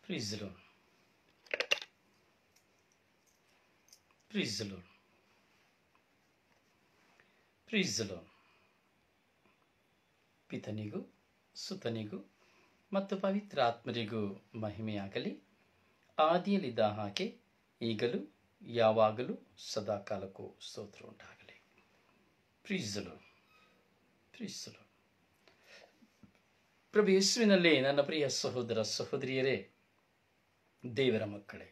Praise the Lord. Praise the Lord. Praise the Lord. ಪಿತನಿಗೂ ಸುತನಿಗೂ ಮತ್ತು ಪವಿತ್ರ ಆತ್ಮರಿಗೂ ಮಹಿಮೆಯಾಗಲಿ ಆದಿಯಲ್ಲಿದ್ದ ಹಾಗೆ ಈಗಲೂ ಯಾವಾಗಲೂ ಸದಾಕಾಲಕ್ಕೂ ಸ್ತೋತ್ರ ಉಂಟಾಗಲಿ ಪ್ರೀಸಲು ಪ್ರೀಸಲು ಪ್ರಭು ಯೇಸುವಿನಲ್ಲಿ ನನ್ನ ಪ್ರಿಯ ಸಹೋದರ ಸಹೋದರಿಯರೇ ದೇವರ ಮಕ್ಕಳೇ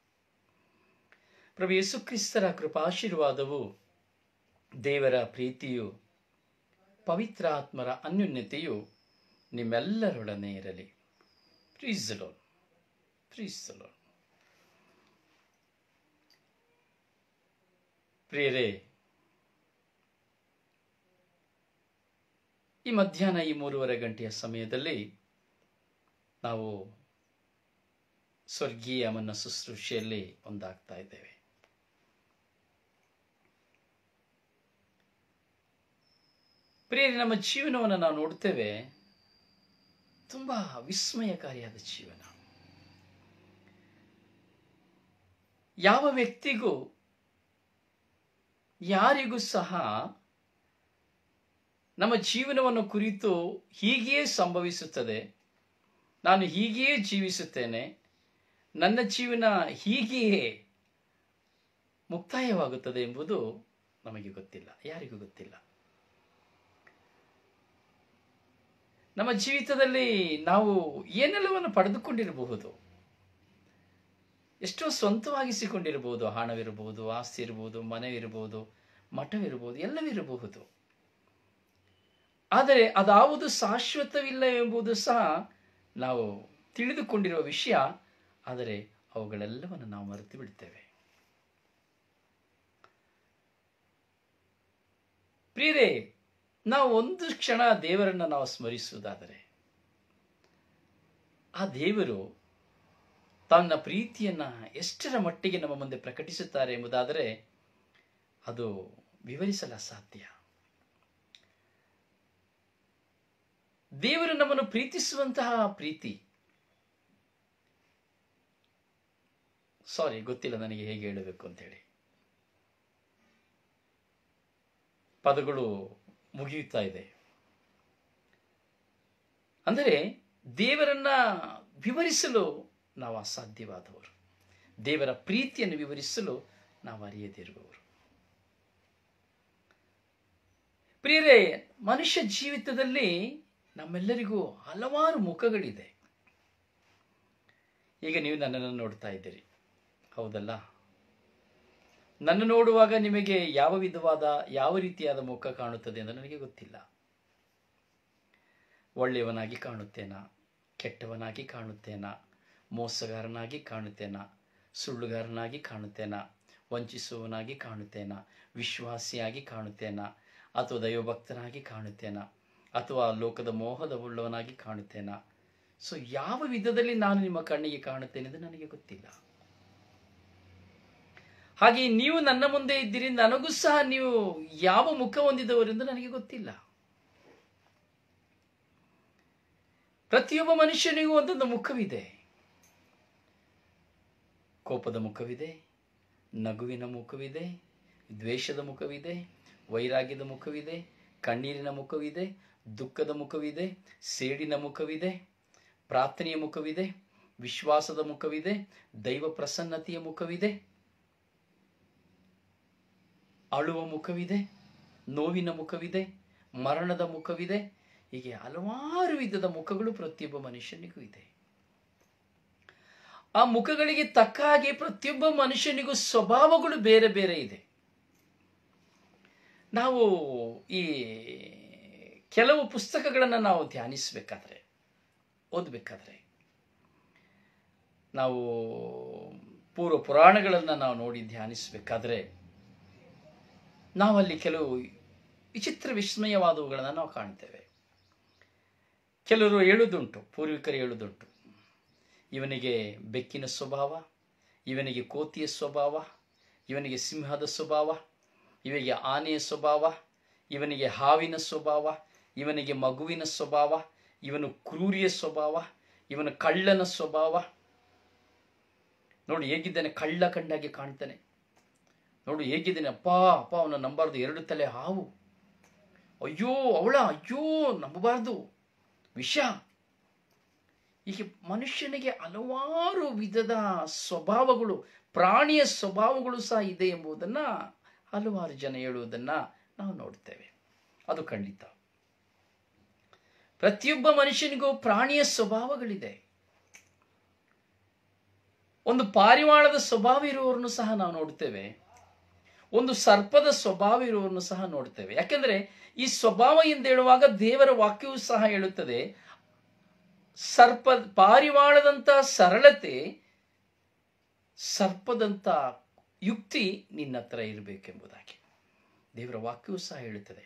ಪ್ರಭು ಯೇಸು ಕ್ರಿಸ್ತರ ಕೃಪಾಶೀರ್ವಾದವು ದೇವರ ಪ್ರೀತಿಯು ಪವಿತ್ರ ಆತ್ಮರ ಅನ್ಯೋನ್ಯತೆಯು ನಿಮ್ಮೆಲ್ಲರೊಡನೆ ಇರಲಿ ಪ್ರೀಸಲೋ ಪ್ರೀಸಲೋ ಪ್ರಿಯರೇ ಈ ಮಧ್ಯಾಹ್ನ ಈ ಮೂರುವರೆ ಗಂಟೆಯ ಸಮಯದಲ್ಲಿ ನಾವು ಸ್ವರ್ಗೀಯ ಮನ್ನ ಶುಶ್ರೂಷೆಯಲ್ಲಿ ಒಂದಾಗ್ತಾ ಇದ್ದೇವೆ ಪ್ರಿಯರೇ ನಮ್ಮ ಜೀವನವನ್ನು ನಾವು ನೋಡ್ತೇವೆ ತುಂಬಾ ವಿಸ್ಮಯಕಾರಿಯಾದ ಜೀವನ ಯಾವ ವ್ಯಕ್ತಿಗೂ ಯಾರಿಗೂ ಸಹ ನಮ್ಮ ಜೀವನವನ್ನು ಕುರಿತು ಹೀಗೆಯೇ ಸಂಭವಿಸುತ್ತದೆ ನಾನು ಹೀಗೆಯೇ ಜೀವಿಸುತ್ತೇನೆ ನನ್ನ ಜೀವನ ಹೀಗೆಯೇ ಮುಕ್ತಾಯವಾಗುತ್ತದೆ ಎಂಬುದು ನಮಗೆ ಗೊತ್ತಿಲ್ಲ ಯಾರಿಗೂ ಗೊತ್ತಿಲ್ಲ ನಮ್ಮ ಜೀವಿತದಲ್ಲಿ ನಾವು ಏನೆಲ್ಲವನ್ನು ಪಡೆದುಕೊಂಡಿರಬಹುದು ಎಷ್ಟೋ ಸ್ವಂತವಾಗಿಸಿಕೊಂಡಿರಬಹುದು ಹಣವಿರಬಹುದು ಆಸ್ತಿ ಇರಬಹುದು ಮನೆವಿರಬಹುದು ಮಠವಿರಬಹುದು ಎಲ್ಲವಿರಬಹುದು ಆದರೆ ಅದಾವುದು ಶಾಶ್ವತವಿಲ್ಲ ಎಂಬುದು ಸಹ ನಾವು ತಿಳಿದುಕೊಂಡಿರುವ ವಿಷಯ ಆದರೆ ಅವುಗಳೆಲ್ಲವನ್ನು ನಾವು ಮರೆತು ಬಿಡ್ತೇವೆ ಪ್ರಿಯರೇ ನಾವು ಒಂದು ಕ್ಷಣ ದೇವರನ್ನು ನಾವು ಸ್ಮರಿಸುವುದಾದರೆ ಆ ದೇವರು ತನ್ನ ಪ್ರೀತಿಯನ್ನ ಎಷ್ಟರ ಮಟ್ಟಿಗೆ ನಮ್ಮ ಮುಂದೆ ಪ್ರಕಟಿಸುತ್ತಾರೆ ಎಂಬುದಾದರೆ ಅದು ವಿವರಿಸಲು ಅಸಾಧ್ಯ ದೇವರು ನಮ್ಮನ್ನು ಪ್ರೀತಿಸುವಂತಹ ಪ್ರೀತಿ ಸಾರಿ ಗೊತ್ತಿಲ್ಲ ನನಗೆ ಹೇಗೆ ಹೇಳಬೇಕು ಅಂತ ಹೇಳಿ ಪದಗಳು ಮುಗಿಯುತ್ತಾ ಇದೆ ಅಂದರೆ ದೇವರನ್ನ ವಿವರಿಸಲು ನಾವು ಅಸಾಧ್ಯವಾದವರು ದೇವರ ಪ್ರೀತಿಯನ್ನು ವಿವರಿಸಲು ನಾವು ಅರಿಯದಿರುವವರು ಪ್ರಿಯರೇ ಮನುಷ್ಯ ಜೀವಿತದಲ್ಲಿ ನಮ್ಮೆಲ್ಲರಿಗೂ ಹಲವಾರು ಮುಖಗಳಿದೆ ಈಗ ನೀವು ನನ್ನನ್ನು ನೋಡ್ತಾ ಇದ್ದೀರಿ ಹೌದಲ್ಲ ನನ್ನ ನೋಡುವಾಗ ನಿಮಗೆ ಯಾವ ವಿಧವಾದ ಯಾವ ರೀತಿಯಾದ ಮುಖ ಕಾಣುತ್ತದೆ ಎಂದು ನನಗೆ ಗೊತ್ತಿಲ್ಲ ಒಳ್ಳೆಯವನಾಗಿ ಕಾಣುತ್ತೇನಾ ಕೆಟ್ಟವನಾಗಿ ಕಾಣುತ್ತೇನಾ ಮೋಸಗಾರನಾಗಿ ಕಾಣುತ್ತೇನಾ ಸುಳ್ಳುಗಾರನಾಗಿ ಕಾಣುತ್ತೇನಾ ವಂಚಿಸುವವನಾಗಿ ಕಾಣುತ್ತೇನಾ ವಿಶ್ವಾಸಿಯಾಗಿ ಕಾಣುತ್ತೇನಾ ಅಥವಾ ದೈವಭಕ್ತನಾಗಿ ಕಾಣುತ್ತೇನಾ ಅಥವಾ ಲೋಕದ ಮೋಹದ ಉಳ್ಳವನಾಗಿ ಕಾಣುತ್ತೇನಾ ಸೊ ಯಾವ ವಿಧದಲ್ಲಿ ನಾನು ನಿಮ್ಮ ಕಣ್ಣಿಗೆ ಕಾಣುತ್ತೇನೆ ಎಂದು ನನಗೆ ಗೊತ್ತಿಲ್ಲ ಹಾಗೆ ನೀವು ನನ್ನ ಮುಂದೆ ಇದ್ದೀರಿ ನನಗೂ ಸಹ ನೀವು ಯಾವ ಮುಖ ಹೊಂದಿದವರೆಂದು ನನಗೆ ಗೊತ್ತಿಲ್ಲ ಪ್ರತಿಯೊಬ್ಬ ಮನುಷ್ಯನಿಗೂ ಒಂದೊಂದು ಮುಖವಿದೆ ಕೋಪದ ಮುಖವಿದೆ ನಗುವಿನ ಮುಖವಿದೆ ದ್ವೇಷದ ಮುಖವಿದೆ ವೈರಾಗ್ಯದ ಮುಖವಿದೆ ಕಣ್ಣೀರಿನ ಮುಖವಿದೆ ದುಃಖದ ಮುಖವಿದೆ ಸೇಡಿನ ಮುಖವಿದೆ ಪ್ರಾರ್ಥನೆಯ ಮುಖವಿದೆ ವಿಶ್ವಾಸದ ಮುಖವಿದೆ ದೈವ ಪ್ರಸನ್ನತೆಯ ಮುಖವಿದೆ ಅಳುವ ಮುಖವಿದೆ ನೋವಿನ ಮುಖವಿದೆ ಮರಣದ ಮುಖವಿದೆ ಹೀಗೆ ಹಲವಾರು ವಿಧದ ಮುಖಗಳು ಪ್ರತಿಯೊಬ್ಬ ಮನುಷ್ಯನಿಗೂ ಇದೆ ಆ ಮುಖಗಳಿಗೆ ತಕ್ಕ ಹಾಗೆ ಪ್ರತಿಯೊಬ್ಬ ಮನುಷ್ಯನಿಗೂ ಸ್ವಭಾವಗಳು ಬೇರೆ ಬೇರೆ ಇದೆ ನಾವು ಈ ಕೆಲವು ಪುಸ್ತಕಗಳನ್ನು ನಾವು ಧ್ಯಾನಿಸಬೇಕಾದ್ರೆ ಓದಬೇಕಾದ್ರೆ ನಾವು ಪೂರ್ವ ಪುರಾಣಗಳನ್ನು ನಾವು ನೋಡಿ ಧ್ಯಾನಿಸಬೇಕಾದ್ರೆ ನಾವಲ್ಲಿ ಕೆಲವು ವಿಚಿತ್ರ ವಿಸ್ಮಯವಾದವುಗಳನ್ನು ನಾವು ಕಾಣ್ತೇವೆ ಕೆಲವರು ಹೇಳುವುದುಂಟು ಪೂರ್ವಿಕರು ಹೇಳುವುದುಂಟು ಇವನಿಗೆ ಬೆಕ್ಕಿನ ಸ್ವಭಾವ ಇವನಿಗೆ ಕೋತಿಯ ಸ್ವಭಾವ ಇವನಿಗೆ ಸಿಂಹದ ಸ್ವಭಾವ ಇವನಿಗೆ ಆನೆಯ ಸ್ವಭಾವ ಇವನಿಗೆ ಹಾವಿನ ಸ್ವಭಾವ ಇವನಿಗೆ ಮಗುವಿನ ಸ್ವಭಾವ ಇವನು ಕ್ರೂರಿಯ ಸ್ವಭಾವ ಇವನು ಕಳ್ಳನ ಸ್ವಭಾವ ನೋಡಿ ಹೇಗಿದ್ದಾನೆ ಕಳ್ಳ ಕಂಡಾಗೆ ಕಾಣ್ತಾನೆ ನೋಡು ಹೇಗಿದ್ದಾನೆ ಅಪ್ಪ ಅಪ್ಪ ಅವನ ನಂಬಾರ್ದು ಎರಡು ತಲೆ ಹಾವು ಅಯ್ಯೋ ಅವಳ ಅಯ್ಯೋ ನಂಬಬಾರ್ದು ವಿಷ ಹೀಗೆ ಮನುಷ್ಯನಿಗೆ ಹಲವಾರು ವಿಧದ ಸ್ವಭಾವಗಳು ಪ್ರಾಣಿಯ ಸ್ವಭಾವಗಳು ಸಹ ಇದೆ ಎಂಬುದನ್ನ ಹಲವಾರು ಜನ ಹೇಳುವುದನ್ನ ನಾವು ನೋಡ್ತೇವೆ ಅದು ಖಂಡಿತ ಪ್ರತಿಯೊಬ್ಬ ಮನುಷ್ಯನಿಗೂ ಪ್ರಾಣಿಯ ಸ್ವಭಾವಗಳಿದೆ ಒಂದು ಪಾರಿವಾಳದ ಸ್ವಭಾವ ಇರುವವರನ್ನು ಸಹ ನಾವು ನೋಡ್ತೇವೆ ಒಂದು ಸರ್ಪದ ಸ್ವಭಾವ ಇರುವವರನ್ನು ಸಹ ನೋಡ್ತೇವೆ ಯಾಕೆಂದ್ರೆ ಈ ಸ್ವಭಾವ ಎಂದು ಹೇಳುವಾಗ ದೇವರ ವಾಕ್ಯವು ಸಹ ಹೇಳುತ್ತದೆ ಸರ್ಪ ಪಾರಿವಾಳದಂತ ಸರಳತೆ ಸರ್ಪದಂತ ಯುಕ್ತಿ ನಿನ್ನ ಹತ್ರ ಇರಬೇಕೆಂಬುದಾಗಿ ದೇವರ ವಾಕ್ಯವು ಸಹ ಹೇಳುತ್ತದೆ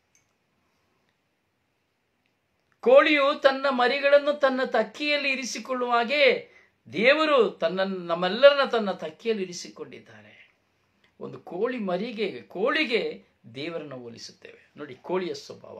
ಕೋಳಿಯು ತನ್ನ ಮರಿಗಳನ್ನು ತನ್ನ ತಕ್ಕಿಯಲ್ಲಿ ಇರಿಸಿಕೊಳ್ಳುವ ಹಾಗೆ ದೇವರು ತನ್ನ ನಮ್ಮೆಲ್ಲರನ್ನ ತನ್ನ ತಕ್ಕಿಯಲ್ಲಿ ಇರಿಸಿಕೊಂಡಿದ್ದಾರೆ ಒಂದು ಕೋಳಿ ಮರಿಗೆ ಕೋಳಿಗೆ ದೇವರನ್ನು ಹೋಲಿಸುತ್ತೇವೆ ನೋಡಿ ಕೋಳಿಯ ಸ್ವಭಾವ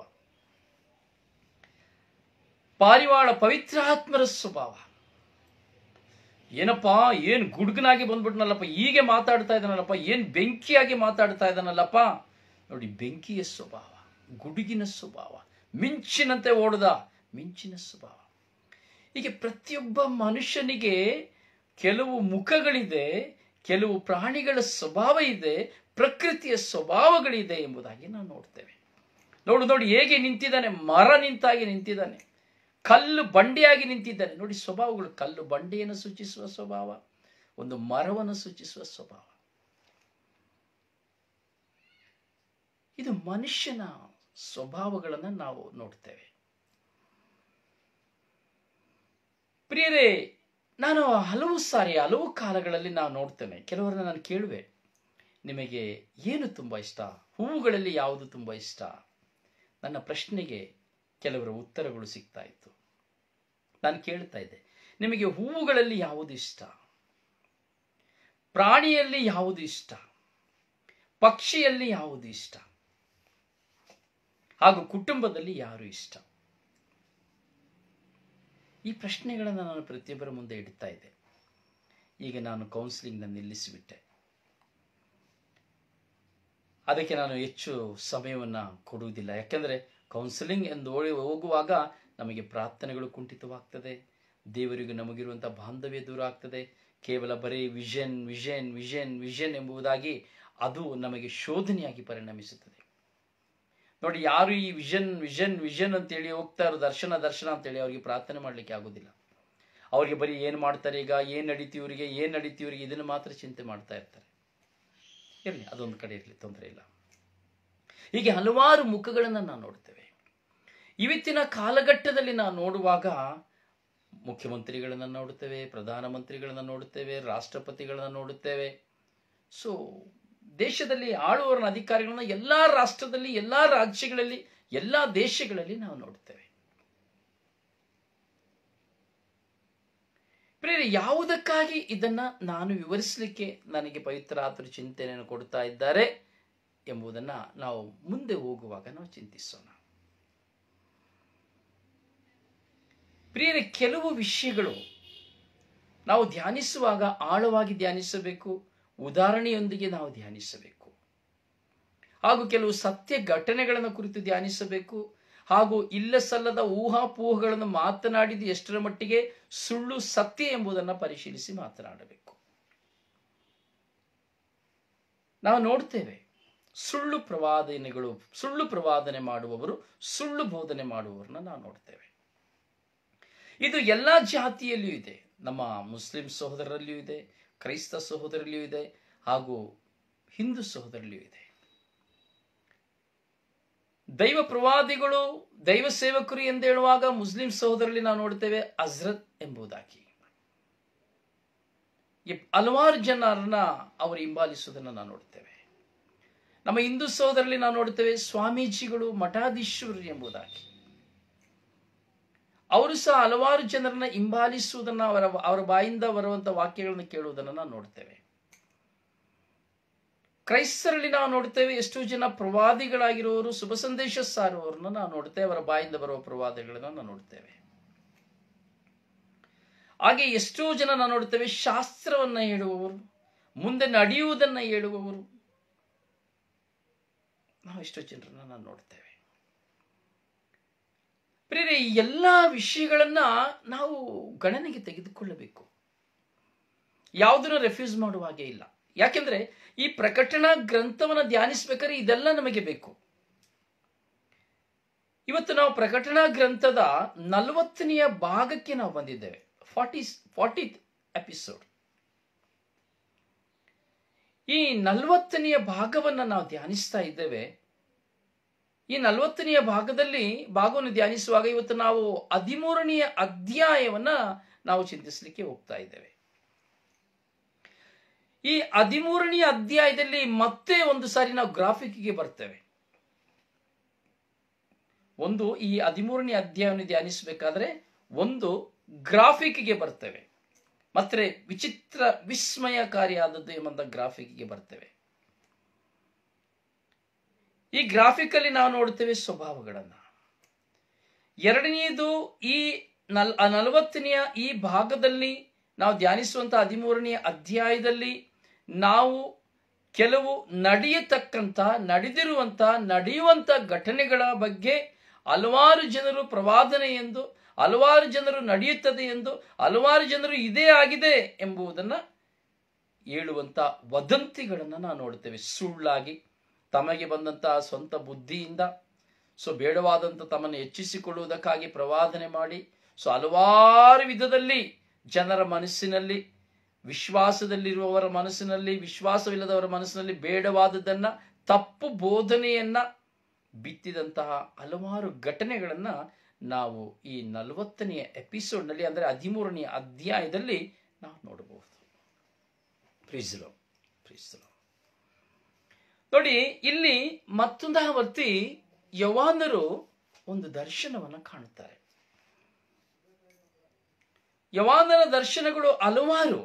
ಪಾರಿವಾಳ ಪವಿತ್ರಾತ್ಮರ ಸ್ವಭಾವ ಏನಪ್ಪಾ ಏನ್ ಗುಡ್ಗನಾಗಿ ಬಂದ್ಬಿಟ್ನಲ್ಲಪ್ಪ ಹೀಗೆ ಮಾತಾಡ್ತಾ ಇದ್ದಾನಲ್ಲಪ್ಪ ಏನ್ ಬೆಂಕಿಯಾಗಿ ಮಾತಾಡ್ತಾ ಇದ್ದಾನಲ್ಲಪ್ಪ ನೋಡಿ ಬೆಂಕಿಯ ಸ್ವಭಾವ ಗುಡುಗಿನ ಸ್ವಭಾವ ಮಿಂಚಿನಂತೆ ಓಡದ ಮಿಂಚಿನ ಸ್ವಭಾವ ಹೀಗೆ ಪ್ರತಿಯೊಬ್ಬ ಮನುಷ್ಯನಿಗೆ ಕೆಲವು ಮುಖಗಳಿದೆ ಕೆಲವು ಪ್ರಾಣಿಗಳ ಸ್ವಭಾವ ಇದೆ ಪ್ರಕೃತಿಯ ಸ್ವಭಾವಗಳಿದೆ ಎಂಬುದಾಗಿ ನಾವು ನೋಡ್ತೇವೆ ನೋಡು ನೋಡಿ ಹೇಗೆ ನಿಂತಿದ್ದಾನೆ ಮರ ನಿಂತಾಗಿ ನಿಂತಿದ್ದಾನೆ ಕಲ್ಲು ಬಂಡೆಯಾಗಿ ನಿಂತಿದ್ದಾನೆ ನೋಡಿ ಸ್ವಭಾವಗಳು ಕಲ್ಲು ಬಂಡೆಯನ್ನು ಸೂಚಿಸುವ ಸ್ವಭಾವ ಒಂದು ಮರವನ್ನು ಸೂಚಿಸುವ ಸ್ವಭಾವ ಇದು ಮನುಷ್ಯನ ಸ್ವಭಾವಗಳನ್ನು ನಾವು ನೋಡ್ತೇವೆ ಪ್ರಿಯರೇ ನಾನು ಹಲವು ಸಾರಿ ಹಲವು ಕಾಲಗಳಲ್ಲಿ ನಾವು ನೋಡ್ತೇನೆ ಕೆಲವರನ್ನ ನಾನು ಕೇಳುವೆ ನಿಮಗೆ ಏನು ತುಂಬ ಇಷ್ಟ ಹೂವುಗಳಲ್ಲಿ ಯಾವುದು ತುಂಬ ಇಷ್ಟ ನನ್ನ ಪ್ರಶ್ನೆಗೆ ಕೆಲವರ ಉತ್ತರಗಳು ಸಿಗ್ತಾ ಇತ್ತು ನಾನು ಕೇಳ್ತಾ ಇದ್ದೆ ನಿಮಗೆ ಹೂವುಗಳಲ್ಲಿ ಯಾವುದು ಇಷ್ಟ ಪ್ರಾಣಿಯಲ್ಲಿ ಯಾವುದು ಇಷ್ಟ ಪಕ್ಷಿಯಲ್ಲಿ ಯಾವುದು ಇಷ್ಟ ಹಾಗೂ ಕುಟುಂಬದಲ್ಲಿ ಯಾರು ಇಷ್ಟ ಈ ಪ್ರಶ್ನೆಗಳನ್ನು ನಾನು ಪ್ರತಿಯೊಬ್ಬರ ಮುಂದೆ ಇಡ್ತಾ ಇದ್ದೆ ಈಗ ನಾನು ಕೌನ್ಸಿಲಿಂಗ್ನ ನಿಲ್ಲಿಸಿಬಿಟ್ಟೆ ಅದಕ್ಕೆ ನಾನು ಹೆಚ್ಚು ಸಮಯವನ್ನು ಕೊಡುವುದಿಲ್ಲ ಯಾಕೆಂದರೆ ಕೌನ್ಸಿಲಿಂಗ್ ಎಂದು ಓಡಿ ಹೋಗುವಾಗ ನಮಗೆ ಪ್ರಾರ್ಥನೆಗಳು ಕುಂಠಿತವಾಗ್ತದೆ ದೇವರಿಗೂ ನಮಗಿರುವಂಥ ಬಾಂಧವ್ಯ ದೂರ ಆಗ್ತದೆ ಕೇವಲ ಬರೀ ವಿಷನ್ ವಿಷನ್ ವಿಷನ್ ವಿಷನ್ ಎಂಬುದಾಗಿ ಅದು ನಮಗೆ ಶೋಧನೆಯಾಗಿ ಪರಿಣಮಿಸುತ್ತದೆ ನೋಡಿ ಯಾರು ಈ ವಿಷನ್ ವಿಷನ್ ವಿಷನ್ ಅಂತೇಳಿ ಹೋಗ್ತಾ ಇರೋ ದರ್ಶನ ದರ್ಶನ ಅಂತೇಳಿ ಅವರಿಗೆ ಪ್ರಾರ್ಥನೆ ಮಾಡಲಿಕ್ಕೆ ಆಗೋದಿಲ್ಲ ಅವರಿಗೆ ಬರೀ ಏನು ಮಾಡ್ತಾರೆ ಈಗ ಏನು ನಡೀತಿ ಇವರಿಗೆ ಏನು ನಡೀತಿ ಇವರಿಗೆ ಇದನ್ನು ಮಾತ್ರ ಚಿಂತೆ ಮಾಡ್ತಾ ಇರ್ತಾರೆ ಇರಲಿ ಅದೊಂದು ಕಡೆ ಇರಲಿ ತೊಂದರೆ ಇಲ್ಲ ಹೀಗೆ ಹಲವಾರು ಮುಖಗಳನ್ನು ನಾವು ನೋಡ್ತೇವೆ ಇವತ್ತಿನ ಕಾಲಘಟ್ಟದಲ್ಲಿ ನಾವು ನೋಡುವಾಗ ಮುಖ್ಯಮಂತ್ರಿಗಳನ್ನು ನೋಡುತ್ತೇವೆ ಪ್ರಧಾನಮಂತ್ರಿಗಳನ್ನು ನೋಡುತ್ತೇವೆ ರಾಷ್ಟ್ರಪತಿಗಳನ್ನು ನೋಡುತ್ತೇವೆ ಸೊ ದೇಶದಲ್ಲಿ ಆಳುವವರನ್ನ ಅಧಿಕಾರಿಗಳನ್ನ ಎಲ್ಲ ರಾಷ್ಟ್ರದಲ್ಲಿ ಎಲ್ಲ ರಾಜ್ಯಗಳಲ್ಲಿ ಎಲ್ಲ ದೇಶಗಳಲ್ಲಿ ನಾವು ನೋಡುತ್ತೇವೆ ಪ್ರೇರೆ ಯಾವುದಕ್ಕಾಗಿ ಇದನ್ನ ನಾನು ವಿವರಿಸಲಿಕ್ಕೆ ನನಗೆ ಪವಿತ್ರ ಆತರು ಚಿಂತನೆಯನ್ನು ಕೊಡ್ತಾ ಇದ್ದಾರೆ ಎಂಬುದನ್ನು ನಾವು ಮುಂದೆ ಹೋಗುವಾಗ ನಾವು ಚಿಂತಿಸೋಣ ಪ್ರಿಯರೇ ಕೆಲವು ವಿಷಯಗಳು ನಾವು ಧ್ಯಾನಿಸುವಾಗ ಆಳವಾಗಿ ಧ್ಯಾನಿಸಬೇಕು ಉದಾಹರಣೆಯೊಂದಿಗೆ ನಾವು ಧ್ಯಾನಿಸಬೇಕು ಹಾಗೂ ಕೆಲವು ಸತ್ಯ ಘಟನೆಗಳನ್ನು ಕುರಿತು ಧ್ಯಾನಿಸಬೇಕು ಹಾಗೂ ಇಲ್ಲ ಸಲ್ಲದ ಊಹಾಪೋಹಗಳನ್ನು ಮಾತನಾಡಿದ ಎಷ್ಟರ ಮಟ್ಟಿಗೆ ಸುಳ್ಳು ಸತ್ಯ ಎಂಬುದನ್ನು ಪರಿಶೀಲಿಸಿ ಮಾತನಾಡಬೇಕು ನಾವು ನೋಡ್ತೇವೆ ಸುಳ್ಳು ಪ್ರವಾದನೆಗಳು ಸುಳ್ಳು ಪ್ರವಾದನೆ ಮಾಡುವವರು ಸುಳ್ಳು ಬೋಧನೆ ಮಾಡುವವರನ್ನ ನಾವು ನೋಡ್ತೇವೆ ಇದು ಎಲ್ಲ ಜಾತಿಯಲ್ಲಿಯೂ ಇದೆ ನಮ್ಮ ಮುಸ್ಲಿಂ ಸಹೋದರರಲ್ಲಿಯೂ ಇದೆ ಕ್ರೈಸ್ತ ಸಹೋದರಲ್ಲಿಯೂ ಇದೆ ಹಾಗೂ ಹಿಂದೂ ಸಹೋದರಲ್ಲಿಯೂ ಇದೆ ದೈವ ಪ್ರವಾದಿಗಳು ದೈವ ಸೇವಕರು ಎಂದು ಹೇಳುವಾಗ ಮುಸ್ಲಿಂ ಸಹೋದರಲ್ಲಿ ನಾವು ನೋಡ್ತೇವೆ ಹಜ್ರತ್ ಎಂಬುದಾಗಿ ಹಲವಾರು ಜನರನ್ನ ಅವರು ಹಿಂಬಾಲಿಸುವುದನ್ನು ನಾವು ನೋಡ್ತೇವೆ ನಮ್ಮ ಹಿಂದೂ ಸಹೋದರಲ್ಲಿ ನಾವು ನೋಡ್ತೇವೆ ಸ್ವಾಮೀಜಿಗಳು ಮಠಾಧೀಶ್ವರರು ಎಂಬುದಾಗಿ ಅವರು ಸಹ ಹಲವಾರು ಜನರನ್ನ ಹಿಂಬಾಲಿಸುವುದನ್ನು ಅವರ ಅವರ ಬಾಯಿಂದ ಬರುವಂತ ವಾಕ್ಯಗಳನ್ನು ಕೇಳುವುದನ್ನು ನಾವು ನೋಡ್ತೇವೆ ಕ್ರೈಸ್ತರಲ್ಲಿ ನಾವು ನೋಡ್ತೇವೆ ಎಷ್ಟೋ ಜನ ಪ್ರವಾದಿಗಳಾಗಿರುವವರು ಶುಭ ಸಂದೇಶ ಸಾರುವವರನ್ನ ನಾವು ನೋಡ್ತೇವೆ ಅವರ ಬಾಯಿಂದ ಬರುವ ಪ್ರವಾದಿಗಳನ್ನ ನಾವು ನೋಡ್ತೇವೆ ಹಾಗೆ ಎಷ್ಟೋ ಜನ ನಾವು ನೋಡ್ತೇವೆ ಶಾಸ್ತ್ರವನ್ನ ಹೇಳುವವರು ಮುಂದೆ ನಡೆಯುವುದನ್ನ ಹೇಳುವವರು ನಾವು ಎಷ್ಟೋ ಜನರನ್ನ ನಾವು ನೋಡ್ತೇವೆ ಪ್ರೇರೆ ಈ ಎಲ್ಲ ವಿಷಯಗಳನ್ನ ನಾವು ಗಣನೆಗೆ ತೆಗೆದುಕೊಳ್ಳಬೇಕು ಯಾವುದನ್ನು ರೆಫ್ಯೂಸ್ ಮಾಡುವ ಹಾಗೆ ಇಲ್ಲ ಯಾಕೆಂದ್ರೆ ಈ ಪ್ರಕಟಣಾ ಗ್ರಂಥವನ್ನ ಧ್ಯಾನಿಸ್ಬೇಕಾದ್ರೆ ಇದೆಲ್ಲ ನಮಗೆ ಬೇಕು ಇವತ್ತು ನಾವು ಪ್ರಕಟಣಾ ಗ್ರಂಥದ ನಲವತ್ತನೆಯ ಭಾಗಕ್ಕೆ ನಾವು ಬಂದಿದ್ದೇವೆ ಫಾರ್ಟಿ ಫಾರ್ಟಿ ಎಪಿಸೋಡ್ ಈ ನಲವತ್ತನೆಯ ಭಾಗವನ್ನ ನಾವು ಧ್ಯಾನಿಸ್ತಾ ಇದ್ದೇವೆ ಈ ನಲವತ್ತನೆಯ ಭಾಗದಲ್ಲಿ ಭಾಗವನ್ನು ಧ್ಯಾನಿಸುವಾಗ ಇವತ್ತು ನಾವು ಹದಿಮೂರನೆಯ ಅಧ್ಯಾಯವನ್ನ ನಾವು ಚಿಂತಿಸಲಿಕ್ಕೆ ಹೋಗ್ತಾ ಇದ್ದೇವೆ ಈ ಹದಿಮೂರನೆಯ ಅಧ್ಯಾಯದಲ್ಲಿ ಮತ್ತೆ ಒಂದು ಸಾರಿ ನಾವು ಗ್ರಾಫಿಕ್ಗೆ ಬರ್ತೇವೆ ಒಂದು ಈ ಹದಿಮೂರನೇ ಅಧ್ಯಾಯವನ್ನು ಧ್ಯಾನಿಸಬೇಕಾದ್ರೆ ಒಂದು ಗ್ರಾಫಿಕ್ಗೆ ಬರ್ತೇವೆ ಮತ್ತೆ ವಿಚಿತ್ರ ವಿಸ್ಮಯಕಾರಿಯಾದದ್ದು ಎಂಬಂತ ಗ್ರಾಫಿಕ್ಗೆ ಬರ್ತೇವೆ ಈ ಗ್ರಾಫಿಕ್ ಅಲ್ಲಿ ನಾವು ನೋಡ್ತೇವೆ ಸ್ವಭಾವಗಳನ್ನ ಎರಡನೆಯದು ಈ ನಲ್ ನಲವತ್ತನೆಯ ಈ ಭಾಗದಲ್ಲಿ ನಾವು ಧ್ಯಾನಿಸುವಂತ ಹದಿಮೂರನೆಯ ಅಧ್ಯಾಯದಲ್ಲಿ ನಾವು ಕೆಲವು ನಡೆಯತಕ್ಕಂತ ನಡೆದಿರುವಂತ ನಡೆಯುವಂತ ಘಟನೆಗಳ ಬಗ್ಗೆ ಹಲವಾರು ಜನರು ಪ್ರವಾದನೆ ಎಂದು ಹಲವಾರು ಜನರು ನಡೆಯುತ್ತದೆ ಎಂದು ಹಲವಾರು ಜನರು ಇದೇ ಆಗಿದೆ ಎಂಬುದನ್ನ ಹೇಳುವಂತ ವದಂತಿಗಳನ್ನ ನಾವು ನೋಡ್ತೇವೆ ಸುಳ್ಳಾಗಿ ತಮಗೆ ಬಂದಂತಹ ಸ್ವಂತ ಬುದ್ಧಿಯಿಂದ ಸೊ ಬೇಡವಾದಂತ ತಮ್ಮನ್ನು ಹೆಚ್ಚಿಸಿಕೊಳ್ಳುವುದಕ್ಕಾಗಿ ಪ್ರವಾದನೆ ಮಾಡಿ ಸೊ ಹಲವಾರು ವಿಧದಲ್ಲಿ ಜನರ ಮನಸ್ಸಿನಲ್ಲಿ ವಿಶ್ವಾಸದಲ್ಲಿರುವವರ ಮನಸ್ಸಿನಲ್ಲಿ ವಿಶ್ವಾಸವಿಲ್ಲದವರ ಮನಸ್ಸಿನಲ್ಲಿ ಬೇಡವಾದದನ್ನ ತಪ್ಪು ಬೋಧನೆಯನ್ನ ಬಿತ್ತಿದಂತಹ ಹಲವಾರು ಘಟನೆಗಳನ್ನ ನಾವು ಈ ನಲವತ್ತನೆಯ ಎಪಿಸೋಡ್ನಲ್ಲಿ ಅಂದರೆ ಹದಿಮೂರನೆಯ ಅಧ್ಯಾಯದಲ್ಲಿ ನಾವು ನೋಡಬಹುದು ಪ್ರೀಸಲು ಪ್ರೀಸಲು ನೋಡಿ ಇಲ್ಲಿ ಮತ್ತೊಂದಾವರ್ತಿ ಯವಾನರು ಒಂದು ದರ್ಶನವನ್ನ ಕಾಣುತ್ತಾರೆ ಯವಾನರ ದರ್ಶನಗಳು ಹಲವಾರು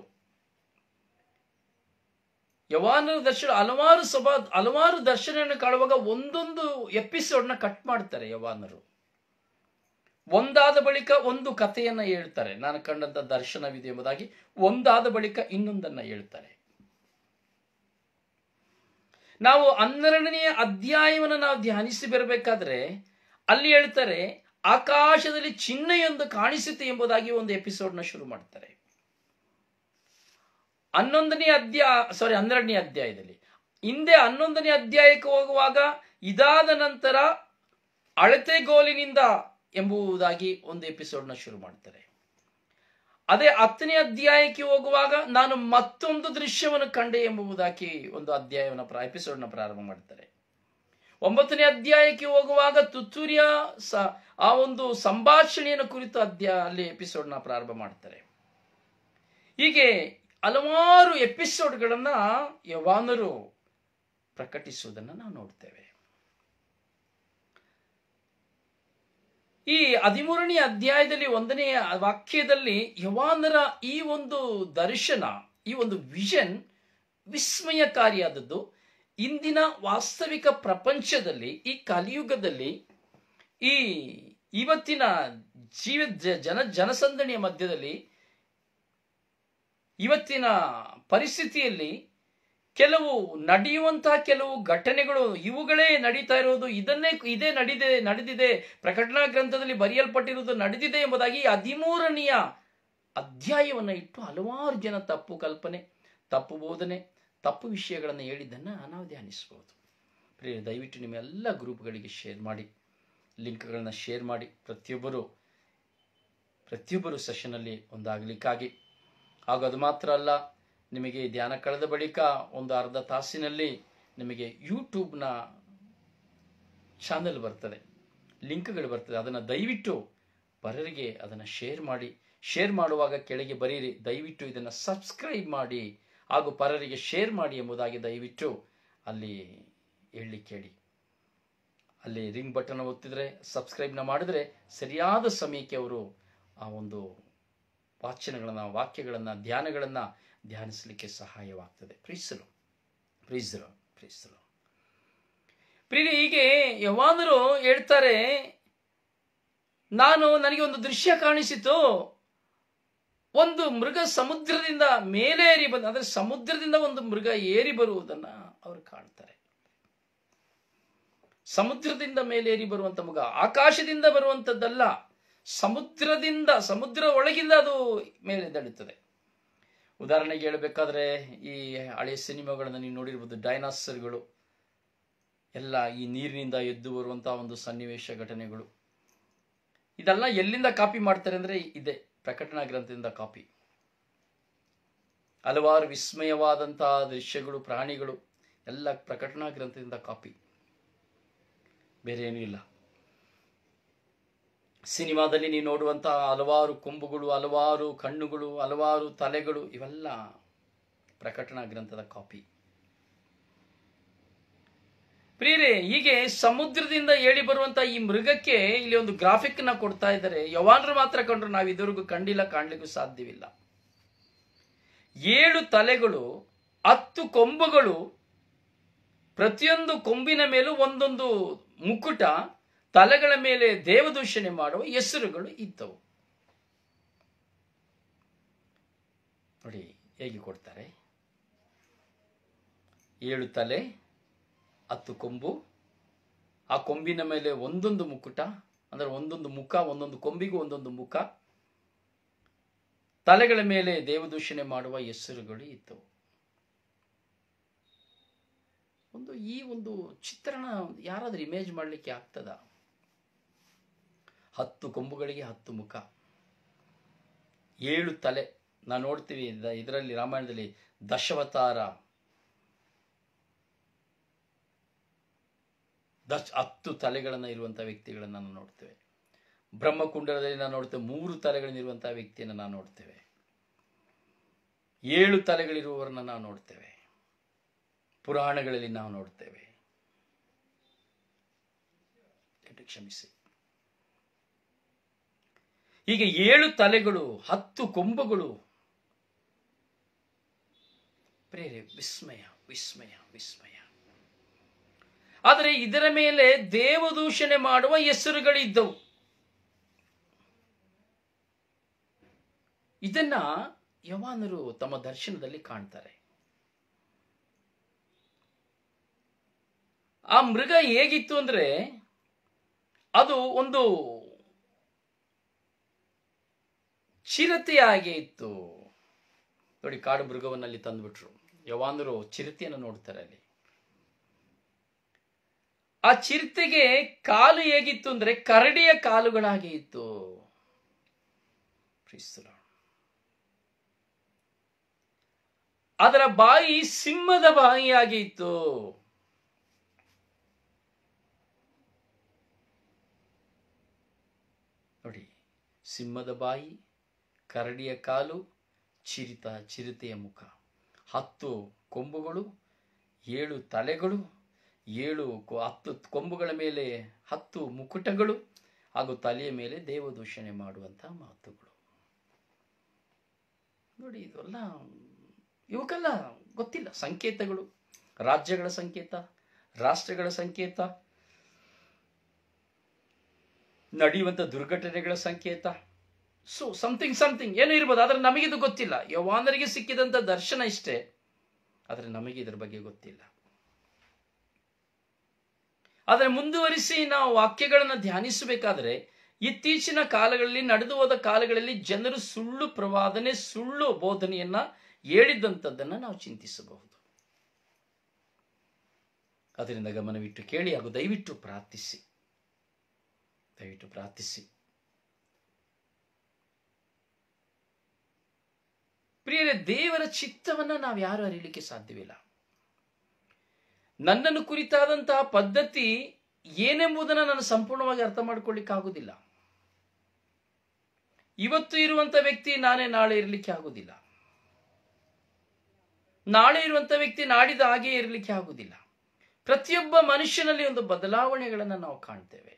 ಯವಾನರ ದರ್ಶನ ಹಲವಾರು ಸಭಾ ಹಲವಾರು ದರ್ಶನವನ್ನು ಕಾಣುವಾಗ ಒಂದೊಂದು ಎಪಿಸೋಡ್ನ ಕಟ್ ಮಾಡ್ತಾರೆ ಯವಾನರು ಒಂದಾದ ಬಳಿಕ ಒಂದು ಕಥೆಯನ್ನ ಹೇಳ್ತಾರೆ ನಾನು ಕಂಡಂತ ದರ್ಶನವಿದೆ ಎಂಬುದಾಗಿ ಒಂದಾದ ಬಳಿಕ ಇನ್ನೊಂದನ್ನ ಹೇಳ್ತಾರೆ ನಾವು ಹನ್ನೆರಡನೆಯ ಅಧ್ಯಾಯವನ್ನು ನಾವು ಧ್ಯಾನಿಸಿ ಬರಬೇಕಾದ್ರೆ ಅಲ್ಲಿ ಹೇಳ್ತಾರೆ ಆಕಾಶದಲ್ಲಿ ಚಿಹ್ನೆಯೊಂದು ಕಾಣಿಸಿತು ಎಂಬುದಾಗಿ ಒಂದು ಎಪಿಸೋಡ್ನ ಶುರು ಮಾಡ್ತಾರೆ ಹನ್ನೊಂದನೇ ಅಧ್ಯಾಯ ಸಾರಿ ಹನ್ನೆರಡನೇ ಅಧ್ಯಾಯದಲ್ಲಿ ಹಿಂದೆ ಹನ್ನೊಂದನೇ ಅಧ್ಯಾಯಕ್ಕೆ ಹೋಗುವಾಗ ಇದಾದ ನಂತರ ಅಳತೆಗೋಲಿನಿಂದ ಎಂಬುದಾಗಿ ಒಂದು ಎಪಿಸೋಡ್ನ ಶುರು ಮಾಡ್ತಾರೆ ಅದೇ ಹತ್ತನೇ ಅಧ್ಯಾಯಕ್ಕೆ ಹೋಗುವಾಗ ನಾನು ಮತ್ತೊಂದು ದೃಶ್ಯವನ್ನು ಕಂಡೆ ಎಂಬುದಾಗಿ ಒಂದು ಅಧ್ಯಾಯವನ್ನು ಎಪಿಸೋಡ್ನ ಪ್ರಾರಂಭ ಮಾಡ್ತಾರೆ ಒಂಬತ್ತನೇ ಅಧ್ಯಾಯಕ್ಕೆ ಹೋಗುವಾಗ ತುತ್ತೂರಿಯ ಆ ಒಂದು ಸಂಭಾಷಣೆಯನ್ನು ಕುರಿತು ಅಧ್ಯಾಯ ಅಲ್ಲಿ ಎಪಿಸೋಡ್ನ ಪ್ರಾರಂಭ ಮಾಡ್ತಾರೆ ಹೀಗೆ ಹಲವಾರು ಎಪಿಸೋಡ್ಗಳನ್ನ ಯವಾನರು ಪ್ರಕಟಿಸುವುದನ್ನು ನಾವು ನೋಡ್ತೇವೆ ಈ ಹದಿಮೂರನೇ ಅಧ್ಯಾಯದಲ್ಲಿ ಒಂದನೆಯ ವಾಕ್ಯದಲ್ಲಿ ಯವಾನರ ಈ ಒಂದು ದರ್ಶನ ಈ ಒಂದು ವಿಷನ್ ವಿಸ್ಮಯಕಾರಿಯಾದದ್ದು ಇಂದಿನ ವಾಸ್ತವಿಕ ಪ್ರಪಂಚದಲ್ಲಿ ಈ ಕಲಿಯುಗದಲ್ಲಿ ಈ ಇವತ್ತಿನ ಜೀವ ಜನ ಜನಸಂದಣಿಯ ಮಧ್ಯದಲ್ಲಿ ಇವತ್ತಿನ ಪರಿಸ್ಥಿತಿಯಲ್ಲಿ ಕೆಲವು ನಡೆಯುವಂತಹ ಕೆಲವು ಘಟನೆಗಳು ಇವುಗಳೇ ನಡೀತಾ ಇರೋದು ಇದನ್ನೇ ಇದೇ ನಡಿದೆ ನಡೆದಿದೆ ಪ್ರಕಟಣಾ ಗ್ರಂಥದಲ್ಲಿ ಬರೆಯಲ್ಪಟ್ಟಿರುವುದು ನಡೆದಿದೆ ಎಂಬುದಾಗಿ ಹದಿಮೂರನೆಯ ಅಧ್ಯಾಯವನ್ನು ಇಟ್ಟು ಹಲವಾರು ಜನ ತಪ್ಪು ಕಲ್ಪನೆ ತಪ್ಪು ಬೋಧನೆ ತಪ್ಪು ವಿಷಯಗಳನ್ನು ಹೇಳಿದ್ದನ್ನು ನಾವು ಧ್ಯಾನಿಸಬಹುದು ಪ್ರಿಯ ದಯವಿಟ್ಟು ನಿಮ್ಮ ಎಲ್ಲ ಗ್ರೂಪ್ಗಳಿಗೆ ಶೇರ್ ಮಾಡಿ ಲಿಂಕ್ಗಳನ್ನ ಶೇರ್ ಮಾಡಿ ಪ್ರತಿಯೊಬ್ಬರು ಪ್ರತಿಯೊಬ್ಬರು ಸೆಷನಲ್ಲಿ ಒಂದಾಗಲಿಕ್ಕಾಗಿ ಹಾಗೂ ಅದು ಮಾತ್ರ ಅಲ್ಲ ನಿಮಗೆ ಧ್ಯಾನ ಕಳೆದ ಬಳಿಕ ಒಂದು ಅರ್ಧ ತಾಸಿನಲ್ಲಿ ನಿಮಗೆ ಯೂಟ್ಯೂಬ್ನ ಚಾನೆಲ್ ಬರ್ತದೆ ಲಿಂಕ್ಗಳು ಬರ್ತದೆ ಅದನ್ನು ದಯವಿಟ್ಟು ಪರರಿಗೆ ಅದನ್ನು ಶೇರ್ ಮಾಡಿ ಶೇರ್ ಮಾಡುವಾಗ ಕೆಳಗೆ ಬರೀರಿ ದಯವಿಟ್ಟು ಇದನ್ನು ಸಬ್ಸ್ಕ್ರೈಬ್ ಮಾಡಿ ಹಾಗೂ ಪರರಿಗೆ ಶೇರ್ ಮಾಡಿ ಎಂಬುದಾಗಿ ದಯವಿಟ್ಟು ಅಲ್ಲಿ ಹೇಳಲಿಕ್ಕೆ ಹೇಳಿ ಅಲ್ಲಿ ರಿಂಗ್ ಬಟನ್ ಒತ್ತಿದ್ರೆ ಸಬ್ಸ್ಕ್ರೈಬ್ನ ಮಾಡಿದ್ರೆ ಸರಿಯಾದ ಸಮಯಕ್ಕೆ ಅವರು ಆ ಒಂದು ವಾಚನಗಳನ್ನು ವಾಕ್ಯಗಳನ್ನು ಧ್ಯಾನಗಳನ್ನು ಧ್ಯಾನಿಸಲಿಕ್ಕೆ ಸಹಾಯವಾಗ್ತದೆ ಪ್ರೀಸಲು ಪ್ರೀಸಲು ಪ್ರೀಸಲು ಪ್ರೀತಿ ಹೀಗೆ ಯವಾನರು ಹೇಳ್ತಾರೆ ನಾನು ನನಗೆ ಒಂದು ದೃಶ್ಯ ಕಾಣಿಸಿತು ಒಂದು ಮೃಗ ಸಮುದ್ರದಿಂದ ಮೇಲೆ ಏರಿ ಬಂದ ಅಂದ್ರೆ ಸಮುದ್ರದಿಂದ ಒಂದು ಮೃಗ ಏರಿ ಬರುವುದನ್ನ ಅವರು ಕಾಣ್ತಾರೆ ಸಮುದ್ರದಿಂದ ಮೇಲೇರಿ ಬರುವಂತ ಮೃಗ ಆಕಾಶದಿಂದ ಬರುವಂತದ್ದಲ್ಲ ಸಮುದ್ರದಿಂದ ಸಮುದ್ರ ಒಳಗಿಂದ ಅದು ಮೇಲೆ ದಳುತ್ತದೆ ಉದಾಹರಣೆಗೆ ಹೇಳಬೇಕಾದ್ರೆ ಈ ಹಳೆಯ ಸಿನಿಮಾಗಳನ್ನು ನೀವು ನೋಡಿರ್ಬೋದು ಡೈನಾಸರ್ಗಳು ಎಲ್ಲ ಈ ನೀರಿನಿಂದ ಎದ್ದು ಬರುವಂತಹ ಒಂದು ಸನ್ನಿವೇಶ ಘಟನೆಗಳು ಇದೆಲ್ಲ ಎಲ್ಲಿಂದ ಕಾಪಿ ಮಾಡ್ತಾರೆ ಅಂದ್ರೆ ಇದೆ ಪ್ರಕಟಣಾ ಗ್ರಂಥದಿಂದ ಕಾಪಿ ಹಲವಾರು ವಿಸ್ಮಯವಾದಂತಹ ದೃಶ್ಯಗಳು ಪ್ರಾಣಿಗಳು ಎಲ್ಲ ಪ್ರಕಟಣಾ ಗ್ರಂಥದಿಂದ ಕಾಪಿ ಬೇರೆ ಏನೂ ಇಲ್ಲ ಸಿನಿಮಾದಲ್ಲಿ ನೀವು ನೋಡುವಂತಹ ಹಲವಾರು ಕೊಂಬುಗಳು ಹಲವಾರು ಕಣ್ಣುಗಳು ಹಲವಾರು ತಲೆಗಳು ಇವೆಲ್ಲ ಪ್ರಕಟಣಾ ಗ್ರಂಥದ ಕಾಪಿ ಪ್ರಿಯರೇ ಹೀಗೆ ಸಮುದ್ರದಿಂದ ಏಳಿ ಬರುವಂತ ಈ ಮೃಗಕ್ಕೆ ಇಲ್ಲಿ ಒಂದು ಗ್ರಾಫಿಕ್ ನ ಕೊಡ್ತಾ ಇದ್ದಾರೆ ಯವಾನರು ಮಾತ್ರ ಕಂಡ್ರು ನಾವು ಇದುವರೆಗೂ ಕಂಡಿಲ್ಲ ಕಾಣ್ಲಿಕ್ಕೂ ಸಾಧ್ಯವಿಲ್ಲ ಏಳು ತಲೆಗಳು ಹತ್ತು ಕೊಂಬುಗಳು ಪ್ರತಿಯೊಂದು ಕೊಂಬಿನ ಮೇಲೂ ಒಂದೊಂದು ಮುಕುಟ ತಲೆಗಳ ಮೇಲೆ ದೇವದೂಷಣೆ ಮಾಡುವ ಹೆಸರುಗಳು ಇದ್ದವು ನೋಡಿ ಹೇಗೆ ಕೊಡ್ತಾರೆ ಏಳು ತಲೆ ಹತ್ತು ಕೊಂಬು ಆ ಕೊಂಬಿನ ಮೇಲೆ ಒಂದೊಂದು ಮುಕುಟ ಅಂದ್ರೆ ಒಂದೊಂದು ಮುಖ ಒಂದೊಂದು ಕೊಂಬಿಗೂ ಒಂದೊಂದು ಮುಖ ತಲೆಗಳ ಮೇಲೆ ದೇವದೂಷಣೆ ಮಾಡುವ ಹೆಸರುಗಳು ಇದ್ದವು ಒಂದು ಈ ಒಂದು ಚಿತ್ರಣ ಯಾರಾದ್ರೂ ಇಮೇಜ್ ಮಾಡಲಿಕ್ಕೆ ಆಗ್ತದ ಹತ್ತು ಕೊಂಬುಗಳಿಗೆ ಹತ್ತು ಮುಖ ಏಳು ತಲೆ ನಾವು ನೋಡ್ತೀವಿ ಇದರಲ್ಲಿ ರಾಮಾಯಣದಲ್ಲಿ ದಶವತಾರ ದಶ್ ಹತ್ತು ತಲೆಗಳನ್ನು ಇರುವಂತಹ ವ್ಯಕ್ತಿಗಳನ್ನು ನಾವು ನೋಡ್ತೇವೆ ಬ್ರಹ್ಮಕುಂಡದಲ್ಲಿ ನಾವು ನೋಡ್ತೇವೆ ಮೂರು ತಲೆಗಳಿರುವಂತಹ ವ್ಯಕ್ತಿಯನ್ನು ನಾವು ನೋಡ್ತೇವೆ ಏಳು ತಲೆಗಳಿರುವವರನ್ನ ನಾವು ನೋಡ್ತೇವೆ ಪುರಾಣಗಳಲ್ಲಿ ನಾವು ನೋಡ್ತೇವೆ ಕ್ಷಮಿಸಿ ಹೀಗೆ ಏಳು ತಲೆಗಳು ಹತ್ತು ಕೊಂಬುಗಳು ಪ್ರೇರೆ ವಿಸ್ಮಯ ವಿಸ್ಮಯ ವಿಸ್ಮಯ ಆದರೆ ಇದರ ಮೇಲೆ ದೇವದೂಷಣೆ ಮಾಡುವ ಹೆಸರುಗಳಿದ್ದವು ಇದನ್ನ ಯವಾನರು ತಮ್ಮ ದರ್ಶನದಲ್ಲಿ ಕಾಣ್ತಾರೆ ಆ ಮೃಗ ಹೇಗಿತ್ತು ಅಂದ್ರೆ ಅದು ಒಂದು ಚಿರತೆಯಾಗೆ ಇತ್ತು ನೋಡಿ ಕಾಡು ಮೃಗವನ್ನಲ್ಲಿ ತಂದ್ಬಿಟ್ರು ಯವಾನರು ಚಿರತೆಯನ್ನು ನೋಡ್ತಾರೆ ಅಲ್ಲಿ ಆ ಚಿರತೆಗೆ ಕಾಲು ಹೇಗಿತ್ತು ಅಂದ್ರೆ ಕರಡಿಯ ಕಾಲುಗಳಾಗೆ ಇತ್ತು ಅದರ ಬಾಯಿ ಸಿಂಹದ ಬಾಯಿಯಾಗಿ ಇತ್ತು ನೋಡಿ ಸಿಂಹದ ಬಾಯಿ ಕರಡಿಯ ಕಾಲು ಚಿರಿತ ಚಿರತೆಯ ಮುಖ ಹತ್ತು ಕೊಂಬುಗಳು ಏಳು ತಲೆಗಳು ಏಳು ಹತ್ತು ಕೊಂಬುಗಳ ಮೇಲೆ ಹತ್ತು ಮುಕುಟಗಳು ಹಾಗೂ ತಲೆಯ ಮೇಲೆ ದೇವದೂಷಣೆ ಮಾಡುವಂತಹ ಮಾತುಗಳು ನೋಡಿ ಇದೆಲ್ಲ ಇವಕ್ಕೆಲ್ಲ ಗೊತ್ತಿಲ್ಲ ಸಂಕೇತಗಳು ರಾಜ್ಯಗಳ ಸಂಕೇತ ರಾಷ್ಟ್ರಗಳ ಸಂಕೇತ ನಡೆಯುವಂತ ದುರ್ಘಟನೆಗಳ ಸಂಕೇತ ಸೊ ಸಮಥಿಂಗ್ ಸಮಥಿಂಗ್ ಏನೋ ಇರ್ಬೋದು ಆದ್ರೆ ನಮಗಿದು ಗೊತ್ತಿಲ್ಲ ಯವಾನರಿಗೆ ಸಿಕ್ಕಿದಂತ ದರ್ಶನ ಇಷ್ಟೇ ಆದ್ರೆ ನಮಗೆ ಇದ್ರ ಬಗ್ಗೆ ಗೊತ್ತಿಲ್ಲ ಆದರೆ ಮುಂದುವರಿಸಿ ನಾವು ವಾಕ್ಯಗಳನ್ನು ಧ್ಯಾನಿಸಬೇಕಾದ್ರೆ ಇತ್ತೀಚಿನ ಕಾಲಗಳಲ್ಲಿ ನಡೆದು ಹೋದ ಕಾಲಗಳಲ್ಲಿ ಜನರು ಸುಳ್ಳು ಪ್ರವಾದನೆ ಸುಳ್ಳು ಬೋಧನೆಯನ್ನ ಹೇಳಿದಂಥದ್ದನ್ನ ನಾವು ಚಿಂತಿಸಬಹುದು ಅದರಿಂದ ಗಮನವಿಟ್ಟು ಕೇಳಿ ಹಾಗೂ ದಯವಿಟ್ಟು ಪ್ರಾರ್ಥಿಸಿ ದಯವಿಟ್ಟು ಪ್ರಾರ್ಥಿಸಿ ಪ್ರಿಯರೇ ದೇವರ ಚಿತ್ತವನ್ನ ನಾವು ಯಾರು ಅರಿಯಲಿಕ್ಕೆ ಸಾಧ್ಯವಿಲ್ಲ ನನ್ನನ್ನು ಕುರಿತಾದಂತಹ ಪದ್ಧತಿ ಏನೆಂಬುದನ್ನು ನಾನು ಸಂಪೂರ್ಣವಾಗಿ ಅರ್ಥ ಮಾಡ್ಕೊಳ್ಳಿಕ್ಕೆ ಆಗುದಿಲ್ಲ ಇವತ್ತು ಇರುವಂತ ವ್ಯಕ್ತಿ ನಾನೇ ನಾಳೆ ಇರಲಿಕ್ಕೆ ಆಗುದಿಲ್ಲ ನಾಳೆ ಇರುವಂತ ವ್ಯಕ್ತಿ ನಾಡಿದ ಹಾಗೆ ಇರಲಿಕ್ಕೆ ಆಗುದಿಲ್ಲ ಪ್ರತಿಯೊಬ್ಬ ಮನುಷ್ಯನಲ್ಲಿ ಒಂದು ಬದಲಾವಣೆಗಳನ್ನು ನಾವು ಕಾಣ್ತೇವೆ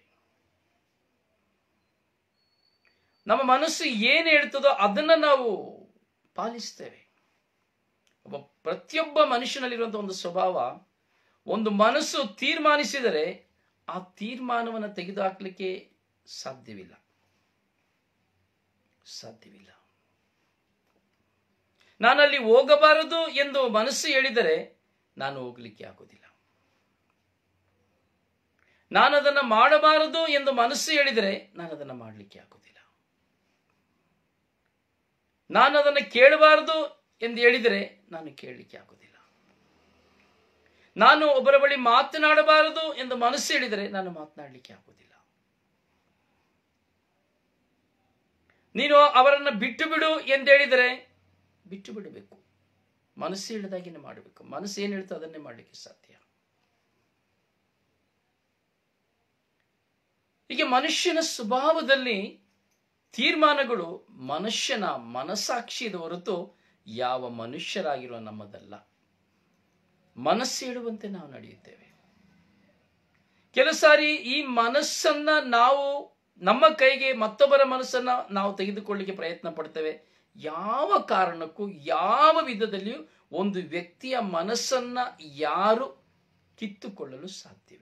ನಮ್ಮ ಮನಸ್ಸು ಏನ್ ಹೇಳ್ತದೋ ಅದನ್ನ ನಾವು ಪಾಲಿಸ್ತೇವೆ ಒಬ್ಬ ಪ್ರತಿಯೊಬ್ಬ ಮನುಷ್ಯನಲ್ಲಿರುವಂತಹ ಒಂದು ಸ್ವಭಾವ ಒಂದು ಮನಸ್ಸು ತೀರ್ಮಾನಿಸಿದರೆ ಆ ತೀರ್ಮಾನವನ್ನು ತೆಗೆದುಹಾಕ್ಲಿಕ್ಕೆ ಸಾಧ್ಯವಿಲ್ಲ ಸಾಧ್ಯವಿಲ್ಲ ನಾನಲ್ಲಿ ಹೋಗಬಾರದು ಎಂದು ಮನಸ್ಸು ಹೇಳಿದರೆ ನಾನು ಹೋಗಲಿಕ್ಕೆ ಆಗುವುದಿಲ್ಲ ನಾನು ಅದನ್ನು ಮಾಡಬಾರದು ಎಂದು ಮನಸ್ಸು ಹೇಳಿದರೆ ನಾನು ಅದನ್ನು ಮಾಡಲಿಕ್ಕೆ ಆಗುವುದಿಲ್ಲ ನಾನು ಅದನ್ನು ಕೇಳಬಾರದು ಎಂದು ಹೇಳಿದರೆ ನಾನು ಕೇಳಲಿಕ್ಕೆ ಆಗುವುದಿಲ್ಲ ನಾನು ಒಬ್ಬರ ಬಳಿ ಮಾತನಾಡಬಾರದು ಎಂದು ಮನಸ್ಸು ಹೇಳಿದರೆ ನಾನು ಮಾತನಾಡಲಿಕ್ಕೆ ಆಗುವುದಿಲ್ಲ ನೀನು ಅವರನ್ನು ಬಿಟ್ಟು ಬಿಡು ಎಂದು ಹೇಳಿದರೆ ಬಿಟ್ಟು ಬಿಡಬೇಕು ಮನಸ್ಸು ಹೇಳಿದಾಗೇನೆ ಮಾಡಬೇಕು ಮನಸ್ಸು ಏನು ಹೇಳ್ತೋ ಅದನ್ನೇ ಮಾಡಲಿಕ್ಕೆ ಸಾಧ್ಯ ಹೀಗೆ ಮನುಷ್ಯನ ಸ್ವಭಾವದಲ್ಲಿ ತೀರ್ಮಾನಗಳು ಮನುಷ್ಯನ ಮನಸ್ಸಾಕ್ಷಿಯದ ಹೊರತು ಯಾವ ಮನುಷ್ಯರಾಗಿರುವ ನಮ್ಮದಲ್ಲ ಮನಸ್ಸು ಹೇಳುವಂತೆ ನಾವು ನಡೆಯುತ್ತೇವೆ ಕೆಲವು ಸಾರಿ ಈ ಮನಸ್ಸನ್ನ ನಾವು ನಮ್ಮ ಕೈಗೆ ಮತ್ತೊಬ್ಬರ ಮನಸ್ಸನ್ನ ನಾವು ತೆಗೆದುಕೊಳ್ಳಿಕ್ಕೆ ಪ್ರಯತ್ನ ಪಡ್ತೇವೆ ಯಾವ ಕಾರಣಕ್ಕೂ ಯಾವ ವಿಧದಲ್ಲಿಯೂ ಒಂದು ವ್ಯಕ್ತಿಯ ಮನಸ್ಸನ್ನ ಯಾರು ಕಿತ್ತುಕೊಳ್ಳಲು ಸಾಧ್ಯವಿಲ್ಲ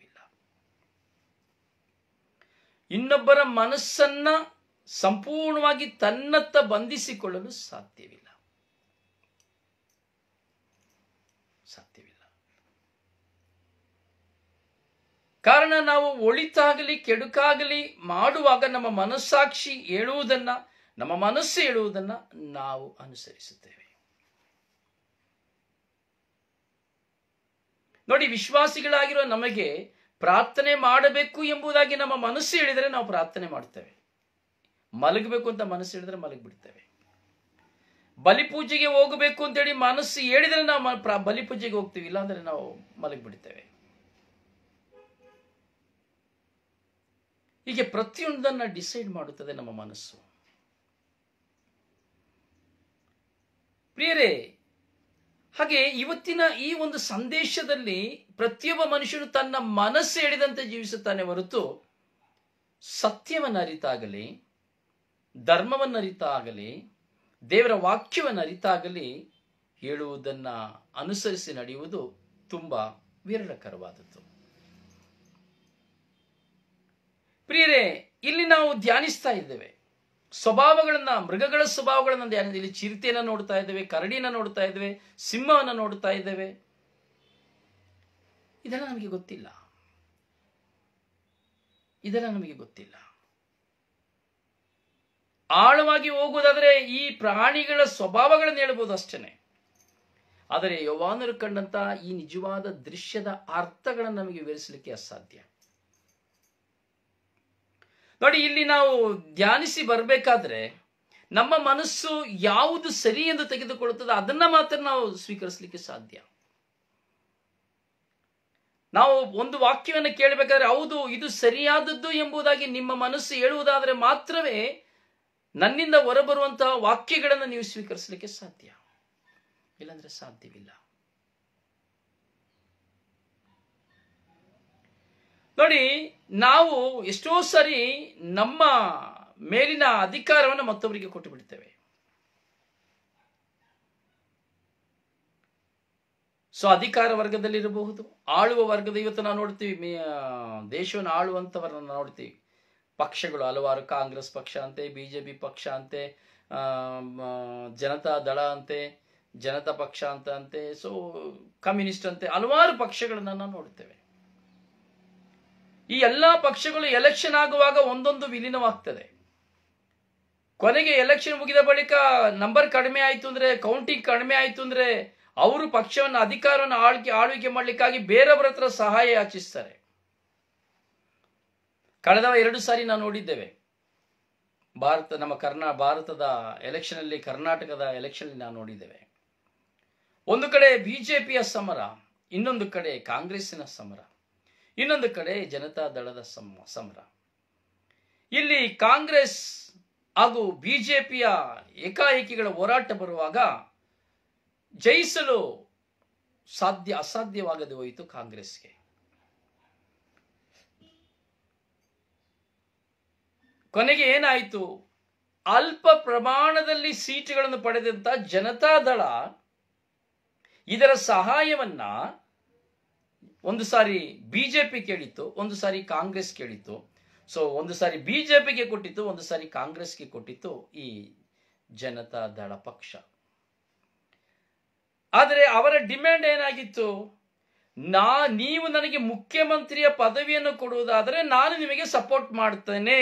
ಇನ್ನೊಬ್ಬರ ಮನಸ್ಸನ್ನ ಸಂಪೂರ್ಣವಾಗಿ ತನ್ನತ್ತ ಬಂಧಿಸಿಕೊಳ್ಳಲು ಸಾಧ್ಯವಿಲ್ಲ ಸಾಧ್ಯವಿಲ್ಲ ಕಾರಣ ನಾವು ಒಳಿತಾಗಲಿ ಕೆಡುಕಾಗಲಿ ಮಾಡುವಾಗ ನಮ್ಮ ಮನಸ್ಸಾಕ್ಷಿ ಹೇಳುವುದನ್ನ ನಮ್ಮ ಮನಸ್ಸು ಹೇಳುವುದನ್ನ ನಾವು ಅನುಸರಿಸುತ್ತೇವೆ ನೋಡಿ ವಿಶ್ವಾಸಿಗಳಾಗಿರೋ ನಮಗೆ ಪ್ರಾರ್ಥನೆ ಮಾಡಬೇಕು ಎಂಬುದಾಗಿ ನಮ್ಮ ಮನಸ್ಸು ಹೇಳಿದರೆ ನಾವು ಪ್ರಾರ್ಥನೆ ಮಾಡ್ತೇವೆ ಮಲಗಬೇಕು ಅಂತ ಮನಸ್ಸು ಹೇಳಿದ್ರೆ ಮಲಗಿಬಿಡ್ತೇವೆ ಬಲಿಪೂಜೆಗೆ ಹೋಗಬೇಕು ಅಂತೇಳಿ ಮನಸ್ಸು ಹೇಳಿದ್ರೆ ನಾವು ಮ- ಪ್ರ- ಬಲಿಪೂಜೆಗೆ ಹೋಗ್ತೀವಿ ಇಲ್ಲಾಂದ್ರೆ ನಾವು ಮಲಗಿಬಿಡ್ತೇವೆ ಹೀಗೆ ಪ್ರತಿಯೊಂದನ್ನ ಡಿಸೈಡ್ ಮಾಡುತ್ತದೆ ನಮ್ಮ ಮನಸ್ಸು ಪ್ರಿಯರೇ ಹಾಗೆ ಇವತ್ತಿನ ಈ ಒಂದು ಸಂದೇಶದಲ್ಲಿ ಪ್ರತಿಯೊಬ್ಬ ಮನುಷ್ಯನು ತನ್ನ ಮನಸ್ಸು ಹೇಳಿದಂತೆ ಜೀವಿಸುತ್ತಾನೆ ಹೊರತು ಸತ್ಯವನ್ನು ಅರಿತಾಗಲಿ ಧರ್ಮವನ್ನು ಅರಿತಾಗಲಿ ದೇವರ ವಾಕ್ಯವನ್ನು ಅರಿತಾಗಲಿ ಹೇಳುವುದನ್ನ ಅನುಸರಿಸಿ ನಡೆಯುವುದು ತುಂಬಾ ವಿರಳಕರವಾದದ್ದು ಪ್ರಿಯರೇ ಇಲ್ಲಿ ನಾವು ಧ್ಯಾನಿಸ್ತಾ ಇದ್ದೇವೆ ಸ್ವಭಾವಗಳನ್ನ ಮೃಗಗಳ ಸ್ವಭಾವಗಳನ್ನ ಧ್ಯಾನ ಇಲ್ಲಿ ಚಿರತೆಯನ್ನ ನೋಡ್ತಾ ಇದ್ದೇವೆ ಕರಡಿನ ನೋಡ್ತಾ ಇದ್ದೇವೆ ಸಿಂಹವನ್ನ ನೋಡ್ತಾ ಇದ್ದೇವೆ ಇದೆಲ್ಲ ನಮಗೆ ಗೊತ್ತಿಲ್ಲ ಇದೆಲ್ಲ ನಮಗೆ ಗೊತ್ತಿಲ್ಲ ಆಳವಾಗಿ ಹೋಗುವುದಾದರೆ ಈ ಪ್ರಾಣಿಗಳ ಸ್ವಭಾವಗಳನ್ನು ಹೇಳ್ಬೋದು ಅಷ್ಟೇನೆ ಆದರೆ ಯವಾನರು ಕಂಡಂತ ಈ ನಿಜವಾದ ದೃಶ್ಯದ ಅರ್ಥಗಳನ್ನು ನಮಗೆ ವಿವರಿಸಲಿಕ್ಕೆ ಅಸಾಧ್ಯ ನೋಡಿ ಇಲ್ಲಿ ನಾವು ಧ್ಯಾನಿಸಿ ಬರಬೇಕಾದ್ರೆ ನಮ್ಮ ಮನಸ್ಸು ಯಾವುದು ಸರಿ ಎಂದು ತೆಗೆದುಕೊಳ್ಳುತ್ತದೆ ಅದನ್ನ ಮಾತ್ರ ನಾವು ಸ್ವೀಕರಿಸಲಿಕ್ಕೆ ಸಾಧ್ಯ ನಾವು ಒಂದು ವಾಕ್ಯವನ್ನು ಕೇಳಬೇಕಾದ್ರೆ ಹೌದು ಇದು ಸರಿಯಾದದ್ದು ಎಂಬುದಾಗಿ ನಿಮ್ಮ ಮನಸ್ಸು ಹೇಳುವುದಾದರೆ ಮಾತ್ರವೇ ನನ್ನಿಂದ ಹೊರಬರುವಂತಹ ವಾಕ್ಯಗಳನ್ನು ನೀವು ಸ್ವೀಕರಿಸಲಿಕ್ಕೆ ಸಾಧ್ಯ ಇಲ್ಲಾಂದ್ರೆ ಸಾಧ್ಯವಿಲ್ಲ ನೋಡಿ ನಾವು ಎಷ್ಟೋ ಸರಿ ನಮ್ಮ ಮೇಲಿನ ಅಧಿಕಾರವನ್ನು ಮತ್ತೊಬ್ಬರಿಗೆ ಕೊಟ್ಟು ಬಿಡ್ತೇವೆ ಸೊ ಅಧಿಕಾರ ವರ್ಗದಲ್ಲಿರಬಹುದು ಆಳುವ ವರ್ಗದ ಇವತ್ತು ನಾವು ನೋಡ್ತೀವಿ ಮೇ- ದೇಶವನ್ನು ಆಳುವಂತವರನ್ನ ನೋಡ್ತೀವಿ ಪಕ್ಷಗಳು ಹಲವಾರು ಕಾಂಗ್ರೆಸ್ ಪಕ್ಷ ಅಂತೆ ಬಿಜೆಪಿ ಪಕ್ಷ ಅಂತೆ ಆ, ಮ- ಜನತಾ ದಳ ಅಂತೆ ಜನತಾ ಪಕ್ಷ ಅಂತ ಅಂತೆ ಸೊ ಕಮ್ಯುನಿಸ್ಟ್ ಅಂತೆ ಹಲವಾರು ಪಕ್ಷಗಳನ್ನ ನಾವು ನೋಡ್ತೇವೆ ಈ ಎಲ್ಲಾ ಪಕ್ಷಗಳು ಎಲೆಕ್ಷನ್ ಆಗುವಾಗ ಒಂದೊಂದು ವಿಲೀನವಾಗ್ತದೆ ಕೊನೆಗೆ ಎಲೆಕ್ಷನ್ ಮುಗಿದ ಬಳಿಕ ನಂಬರ್ ಕಡಿಮೆ ಆಯ್ತು ಅಂದ್ರೆ ಕೌಂಟಿಂಗ್ ಕಡಿಮೆ ಆಯ್ತು ಅಂದ್ರೆ ಅವರು ಪಕ್ಷವನ್ನು ಅಧಿಕಾರವನ್ನು ಆಳ್ಕೆ ಆಳ್ವಿಕೆ ಮಾಡ್ಲಿಕ್ಕಾಗಿ ಬೇರೊಬ್ಬರ ಹತ್ರ ಸಹಾಯ ಯಾಚಿಸ್ತಾರೆ ಕಳೆದ ಎರಡು ಸಾರಿ ನಾವು ನೋಡಿದ್ದೇವೆ ಭಾರತ ನಮ್ಮ ಕರ್ನಾ ಭಾರತದ ಎಲೆಕ್ಷನ್ ಅಲ್ಲಿ ಕರ್ನಾಟಕದ ಎಲೆಕ್ಷನ್ ನಾವು ನೋಡಿದ್ದೇವೆ ಒಂದು ಕಡೆ ಬಿಜೆಪಿಯ ಸಮರ ಇನ್ನೊಂದು ಕಡೆ ಕಾಂಗ್ರೆಸ್ಸಿನ ಸಮರ ಇನ್ನೊಂದು ಕಡೆ ಜನತಾ ದಳದ ಸಮ ಸಮರ ಇಲ್ಲಿ ಕಾಂಗ್ರೆಸ್ ಹಾಗೂ ಬಿಜೆಪಿಯ ಏಕಾಏಕಿಗಳ ಹೋರಾಟ ಬರುವಾಗ ಜಯಿಸಲು ಸಾಧ್ಯ ಅಸಾಧ್ಯವಾಗದೆ ಹೋಯಿತು ಕಾಂಗ್ರೆಸ್ಗೆ ಕೊನೆಗೆ ಏನಾಯಿತು ಅಲ್ಪ ಪ್ರಮಾಣದಲ್ಲಿ ಸೀಟುಗಳನ್ನು ಪಡೆದಂತ ಜನತಾ ದಳ ಇದರ ಸಹಾಯವನ್ನ ಒಂದು ಸಾರಿ ಬಿಜೆಪಿ ಕೇಳಿತ್ತು ಒಂದು ಸಾರಿ ಕಾಂಗ್ರೆಸ್ ಕೇಳಿತ್ತು ಸೊ ಒಂದು ಸಾರಿ ಬಿಜೆಪಿಗೆ ಕೊಟ್ಟಿತ್ತು ಒಂದು ಸಾರಿ ಕಾಂಗ್ರೆಸ್ಗೆ ಕೊಟ್ಟಿತ್ತು ಈ ಜನತಾ ದಳ ಪಕ್ಷ ಆದರೆ ಅವರ ಡಿಮ್ಯಾಂಡ್ ಏನಾಗಿತ್ತು ನಾ ನೀವು ನನಗೆ ಮುಖ್ಯಮಂತ್ರಿಯ ಪದವಿಯನ್ನು ಕೊಡುವುದಾದರೆ ನಾನು ನಿಮಗೆ ಸಪೋರ್ಟ್ ಮಾಡ್ತೇನೆ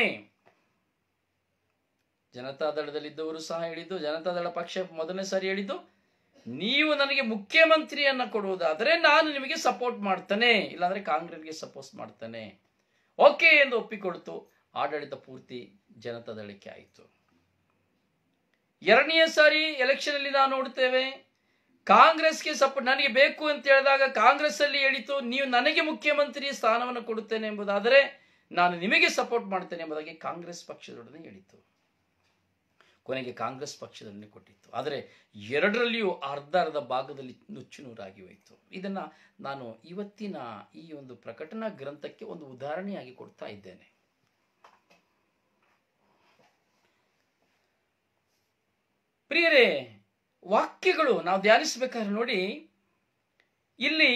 ಜನತಾದಳದಲ್ಲಿದ್ದವರು ಸಹ ಹೇಳಿದ್ದು ಜನತಾದಳ ಪಕ್ಷ ಮೊದಲನೇ ಸಾರಿ ಹೇಳಿದ್ದು ನೀವು ನನಗೆ ಮುಖ್ಯಮಂತ್ರಿಯನ್ನ ಕೊಡುವುದಾದರೆ ನಾನು ನಿಮಗೆ ಸಪೋರ್ಟ್ ಮಾಡ್ತೇನೆ ಇಲ್ಲಾಂದ್ರೆ ಕಾಂಗ್ರೆಸ್ಗೆ ಸಪೋರ್ಟ್ ಮಾಡ್ತೇನೆ ಓಕೆ ಎಂದು ಒಪ್ಪಿಕೊಳ್ತು ಆಡಳಿತ ಪೂರ್ತಿ ಜನತಾದಳಕ್ಕೆ ಆಯಿತು ಎರಡನೆಯ ಸಾರಿ ಎಲೆಕ್ಷನ್ ಅಲ್ಲಿ ನಾವು ನೋಡ್ತೇವೆ ಕಾಂಗ್ರೆಸ್ಗೆ ಸಪೋರ್ಟ್ ನನಗೆ ಬೇಕು ಅಂತ ಹೇಳಿದಾಗ ಕಾಂಗ್ರೆಸ್ ಅಲ್ಲಿ ಹೇಳಿತು ನೀವು ನನಗೆ ಮುಖ್ಯಮಂತ್ರಿ ಸ್ಥಾನವನ್ನು ಕೊಡುತ್ತೇನೆ ಎಂಬುದಾದರೆ ನಾನು ನಿಮಗೆ ಸಪೋರ್ಟ್ ಮಾಡ್ತೇನೆ ಎಂಬುದಾಗಿ ಕಾಂಗ್ರೆಸ್ ಪಕ್ಷದೊಡನೆ ಹೇಳಿತು ಕೊನೆಗೆ ಕಾಂಗ್ರೆಸ್ ಪಕ್ಷದಲ್ಲಿ ಕೊಟ್ಟಿತ್ತು ಆದರೆ ಎರಡರಲ್ಲಿಯೂ ಅರ್ಧ ಅರ್ಧ ಭಾಗದಲ್ಲಿ ನುಚ್ಚು ನೂರಾಗಿ ಹೋಯಿತು ಇದನ್ನ ನಾನು ಇವತ್ತಿನ ಈ ಒಂದು ಪ್ರಕಟಣಾ ಗ್ರಂಥಕ್ಕೆ ಒಂದು ಉದಾಹರಣೆಯಾಗಿ ಕೊಡ್ತಾ ಇದ್ದೇನೆ ಪ್ರಿಯರೇ ವಾಕ್ಯಗಳು ನಾವು ಧ್ಯಾನಿಸಬೇಕಾದ್ರೆ ನೋಡಿ ಇಲ್ಲಿ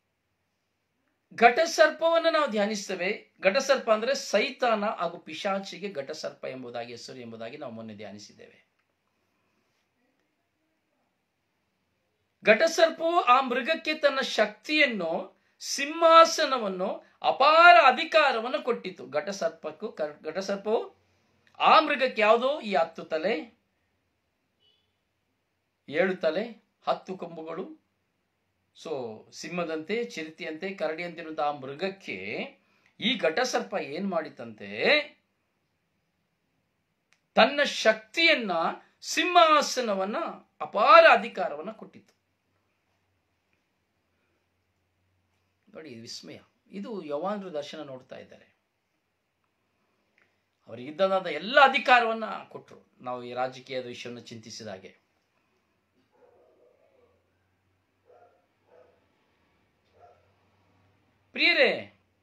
ಘಟಸರ್ಪವನ್ನು ನಾವು ಧ್ಯಾನಿಸ್ತೇವೆ ಘಟಸರ್ಪ ಅಂದ್ರೆ ಸೈತಾನ ಹಾಗೂ ಪಿಶಾಚಿಗೆ ಘಟಸರ್ಪ ಎಂಬುದಾಗಿ ಹೆಸರು ಎಂಬುದಾಗಿ ನಾವು ಮೊನ್ನೆ ಧ್ಯಾನಿಸಿದ್ದೇವೆ ಘಟಸರ್ಪವು ಆ ಮೃಗಕ್ಕೆ ತನ್ನ ಶಕ್ತಿಯನ್ನು ಸಿಂಹಾಸನವನ್ನು ಅಪಾರ ಅಧಿಕಾರವನ್ನು ಕೊಟ್ಟಿತು ಘಟಸರ್ಪಕ್ಕೂ ಕ- ಘಟಸರ್ಪವು ಆ ಮೃಗಕ್ಕೆ ಯಾವುದು ಈ ಹತ್ತು ತಲೆ ಏಳು ತಲೆ ಹತ್ತು ಕೊಂಬುಗಳು ಸೊ ಸಿಂಹದಂತೆ ಚಿರತೆಯಂತೆ ಕರಡಿಯಂತಿರುವಂತಹ ಆ ಮೃಗಕ್ಕೆ ಈ ಘಟಸರ್ಪ ಏನ್ ಮಾಡಿತಂತೆ ತನ್ನ ಶಕ್ತಿಯನ್ನ ಸಿಂಹಾಸನವನ್ನ ಅಪಾರ ಅಧಿಕಾರವನ್ನ ಕೊಟ್ಟಿತ್ತು ನೋಡಿ ಇದು ವಿಸ್ಮಯ ಇದು ಯವಾನರು ದರ್ಶನ ನೋಡ್ತಾ ಇದ್ದಾರೆ ಅವರಿಗಿದ್ದದಾದ ಎಲ್ಲ ಅಧಿಕಾರವನ್ನ ಕೊಟ್ಟರು ನಾವು ಈ ರಾಜಕೀಯದ ವಿಷಯವನ್ನು ಚಿಂತಿಸಿದ ಹಾಗೆ ಪ್ರಿಯರೇ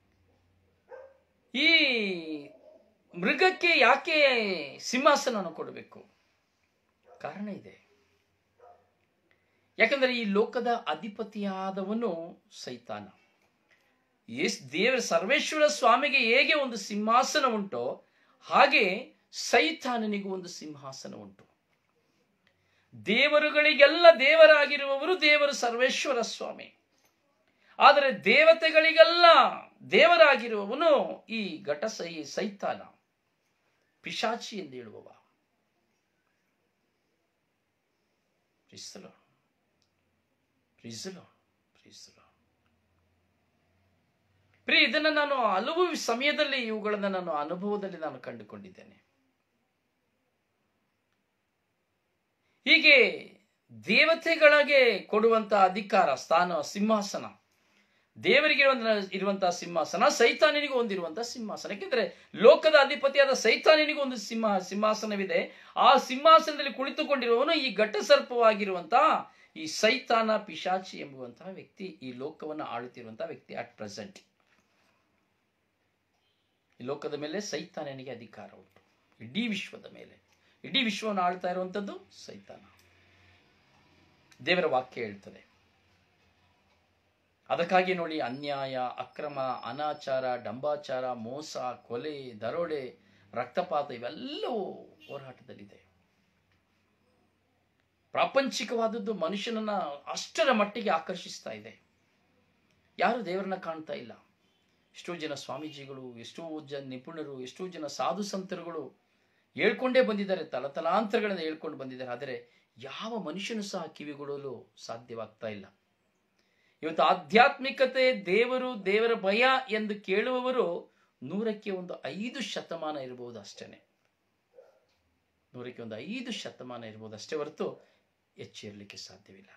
ಈ ಮೃಗಕ್ಕೆ ಯಾಕೆ ಸಿಂಹಾಸನವನ್ನು ಕೊಡಬೇಕು ಕಾರಣ ಇದೆ ಯಾಕಂದ್ರೆ ಈ ಲೋಕದ ಅಧಿಪತಿಯಾದವನು ಸೈತಾನ ಎಸ್ ದೇವರ ಸರ್ವೇಶ್ವರ ಸ್ವಾಮಿಗೆ ಹೇಗೆ ಒಂದು ಸಿಂಹಾಸನ ಉಂಟೋ ಹಾಗೆ ಸೈತಾನನಿಗೂ ಒಂದು ಸಿಂಹಾಸನ ಉಂಟು ದೇವರುಗಳಿಗೆಲ್ಲ ದೇವರಾಗಿರುವವರು ದೇವರು ಸರ್ವೇಶ್ವರ ಸ್ವಾಮಿ ಆದರೆ ದೇವತೆಗಳಿಗೆಲ್ಲ ದೇವರಾಗಿರುವವನು ಈ ಘಟ ಸೈ ಸೈತಾನ ಪಿಶಾಚಿ ಎಂದು ಹೇಳುವವ ಪ್ರೀಸಲೋ ಪ್ರೀಸಲೋ ಪ್ರೀಸಲೋ ಪ್ರಿಯ ಇದನ್ನು ನಾನು ಹಲವು ಸಮಯದಲ್ಲಿ ಇವುಗಳನ್ನು ನಾನು ಅನುಭವದಲ್ಲಿ ನಾನು ಕಂಡುಕೊಂಡಿದ್ದೇನೆ ಹೀಗೆ ದೇವತೆಗಳಿಗೆ ಕೊಡುವಂತ ಅಧಿಕಾರ ಸ್ಥಾನ ಸಿಂಹಾಸನ ದೇವರಿಗೆ ಒಂದು ಇರುವಂತಹ ಸಿಂಹಾಸನ ಸೈತಾನಿನಿಗೂ ಒಂದಿರುವಂತಹ ಸಿಂಹಾಸನ ಯಾಕೆಂದ್ರೆ ಲೋಕದ ಅಧಿಪತಿಯಾದ ಸೈತಾನಿನಿಗೂ ಒಂದು ಸಿಂಹ ಸಿಂಹಾಸನವಿದೆ ಆ ಸಿಂಹಾಸನದಲ್ಲಿ ಕುಳಿತುಕೊಂಡಿರುವವನು ಈ ಘಟಸರ್ಪವಾಗಿರುವಂತಹ ಈ ಸೈತಾನ ಪಿಶಾಚಿ ಎಂಬುವಂತಹ ವ್ಯಕ್ತಿ ಈ ಲೋಕವನ್ನು ಆಳುತ್ತಿರುವಂತಹ ವ್ಯಕ್ತಿ ಅಟ್ ಪ್ರೆಸೆಂಟ್ ಈ ಲೋಕದ ಮೇಲೆ ಸೈತಾನನಿಗೆ ಅಧಿಕಾರ ಉಂಟು ಇಡೀ ವಿಶ್ವದ ಮೇಲೆ ಇಡೀ ವಿಶ್ವವನ್ನು ಆಳ್ತಾ ಇರುವಂಥದ್ದು ಸೈತಾನ ದೇವರ ವಾಕ್ಯ ಹೇಳ್ತದೆ ಅದಕ್ಕಾಗಿ ನೋಡಿ ಅನ್ಯಾಯ ಅಕ್ರಮ ಅನಾಚಾರ ಡಂಬಾಚಾರ ಮೋಸ ಕೊಲೆ ದರೋಡೆ ರಕ್ತಪಾತ ಇವೆಲ್ಲವೂ ಹೋರಾಟದಲ್ಲಿದೆ ಪ್ರಾಪಂಚಿಕವಾದದ್ದು ಮನುಷ್ಯನನ್ನ ಅಷ್ಟರ ಮಟ್ಟಿಗೆ ಆಕರ್ಷಿಸ್ತಾ ಇದೆ ಯಾರು ದೇವರನ್ನ ಕಾಣ್ತಾ ಇಲ್ಲ ಎಷ್ಟೋ ಜನ ಸ್ವಾಮೀಜಿಗಳು ಎಷ್ಟೋ ಜನ ನಿಪುಣರು ಎಷ್ಟೋ ಜನ ಸಾಧು ಸಂತರುಗಳು ಹೇಳ್ಕೊಂಡೇ ಬಂದಿದ್ದಾರೆ ತಲತಲಾಂತರಗಳಿಂದ ಹೇಳ್ಕೊಂಡು ಬಂದಿದ್ದಾರೆ ಆದರೆ ಯಾವ ಮನುಷ್ಯನು ಸಹ ಕಿವಿಗೊಡಲು ಸಾಧ್ಯವಾಗ್ತಾ ಇಲ್ಲ ಇವತ್ತು ಆಧ್ಯಾತ್ಮಿಕತೆ ದೇವರು ದೇವರ ಭಯ ಎಂದು ಕೇಳುವವರು ನೂರಕ್ಕೆ ಒಂದು ಐದು ಶತಮಾನ ಇರಬಹುದು ಅಷ್ಟೇನೆ ನೂರಕ್ಕೆ ಒಂದು ಐದು ಶತಮಾನ ಇರಬಹುದು ಅಷ್ಟೇ ಹೊರತು ಹೆಚ್ಚಿರಲಿಕ್ಕೆ ಸಾಧ್ಯವಿಲ್ಲ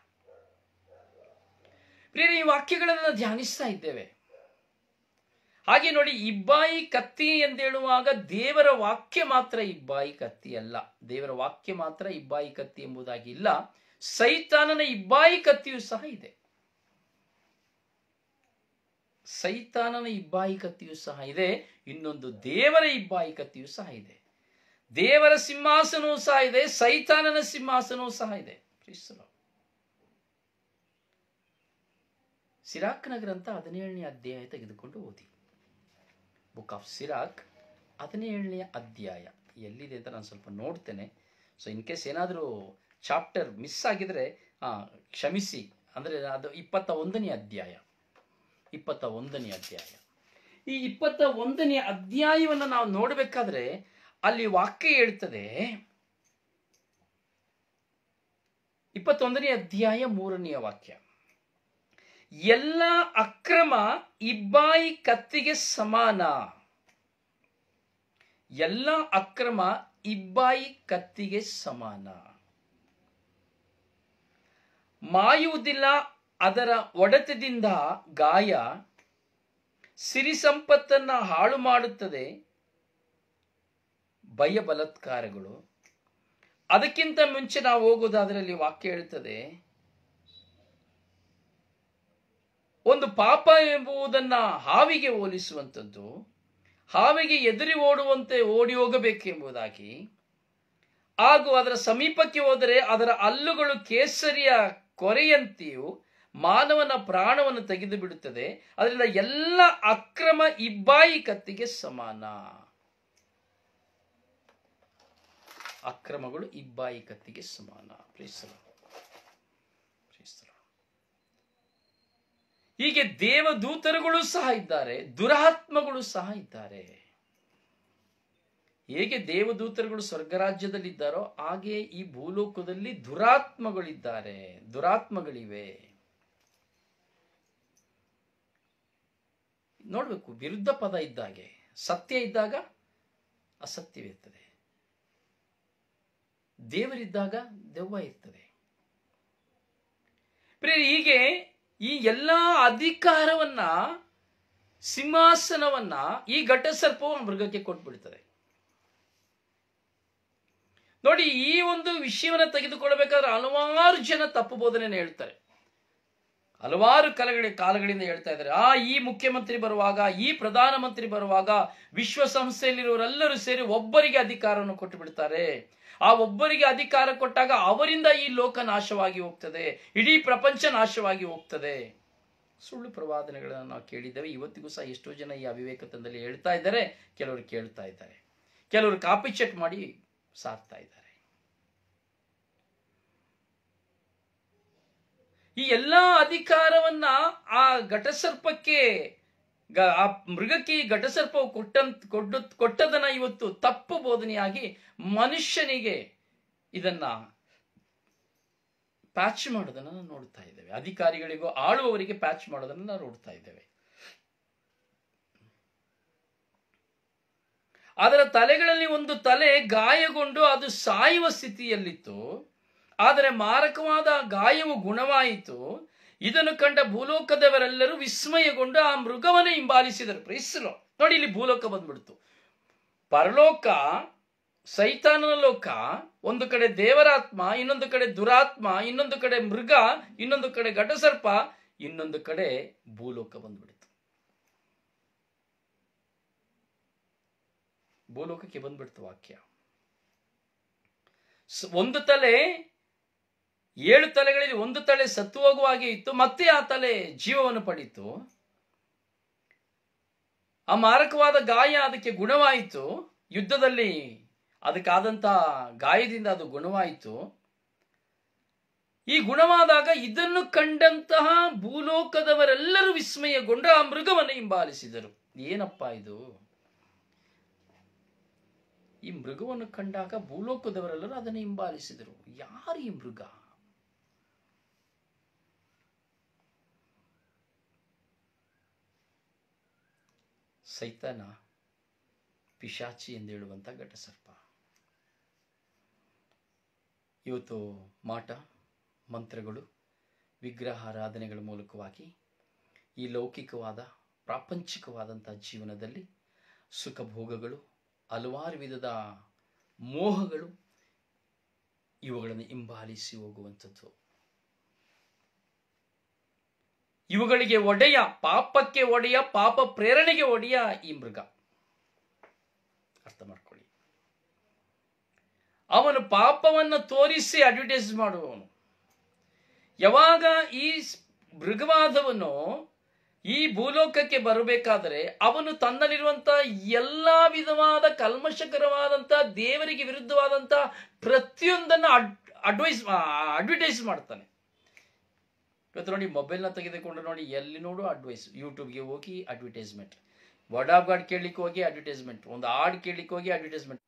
ಪ್ರಿಯರೇ ಈ ವಾಕ್ಯಗಳನ್ನು ಧ್ಯಾನಿಸ್ತಾ ಇದ್ದೇವೆ ಹಾಗೆ ನೋಡಿ ಇಬ್ಬಾಯಿ ಕತ್ತಿ ಎಂದೇಳುವಾಗ ದೇವರ ವಾಕ್ಯ ಮಾತ್ರ ಇಬ್ಬಾಯಿ ಕತ್ತಿ ಅಲ್ಲ ದೇವರ ವಾಕ್ಯ ಮಾತ್ರ ಇಬ್ಬಾಯಿ ಕತ್ತಿ ಎಂಬುದಾಗಿ ಇಲ್ಲ ಸೈತಾನನ ಇಬ್ಬಾಯಿ ಕತ್ತಿಯೂ ಸಹ ಇದೆ ಸೈತಾನನ ಇಬ್ಬಾಯಿ ಕತ್ತಿಯೂ ಸಹ ಇದೆ ಇನ್ನೊಂದು ದೇವರ ಇಬ್ಬಾಯಿ ಕತ್ತಿಯೂ ಸಹ ಇದೆ ದೇವರ ಸಿಂಹಾಸನವೂ ಸಹ ಇದೆ ಸೈತಾನನ ಸಿಂಹಾಸನವೂ ಸಹ ಇದೆ ಕ್ರಿಸ್ತರು ಸಿರಾಕ್ನ ಗ್ರಂಥ ಹದಿನೇಳನೇ ಅಧ್ಯಾಯ ತೆಗೆದುಕೊಂಡು ಓದಿ ಬುಕ್ ಆಫ್ ಸಿರಾಕ್ ಹದಿನೇಳನೇ ಅಧ್ಯಾಯ ಎಲ್ಲಿದೆ ಅಂತ ನಾನು ಸ್ವಲ್ಪ ನೋಡ್ತೇನೆ ಸೊ ಇನ್ ಕೇಸ್ ಏನಾದರೂ ಚಾಪ್ಟರ್ ಮಿಸ್ ಆಗಿದ್ರೆ ಆ, ಕ್ಷಮಿಸಿ ಅಂದರೆ ಅದು ಇಪ್ಪತ್ತ ಒಂದನೇ ಅಧ್ಯಾಯ ಇಪ್ಪತ್ತ ಒಂದನೇ ಅಧ್ಯಾಯ ಈ ಇಪ್ಪತ್ತ ಒಂದನೇ ಅಧ್ಯಾಯವನ್ನು ನಾವು ನೋಡಬೇಕಾದ್ರೆ ಅಲ್ಲಿ ವಾಕ್ಯ ಹೇಳ್ತದೆ ಇಪ್ಪತ್ತೊಂದನೇ ಅಧ್ಯಾಯ ಮೂರನೆಯ ವಾಕ್ಯ ಎಲ್ಲ ಅಕ್ರಮ ಇಬ್ಬಾಯಿ ಕತ್ತಿಗೆ ಸಮಾನ ಎಲ್ಲ ಅಕ್ರಮ ಇಬ್ಬಾಯಿ ಕತ್ತಿಗೆ ಸಮಾನ ಮಾಯುವುದಿಲ್ಲ ಅದರ ಒಡೆತದಿಂದ ಗಾಯ ಸಿರಿ ಸಂಪತ್ತನ್ನ ಹಾಳು ಮಾಡುತ್ತದೆ ಭಯ ಬಲಾತ್ಕಾರಗಳು ಅದಕ್ಕಿಂತ ಮುಂಚೆ ನಾವು ಹೋಗೋದಾದ್ರಲ್ಲಿ ವಾಕ್ಯ ಹೇಳ್ತದೆ ಒಂದು ಪಾಪ ಎಂಬುದನ್ನ ಹಾವಿಗೆ ಹೋಲಿಸುವಂಥದ್ದು ಹಾವಿಗೆ ಎದುರಿ ಓಡುವಂತೆ ಓಡಿ ಹೋಗಬೇಕೆಂಬುದಾಗಿ ಹಾಗೂ ಅದರ ಸಮೀಪಕ್ಕೆ ಹೋದರೆ ಅದರ ಹಲ್ಲುಗಳು ಕೇಸರಿಯ ಕೊರೆಯಂತೆಯೂ ಮಾನವನ ಪ್ರಾಣವನ್ನು ತೆಗೆದು ಬಿಡುತ್ತದೆ ಅದರಿಂದ ಎಲ್ಲ ಅಕ್ರಮ ಇಬ್ಬಾಯಿ ಕತ್ತಿಗೆ ಸಮಾನ ಅಕ್ರಮಗಳು ಇಬ್ಬಾಯಿ ಕತ್ತಿಗೆ ಸಮಾನ ಪ್ರೀಸಲ ಹೀಗೆ ದೇವದೂತರುಗಳು ಸಹ ಇದ್ದಾರೆ ದುರಾತ್ಮಗಳು ಸಹ ಇದ್ದಾರೆ ಹೇಗೆ ದೇವದೂತರುಗಳು ಸ್ವರ್ಗರಾಜ್ಯದಲ್ಲಿದ್ದಾರೋ ಹಾಗೆ ಈ ಭೂಲೋಕದಲ್ಲಿ ದುರಾತ್ಮಗಳಿದ್ದಾರೆ ದುರಾತ್ಮಗಳಿವೆ ನೋಡ್ಬೇಕು ವಿರುದ್ಧ ಪದ ಇದ್ದಾಗೆ ಸತ್ಯ ಇದ್ದಾಗ ಅಸತ್ಯವಿರ್ತದೆ ದೇವರಿದ್ದಾಗ ದೆವ್ವ ಇರ್ತದೆ ಪ್ರಿಯರೇ, ಹೀಗೆ ಈ ಎಲ್ಲ ಅಧಿಕಾರವನ್ನ ಸಿಂಹಾಸನವನ್ನ ಈ ಘಟಸರ್ಪವು ಆ ಮೃಗಕ್ಕೆ ಕೊಟ್ಬಿಡ್ತದೆ ನೋಡಿ ಈ ಒಂದು ವಿಷಯವನ್ನ ತೆಗೆದುಕೊಳ್ಳಬೇಕಾದ್ರೆ ಹಲವಾರು ಜನ ತಪ್ಪು ಬೋಧನೆಯನ್ನು ಹೇಳ್ತಾರೆ ಹಲವಾರು ಕಲೆಗಳ ಕಾಲಗಳಿಂದ ಹೇಳ್ತಾ ಇದ್ದಾರೆ ಆ ಈ ಮುಖ್ಯಮಂತ್ರಿ ಬರುವಾಗ ಈ ಪ್ರಧಾನಮಂತ್ರಿ ಬರುವಾಗ ವಿಶ್ವಸಂಸ್ಥೆಯಲ್ಲಿರುವವರೆಲ್ಲರೂ ಸೇರಿ ಒಬ್ಬರಿಗೆ ಅಧಿಕಾರವನ್ನು ಕೊಟ್ಟು ಬಿಡ್ತಾರೆ ಆ ಒಬ್ಬರಿಗೆ ಅಧಿಕಾರ ಕೊಟ್ಟಾಗ ಅವರಿಂದ ಈ ಲೋಕ ನಾಶವಾಗಿ ಹೋಗ್ತದೆ ಇಡೀ ಪ್ರಪಂಚ ನಾಶವಾಗಿ ಹೋಗ್ತದೆ ಸುಳ್ಳು ಪ್ರವಾದನೆಗಳನ್ನು ನಾವು ಕೇಳಿದ್ದೇವೆ ಇವತ್ತಿಗೂ ಸಹ ಎಷ್ಟೋ ಜನ ಈ ಅವಿವೇಕತನದಲ್ಲಿ ಹೇಳ್ತಾ ಇದ್ದಾರೆ ಕೆಲವರು ಕೇಳ್ತಾ ಇದ್ದಾರೆ ಕೆಲವರು ಕಾಪಿ ಚೆಕ್ ಮಾಡಿ ಸಾಕ್ತಾ ಇದ್ದಾರೆ ಈ ಎಲ್ಲಾ ಅಧಿಕಾರವನ್ನ ಆ ಘಟಸರ್ಪಕ್ಕೆ ಗ- ಆ ಮೃಗಕ್ಕೆ ಈ ಘಟಸರ್ಪವು ಕೊಟ್ಟಂತ ಕೊಟ್ಟು ಕೊಟ್ಟದನ್ನ ಇವತ್ತು ತಪ್ಪು ಬೋಧನೆಯಾಗಿ ಮನುಷ್ಯನಿಗೆ ಇದನ್ನ ಪ್ಯಾಚ್ ಮಾಡೋದನ್ನ ನಾವು ನೋಡ್ತಾ ಇದ್ದೇವೆ ಅಧಿಕಾರಿಗಳಿಗೂ ಆಳುವವರಿಗೆ ಪ್ಯಾಚ್ ಮಾಡೋದನ್ನ ನಾವು ನೋಡ್ತಾ ಇದ್ದೇವೆ ಅದರ ತಲೆಗಳಲ್ಲಿ ಒಂದು ತಲೆ ಗಾಯಗೊಂಡು ಅದು ಸಾಯುವ ಸ್ಥಿತಿಯಲ್ಲಿತ್ತು ಆದರೆ ಮಾರಕವಾದ ಗಾಯವು ಗುಣವಾಯಿತು ಇದನ್ನು ಕಂಡ ಭೂಲೋಕದವರೆಲ್ಲರೂ ವಿಸ್ಮಯಗೊಂಡು ಆ ಮೃಗವನ್ನೇ ಹಿಂಬಾಲಿಸಿದರು ಪ್ರೀಸಲು ನೋಡಿ ಇಲ್ಲಿ ಭೂಲೋಕ ಬಂದ್ಬಿಡ್ತು ಪರಲೋಕ ಸೈತಾನನ ಲೋಕ ಒಂದು ಕಡೆ ದೇವರಾತ್ಮ ಇನ್ನೊಂದು ಕಡೆ ದುರಾತ್ಮ ಇನ್ನೊಂದು ಕಡೆ ಮೃಗ ಇನ್ನೊಂದು ಕಡೆ ಘಟಸರ್ಪ ಇನ್ನೊಂದು ಕಡೆ ಭೂಲೋಕ ಬಂದ್ಬಿಡ್ತು ಭೂಲೋಕಕ್ಕೆ ಬಂದ್ಬಿಡ್ತು ವಾಕ್ಯ ಸ- ಒಂದು ತಲೆ ಏಳು ತಲೆಗಳಲ್ಲಿ ಒಂದು ತಲೆ ಸತ್ತು ಹೋಗುವ ಹಾಗೆ ಇತ್ತು ಮತ್ತೆ ಆ ತಲೆ ಜೀವವನ್ನು ಪಡೀತು ಆ ಮಾರಕವಾದ ಗಾಯ ಅದಕ್ಕೆ ಗುಣವಾಯಿತು ಯುದ್ಧದಲ್ಲಿ ಅದಕ್ಕಾದಂತ ಗಾಯದಿಂದ ಅದು ಗುಣವಾಯಿತು ಈ ಗುಣವಾದಾಗ ಇದನ್ನು ಕಂಡಂತಹ ಭೂಲೋಕದವರೆಲ್ಲರೂ ವಿಸ್ಮಯಗೊಂಡು ಆ ಮೃಗವನ್ನು ಹಿಂಬಾಲಿಸಿದರು ಏನಪ್ಪಾ ಇದು ಈ ಮೃಗವನ್ನು ಕಂಡಾಗ ಭೂಲೋಕದವರೆಲ್ಲರೂ ಅದನ್ನು ಹಿಂಬಾಲಿಸಿದರು ಯಾರು ಈ ಮೃಗ ಸೈತಾನ ಪಿಶಾಚಿ ಎಂದು ಹೇಳುವಂತ ಘಟಸರ್ಪ ಇವತ್ತು ಮಾಟ ಮಂತ್ರಗಳು ವಿಗ್ರಹಾರಾಧನೆಗಳ ಮೂಲಕವಾಗಿ ಈ ಲೌಕಿಕವಾದ ಪ್ರಾಪಂಚಿಕವಾದಂಥ ಜೀವನದಲ್ಲಿ ಸುಖ ಭೋಗಗಳು ಹಲವಾರು ವಿಧದ ಮೋಹಗಳು ಇವುಗಳನ್ನು ಹಿಂಬಾಲಿಸಿ ಹೋಗುವಂಥದ್ದು ಇವುಗಳಿಗೆ ಒಡೆಯ ಪಾಪಕ್ಕೆ ಒಡೆಯ ಪಾಪ ಪ್ರೇರಣೆಗೆ ಒಡೆಯ ಈ ಮೃಗ ಅರ್ಥ ಮಾಡ್ಕೊಳ್ಳಿ ಅವನು ಪಾಪವನ್ನು ತೋರಿಸಿ ಅಡ್ವರ್ಟೈಸ್ ಮಾಡುವವನು ಯಾವಾಗ ಈ ಸ್- ಮೃಗವಾದವನು ಈ ಭೂಲೋಕಕ್ಕೆ ಬರಬೇಕಾದರೆ ಅವನು ತನ್ನಲ್ಲಿರುವಂತ ಎಲ್ಲಾ ವಿಧವಾದ ಕಲ್ಮಶಕರವಾದಂತ ದೇವರಿಗೆ ವಿರುದ್ಧವಾದಂತ ಪ್ರತಿಯೊಂದನ್ನು ಅಡ್ ಅಡ್ವೈಸ್ ಅಡ್ವರ್ಟೈಸ್ ಮಾಡ್ತಾನೆ ಇವತ್ತು ನೋಡಿ ಮೊಬೈಲ್ನ ತೆಗೆದುಕೊಂಡು ನೋಡಿ ಎಲ್ಲಿ ನೋಡು ಅಡ್ವೈಸ್ ಯೂಟ್ಯೂಬ್ಗೆ ಹೋಗಿ ಅಡ್ವರ್ಟೈಸ್ಮೆಂಟ್ ವರ್ಡ್ ಆಫ್ ಗಾಡ್ ಕೇಳಲಿಕ್ಕೆ ಹೋಗಿ ಅಡ್ವರ್ಟೈಸ್ಮೆಂಟ್ ಒಂದು ಹಾಡು ಕೇಳಲಿಕ್ಕೆ ಹೋಗಿ ಅಡ್ವರ್ಟೈಸ್ಮೆಂಟ್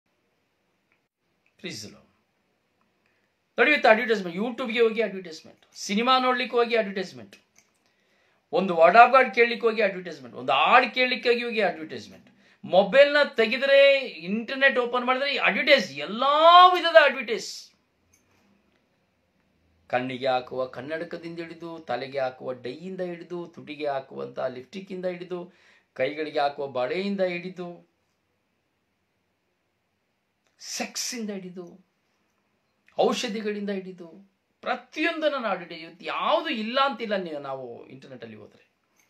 ಪ್ಲೀಸ್ ನೋಡಿ ಇವತ್ತು ಅಡ್ವರ್ಟೈಸ್ಮೆಂಟ್ ಯೂಟ್ಯೂಬ್ಗೆ ಹೋಗಿ ಅಡ್ವರ್ಟೈಸ್ಮೆಂಟ್ ಸಿನಿಮಾ ನೋಡ್ಲಿಕ್ಕೆ ಹೋಗಿ ಅಡ್ವರ್ಟೈಸ್ಮೆಂಟ್ ಒಂದು ವರ್ಡ್ ಆಫ್ ಗಾಡ್ ಕೇಳಲಿಕ್ಕೆ ಹೋಗಿ ಅಡ್ವರ್ಟೈಸ್ಮೆಂಟ್ ಒಂದು ಹಾಡು ಕೇಳಲಿಕ್ಕೆ ಹೋಗಿ ಹೋಗಿ ಅಡ್ವರ್ಟೈಸ್ಮೆಂಟ್ ಮೊಬೈಲ್ನ ತೆಗೆದ್ರೆ ಇಂಟರ್ನೆಟ್ ಓಪನ್ ಮಾಡಿದ್ರೆ ಅಡ್ವರ್ಟೈಸ್ ಎಲ್ಲಾ ವಿಧದ ಅಡ್ವರ್ಟೈಸ್ ಕಣ್ಣಿಗೆ ಹಾಕುವ ಕನ್ನಡಕದಿಂದ ಹಿಡಿದು ತಲೆಗೆ ಹಾಕುವ ಡೈಯಿಂದ ಹಿಡಿದು ತುಟಿಗೆ ಹಾಕುವಂತ ಲಿಪ್ಸ್ಟಿಕ್ ಇಂದ ಹಿಡಿದು ಕೈಗಳಿಗೆ ಹಾಕುವ ಬಳೆಯಿಂದ ಹಿಡಿದು ಸೆಕ್ಸ್ ಇಂದ ಹಿಡಿದು ಔಷಧಿಗಳಿಂದ ಹಿಡಿದು ಪ್ರತಿಯೊಂದನ್ನು ನಾವು ಇವತ್ತು ಯಾವುದು ಇಲ್ಲ ಅಂತಿಲ್ಲ ನೀವು ನಾವು ಇಂಟರ್ನೆಟ್ ಅಲ್ಲಿ ಹೋದ್ರೆ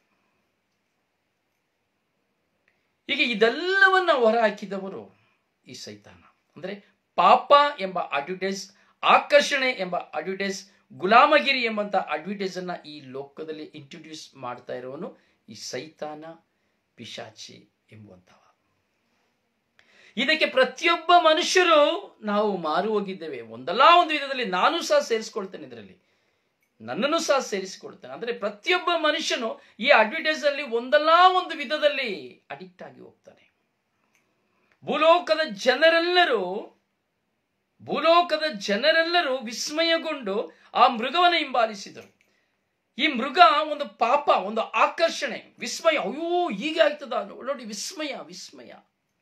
ಈಗ ಇದೆಲ್ಲವನ್ನ ಹೊರ ಹಾಕಿದವರು ಈ ಸೈತಾನ ಅಂದ್ರೆ ಪಾಪ ಎಂಬ ಅಡ್ವರ್ಟೈಸ್ ಆಕರ್ಷಣೆ ಎಂಬ ಅಡ್ವರ್ಟೈಸ್ ಗುಲಾಮಗಿರಿ ಎಂಬಂತ ಅಡ್ವರ್ಟೈಸ್ ಅನ್ನ ಈ ಲೋಕದಲ್ಲಿ ಇಂಟ್ರೊಡ್ಯೂಸ್ ಮಾಡ್ತಾ ಇರೋವನು ಈ ಸೈತಾನ ಪಿಶಾಚಿ ಎಂಬುವಂತವ ಇದಕ್ಕೆ ಪ್ರತಿಯೊಬ್ಬ ಮನುಷ್ಯರು ನಾವು ಮಾರು ಹೋಗಿದ್ದೇವೆ ಒಂದಲ್ಲ ಒಂದು ವಿಧದಲ್ಲಿ ನಾನು ಸಹ ಸೇರಿಸ್ಕೊಳ್ತೇನೆ ಇದರಲ್ಲಿ ನನ್ನನ್ನು ಸಹ ಸೇರಿಸಿಕೊಳ್ತೇನೆ ಅಂದ್ರೆ ಪ್ರತಿಯೊಬ್ಬ ಮನುಷ್ಯನು ಈ ಅಡ್ವರ್ಟೈಸ್ ಅಲ್ಲಿ ಒಂದಲ್ಲ ಒಂದು ವಿಧದಲ್ಲಿ ಅಡಿಕ್ಟ್ ಆಗಿ ಹೋಗ್ತಾನೆ ಭೂಲೋಕದ ಜನರೆಲ್ಲರೂ ಭೂಲೋಕದ ಜನರೆಲ್ಲರೂ ವಿಸ್ಮಯಗೊಂಡು ಆ ಮೃಗವನ್ನು ಹಿಂಬಾಲಿಸಿದರು ಈ ಮೃಗ ಒಂದು ಪಾಪ ಒಂದು ಆಕರ್ಷಣೆ ವಿಸ್ಮಯ ಅಯ್ಯೋ ಹೀಗೆ ಆಗ್ತದ ನೋಡಿ ವಿಸ್ಮಯ ವಿಸ್ಮಯ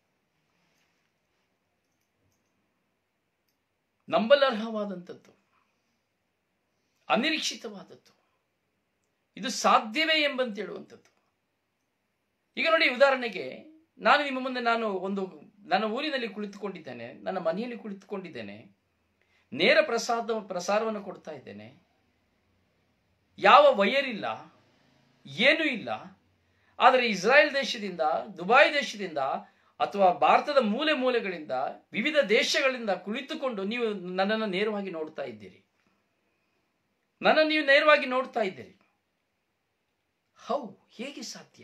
ನಂಬಲರ್ಹವಾದಂಥದ್ದು ಅನಿರೀಕ್ಷಿತವಾದದ್ದು ಇದು ಸಾಧ್ಯವೇ ಎಂಬಂತ ಹೇಳುವಂಥದ್ದು ಈಗ ನೋಡಿ ಉದಾಹರಣೆಗೆ ನಾನು ನಿಮ್ಮ ಮುಂದೆ ನಾನು ಒಂದು ನನ್ನ ಊರಿನಲ್ಲಿ ಕುಳಿತುಕೊಂಡಿದ್ದೇನೆ ನನ್ನ ಮನೆಯಲ್ಲಿ ಕುಳಿತುಕೊಂಡಿದ್ದೇನೆ ನೇರ ಪ್ರಸಾದ ಪ್ರಸಾರವನ್ನು ಕೊಡ್ತಾ ಇದ್ದೇನೆ ಯಾವ ವಯರಿಲ್ಲ ಏನೂ ಇಲ್ಲ ಆದರೆ ಇಸ್ರಾಯೇಲ್ ದೇಶದಿಂದ ದುಬೈ ದೇಶದಿಂದ ಅಥವಾ ಭಾರತದ ಮೂಲೆ ಮೂಲೆಗಳಿಂದ ವಿವಿಧ ದೇಶಗಳಿಂದ ಕುಳಿತುಕೊಂಡು ನೀವು ನನ್ನನ್ನು ನೇರವಾಗಿ ನೋಡ್ತಾ ಇದ್ದೀರಿ ನನ್ನನ್ನು ನೀವು ನೇರವಾಗಿ ನೋಡ್ತಾ ಇದ್ದೀರಿ ಹೌ ಹೇಗೆ ಸಾಧ್ಯ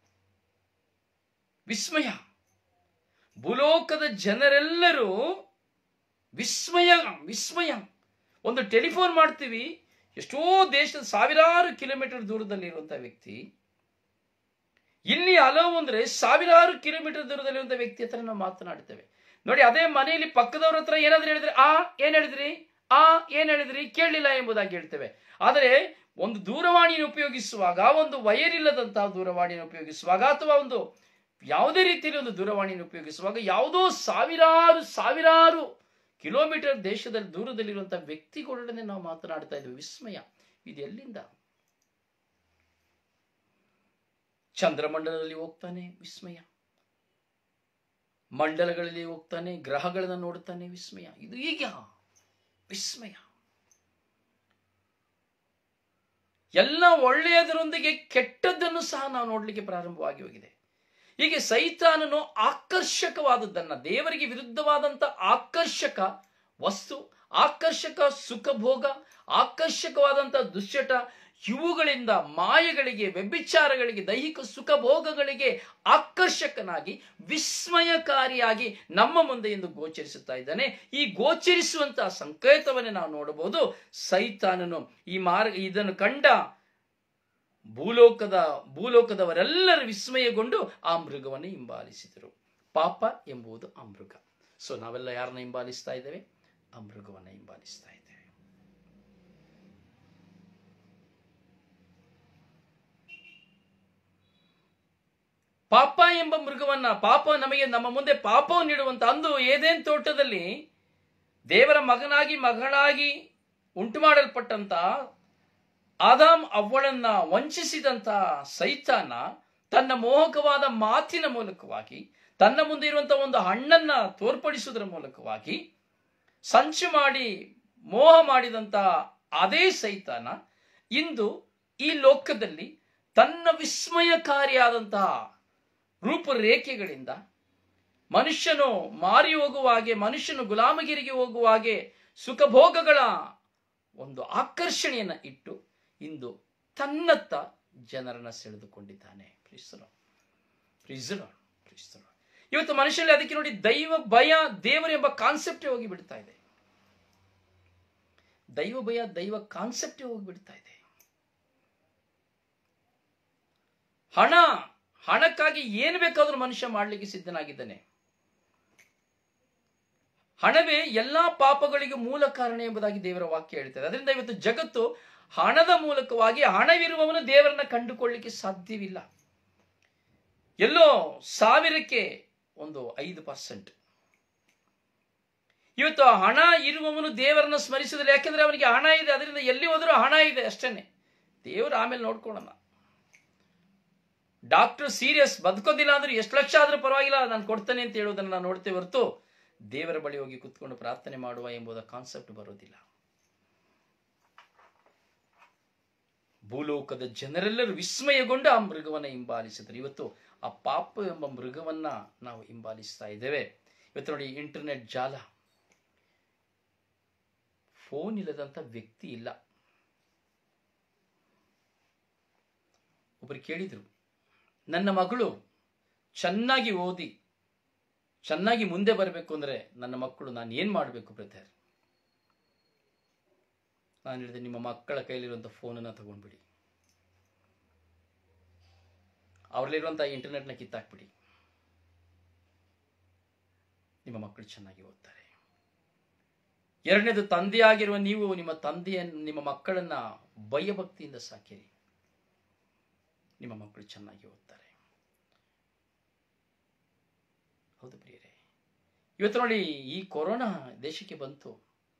ವಿಸ್ಮಯ ಭೂಲೋಕದ ಜನರೆಲ್ಲರೂ ವಿಸ್ಮಯ ವಿಸ್ಮಯ ಒಂದು ಟೆಲಿಫೋನ್ ಮಾಡ್ತೀವಿ ಎಷ್ಟೋ ದೇಶದ ಸಾವಿರಾರು ಕಿಲೋಮೀಟರ್ ದೂರದಲ್ಲಿರುವಂತಹ ವ್ಯಕ್ತಿ ಇಲ್ಲಿ ಹಲವು ಅಂದ್ರೆ ಸಾವಿರಾರು ಕಿಲೋಮೀಟರ್ ದೂರದಲ್ಲಿರುವಂಥ ವ್ಯಕ್ತಿ ಹತ್ರ ನಾವು ಮಾತನಾಡ್ತೇವೆ ನೋಡಿ ಅದೇ ಮನೆಯಲ್ಲಿ ಪಕ್ಕದವ್ರ ಹತ್ರ ಏನಾದ್ರೂ ಹೇಳಿದ್ರೆ ಆ ಏನ್ ಹೇಳಿದ್ರಿ ಆ ಏನ್ ಹೇಳಿದ್ರಿ ಕೇಳಲಿಲ್ಲ ಎಂಬುದಾಗಿ ಹೇಳ್ತೇವೆ ಆದರೆ ಒಂದು ದೂರವಾಣಿಯನ್ನು ಉಪಯೋಗಿಸುವಾಗ ಒಂದು ವೈರ್ ಇಲ್ಲದಂತಹ ದೂರವಾಣಿಯನ್ನು ಉಪಯೋಗಿಸುವಾಗ ಅಥವಾ ಒಂದು ಯಾವುದೇ ರೀತಿಯಲ್ಲಿ ಒಂದು ದೂರವಾಣಿಯನ್ನು ಉಪಯೋಗಿಸುವಾಗ ಯಾವುದೋ ಸಾವಿರಾರು ಸಾವಿರಾರು ಕಿಲೋಮೀಟರ್ ದೇಶದಲ್ಲಿ ದೂರದಲ್ಲಿರುವಂತಹ ವ್ಯಕ್ತಿಗಳೊಡನೆ ನಾವು ಮಾತನಾಡ್ತಾ ಇದ್ವಿ ವಿಸ್ಮಯ ಇದು ಎಲ್ಲಿಂದ ಚಂದ್ರಮಂಡಲದಲ್ಲಿ ಹೋಗ್ತಾನೆ ವಿಸ್ಮಯ ಮಂಡಲಗಳಲ್ಲಿ ಹೋಗ್ತಾನೆ ಗ್ರಹಗಳನ್ನ ನೋಡ್ತಾನೆ ವಿಸ್ಮಯ ಇದು ಈಗ ವಿಸ್ಮಯ ಎಲ್ಲ ಒಳ್ಳೆಯದರೊಂದಿಗೆ ಕೆಟ್ಟದ್ದನ್ನು ಸಹ ನಾವು ನೋಡಲಿಕ್ಕೆ ಪ್ರಾರಂಭವಾಗಿ ಹೋಗಿದೆ ಹೀಗೆ ಸೈತಾನನು ಆಕರ್ಷಕವಾದದ್ದನ್ನ ದೇವರಿಗೆ ವಿರುದ್ಧವಾದಂತ ಆಕರ್ಷಕ ವಸ್ತು ಆಕರ್ಷಕ ಸುಖಭೋಗ ಆಕರ್ಷಕವಾದಂತ ದುಶ್ಚಟ ಇವುಗಳಿಂದ ಮಾಯಗಳಿಗೆ ವ್ಯಭಿಚಾರಗಳಿಗೆ ದೈಹಿಕ ಸುಖಭೋಗಗಳಿಗೆ ಆಕರ್ಷಕನಾಗಿ ವಿಸ್ಮಯಕಾರಿಯಾಗಿ ನಮ್ಮ ಮುಂದೆ ಎಂದು ಗೋಚರಿಸುತ್ತಾ ಇದ್ದಾನೆ ಈ ಗೋಚರಿಸುವಂತಹ ಸಂಕೇತವನ್ನೇ ನಾವು ನೋಡಬಹುದು ಸೈತಾನನು ಈ ಮಾರ್ಗ ಇದನ್ನು ಕಂಡ ಭೂಲೋಕದ ಭೂಲೋಕದವರೆಲ್ಲರೂ ವಿಸ್ಮಯಗೊಂಡು ಆ ಮೃಗವನ್ನು ಹಿಂಬಾಲಿಸಿದರು ಪಾಪ ಎಂಬುದು ಆ ಮೃಗ ಸೊ ನಾವೆಲ್ಲ ಯಾರನ್ನ ಹಿಂಬಾಲಿಸ್ತಾ ಇದ್ದೇವೆ ಆ ಮೃಗವನ್ನು ಹಿಂಬಾಲಿಸ್ತಾ ಇದ್ದೇವೆ ಪಾಪ ಎಂಬ ಮೃಗವನ್ನ ಪಾಪ ನಮಗೆ ನಮ್ಮ ಮುಂದೆ ಪಾಪವನ್ನು ನೀಡುವಂತ ಅಂದು ಏದೇನ್ ತೋಟದಲ್ಲಿ ದೇವರ ಮಗನಾಗಿ ಮಗಳಾಗಿ ಉಂಟು ಮಾಡಲ್ಪಟ್ಟಂತ ಆದಾಮ್ ಅವಳನ್ನ ವಂಚಿಸಿದಂತ ಸೈತಾನ ತನ್ನ ಮೋಹಕವಾದ ಮಾತಿನ ಮೂಲಕವಾಗಿ ತನ್ನ ಮುಂದೆ ಇರುವಂತಹ ಒಂದು ಹಣ್ಣನ್ನ ತೋರ್ಪಡಿಸುವುದರ ಮೂಲಕವಾಗಿ ಸಂಚು ಮಾಡಿ ಮೋಹ ಮಾಡಿದಂತ ಅದೇ ಸೈತಾನ ಇಂದು ಈ ಲೋಕದಲ್ಲಿ ತನ್ನ ವಿಸ್ಮಯಕಾರಿಯಾದಂತಹ ರೂಪರೇಖೆಗಳಿಂದ ಮನುಷ್ಯನು ಮಾರಿ ಹೋಗುವ ಹಾಗೆ ಮನುಷ್ಯನು ಗುಲಾಮಗಿರಿಗೆ ಹೋಗುವ ಹಾಗೆ ಸುಖಭೋಗಗಳ ಒಂದು ಆಕರ್ಷಣೆಯನ್ನ ಇಟ್ಟು ಇಂದು ತನ್ನತ್ತ ಜನರನ್ನ ಸೆಳೆದುಕೊಂಡಿದ್ದಾನೆ ಪ್ರೀಸಲು ಪ್ರೀಸಲು ಪ್ರೀಸಲು ಇವತ್ತು ಮನುಷ್ಯರಲ್ಲಿ ಅದಕ್ಕೆ ನೋಡಿ ದೈವ ಭಯ ದೇವರು ಎಂಬ ಕಾನ್ಸೆಪ್ಟೇ ಹೋಗಿ ಬಿಡ್ತಾ ಇದೆ ದೈವ ಭಯ ದೈವ ಕಾನ್ಸೆಪ್ಟೇ ಹೋಗ್ಬಿಡ್ತಾ ಇದೆ ಹಣ ಹಣಕ್ಕಾಗಿ ಏನು ಬೇಕಾದ್ರೂ ಮನುಷ್ಯ ಮಾಡಲಿಕ್ಕೆ ಸಿದ್ಧನಾಗಿದ್ದಾನೆ ಹಣವೇ ಎಲ್ಲಾ ಪಾಪಗಳಿಗೆ ಮೂಲ ಕಾರಣ ಎಂಬುದಾಗಿ ದೇವರ ವಾಕ್ಯ ಹೇಳ್ತದೆ ಅದರಿಂದ ಇವತ್ತು ಜಗತ್ತು ಹಣದ ಮೂಲಕವಾಗಿ ಹಣವಿರುವವನು ದೇವರನ್ನ ಕಂಡುಕೊಳ್ಳಿಕ್ಕೆ ಸಾಧ್ಯವಿಲ್ಲ ಎಲ್ಲೋ ಸಾವಿರಕ್ಕೆ ಒಂದು ಐದು ಪರ್ಸೆಂಟ್ ಇವತ್ತು ಹಣ ಇರುವವನು ದೇವರನ್ನ ಸ್ಮರಿಸಿದ್ರೆ ಯಾಕೆಂದ್ರೆ ಅವನಿಗೆ ಹಣ ಇದೆ ಅದರಿಂದ ಎಲ್ಲಿ ಹೋದರೂ ಹಣ ಇದೆ ಅಷ್ಟೇನೆ ದೇವರು ಆಮೇಲೆ ನೋಡ್ಕೊಳ್ಳೋಣ ಡಾಕ್ಟರ್ ಸೀರಿಯಸ್ ಬದುಕೋದಿಲ್ಲ ಅಂದ್ರೆ ಎಷ್ಟು ಲಕ್ಷ ಆದ್ರೂ ಪರವಾಗಿಲ್ಲ ನಾನು ಕೊಡ್ತೇನೆ ಅಂತ ಹೇಳೋದನ್ನ ನಾವು ನೋಡ್ತೇವೆ ಹೊರತು ದೇವರ ಬಳಿ ಹೋಗಿ ಕುತ್ಕೊಂಡು ಪ್ರಾರ್ಥನೆ ಮಾಡುವ ಎಂಬುದ ಕಾನ್ಸೆಪ್ಟ್ ಬರೋದಿಲ್ಲ ಭೂಲೋಕದ ಜನರೆಲ್ಲರೂ ವಿಸ್ಮಯಗೊಂಡು ಆ ಮೃಗವನ್ನ ಹಿಂಬಾಲಿಸಿದ್ರು ಇವತ್ತು ಆ ಪಾಪ ಎಂಬ ಮೃಗವನ್ನ ನಾವು ಹಿಂಬಾಲಿಸ್ತಾ ಇದ್ದೇವೆ ಇವತ್ತು ನೋಡಿ ಇಂಟರ್ನೆಟ್ ಜಾಲ ಫೋನ್ ಇಲ್ಲದಂತ ವ್ಯಕ್ತಿ ಇಲ್ಲ ಒಬ್ಬರು ಕೇಳಿದ್ರು ನನ್ನ ಮಗಳು ಚೆನ್ನಾಗಿ ಓದಿ ಚೆನ್ನಾಗಿ ಮುಂದೆ ಬರಬೇಕು ಅಂದ್ರೆ ನನ್ನ ಮಕ್ಕಳು ನಾನು ಏನ್ ಮಾಡಬೇಕು ಬ್ರದರ್ ನಾನು ಹೇಳಿದೆ ನಿಮ್ಮ ಮಕ್ಕಳ ಕೈಲಿರುವಂಥ ಫೋನನ್ನು ತಗೊಂಡ್ಬಿಡಿ ಅವರಲ್ಲಿರುವಂಥ ಇಂಟರ್ನೆಟ್ನ ಕಿತ್ತಾಕ್ಬಿಡಿ ನಿಮ್ಮ ಮಕ್ಕಳು ಚೆನ್ನಾಗಿ ಓದ್ತಾರೆ ಎರಡನೇದು ತಂದೆಯಾಗಿರುವ ನೀವು ನಿಮ್ಮ ತಂದೆಯನ್ನು ನಿಮ್ಮ ಮಕ್ಕಳನ್ನ ಭಯಭಕ್ತಿಯಿಂದ ಸಾಕಿರಿ ನಿಮ್ಮ ಮಕ್ಕಳು ಚೆನ್ನಾಗಿ ಓದ್ತಾರೆ ಹೌದು ಪ್ರಿಯರೇ ಇವತ್ತು ನೋಡಿ ಈ ಕೊರೋನಾ ದೇಶಕ್ಕೆ ಬಂತು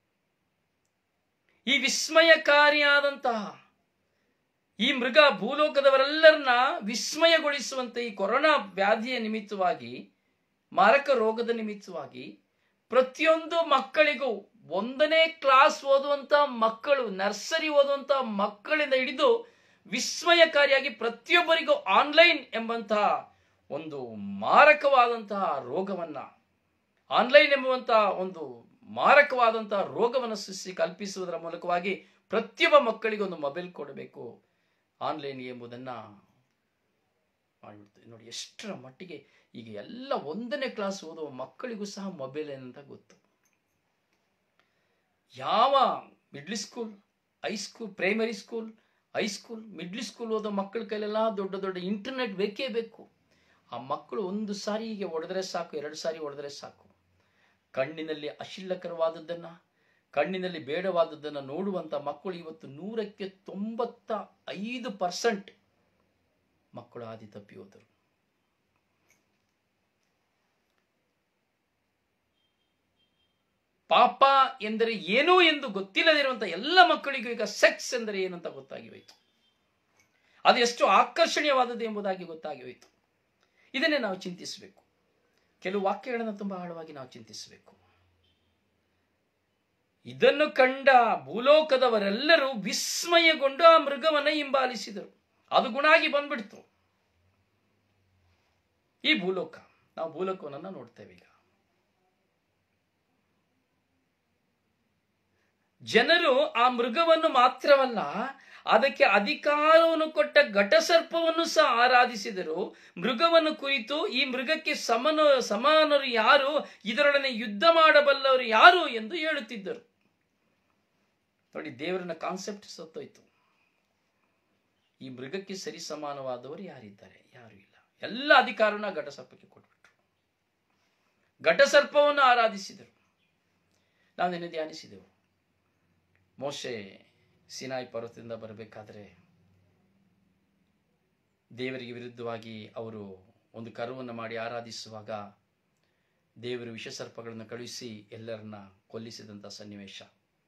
ಈ ವಿಸ್ಮಯಕಾರಿಯಾದಂತಹ ಈ ಮೃಗ ಭೂಲೋಕದವರೆಲ್ಲರನ್ನ ವಿಸ್ಮಯಗೊಳಿಸುವಂತೆ ಈ ಕೊರೋನಾ ವ್ಯಾಧಿಯ ನಿಮಿತ್ತವಾಗಿ ಮಾರಕ ರೋಗದ ನಿಮಿತ್ತವಾಗಿ ಪ್ರತಿಯೊಂದು ಮಕ್ಕಳಿಗೂ ಒಂದನೇ ಕ್ಲಾಸ್ ಓದುವಂತ ಮಕ್ಕಳು ನರ್ಸರಿ ಓದುವಂತ ಮಕ್ಕಳಿಂದ ಹಿಡಿದು ವಿಸ್ಮಯಕಾರಿಯಾಗಿ ಪ್ರತಿಯೊಬ್ಬರಿಗೂ ಆನ್ಲೈನ್ ಎಂಬಂತಹ ಒಂದು ಮಾರಕವಾದಂತಹ ರೋಗವನ್ನ ಆನ್ಲೈನ್ ಎಂಬುವಂತಹ ಒಂದು ಮಾರಕವಾದಂತಹ ರೋಗವನ್ನು ಸೃಷ್ಟಿ ಕಲ್ಪಿಸುವುದರ ಮೂಲಕವಾಗಿ ಪ್ರತಿಯೊಬ್ಬ ಮಕ್ಕಳಿಗೆ ಒಂದು ಮೊಬೈಲ್ ಕೊಡಬೇಕು ಆನ್ಲೈನ್ ಎಂಬುದನ್ನ ಮಾಡಿಬಿಡ್ತೇವೆ ನೋಡಿ ಎಷ್ಟರ ಮಟ್ಟಿಗೆ ಈಗ ಎಲ್ಲ ಒಂದನೇ ಕ್ಲಾಸ್ ಓದುವ ಮಕ್ಕಳಿಗೂ ಸಹ ಮೊಬೈಲ್ ಏನಂತ ಗೊತ್ತು ಯಾವ middle school high school primary school high school middle school ಓದೋ ಮಕ್ಕಳ ಕೈಲೆಲ್ಲ ದೊಡ್ಡ ದೊಡ್ಡ ಇಂಟರ್ನೆಟ್ ಬೇಕೇ ಬೇಕು ಆ ಮಕ್ಕಳು ಒಂದು ಸಾರಿ ಹೀಗೆ ಹೊಡೆದ್ರೆ ಸಾಕು ಎರಡು ಸಾರಿ ಹೊಡೆದ್ರೆ ಸಾಕು ಕಣ್ಣಿನಲ್ಲಿ ಅಶಿಲ್ಲಕರವಾದದ್ದನ್ನ ಕಣ್ಣಿನಲ್ಲಿ ಬೇಡವಾದದ್ದನ್ನ ನೋಡುವಂತ ಮಕ್ಕಳು ಇವತ್ತು ನೂರಕ್ಕೆ ತೊಂಬತ್ತ ಐದು ಪರ್ಸೆಂಟ್ ಮಕ್ಕಳು ಆದಿ ತಪ್ಪಿ ಹೋದರು ಪಾಪ ಎಂದರೆ ಏನು ಎಂದು ಗೊತ್ತಿಲ್ಲದಿರುವಂತ ಎಲ್ಲ ಮಕ್ಕಳಿಗೂ ಈಗ ಸೆಕ್ಸ್ ಎಂದರೆ ಏನು ಅಂತ ಗೊತ್ತಾಗಿ ಹೋಯಿತು ಅದು ಎಷ್ಟು ಆಕರ್ಷಣೀಯವಾದದ್ದು ಎಂಬುದಾಗಿ ಗೊತ್ತಾಗಿ ಹೋಯಿತು ಇದನ್ನೇ ನಾವು ಚಿಂತಿಸಬೇಕು ಕೆಲವು ವಾಕ್ಯಗಳನ್ನು ತುಂಬಾ ಆಳವಾಗಿ ನಾವು ಚಿಂತಿಸಬೇಕು ಇದನ್ನು ಕಂಡ ಭೂಲೋಕದವರೆಲ್ಲರೂ ವಿಸ್ಮಯಗೊಂಡು ಆ ಮೃಗವನ್ನ ಹಿಂಬಾಲಿಸಿದರು ಅದು ಗುಣಾಗಿ ಬಂದ್ಬಿಡ್ತು ಈ ಭೂಲೋಕ ನಾವು ಭೂಲೋಕವನ್ನ ನೋಡ್ತೇವೆ ಈಗ ಜನರು ಆ ಮೃಗವನ್ನು ಮಾತ್ರವಲ್ಲ ಅದಕ್ಕೆ ಅಧಿಕಾರವನ್ನು ಕೊಟ್ಟ ಘಟಸರ್ಪವನ್ನು ಸಹ ಆರಾಧಿಸಿದರು ಮೃಗವನ್ನು ಕುರಿತು ಈ ಮೃಗಕ್ಕೆ ಸಮನ ಸಮಾನರು ಯಾರು ಇದರೊಡನೆ ಯುದ್ಧ ಮಾಡಬಲ್ಲವರು ಯಾರು ಎಂದು ಹೇಳುತ್ತಿದ್ದರು ನೋಡಿ ದೇವರನ್ನ ಕಾನ್ಸೆಪ್ಟ್ ಸತ್ತೋಯ್ತು ಈ ಮೃಗಕ್ಕೆ ಸರಿ ಸಮಾನವಾದವರು ಯಾರಿದ್ದಾರೆ ಯಾರು ಇಲ್ಲ ಎಲ್ಲ ಅಧಿಕಾರನ ಘಟಸರ್ಪಕ್ಕೆ ಕೊಟ್ಬಿಟ್ರು ಘಟಸರ್ಪವನ್ನು ಆರಾಧಿಸಿದರು ನಾವು ನಿನ್ನೆ ಧ್ಯಾನಿಸಿದೆವು ಮೋಶೆ ಸಿನಾಯಿ ಪರ್ವತದಿಂದ ಬರಬೇಕಾದ್ರೆ ದೇವರಿಗೆ ವಿರುದ್ಧವಾಗಿ ಅವರು ಒಂದು ಕರುವನ್ನು ಮಾಡಿ ಆರಾಧಿಸುವಾಗ ದೇವರು ವಿಷಸರ್ಪಗಳನ್ನು ಕಳುಹಿಸಿ ಎಲ್ಲರನ್ನ ಕೊಲ್ಲಿಸಿದಂಥ ಸನ್ನಿವೇಶ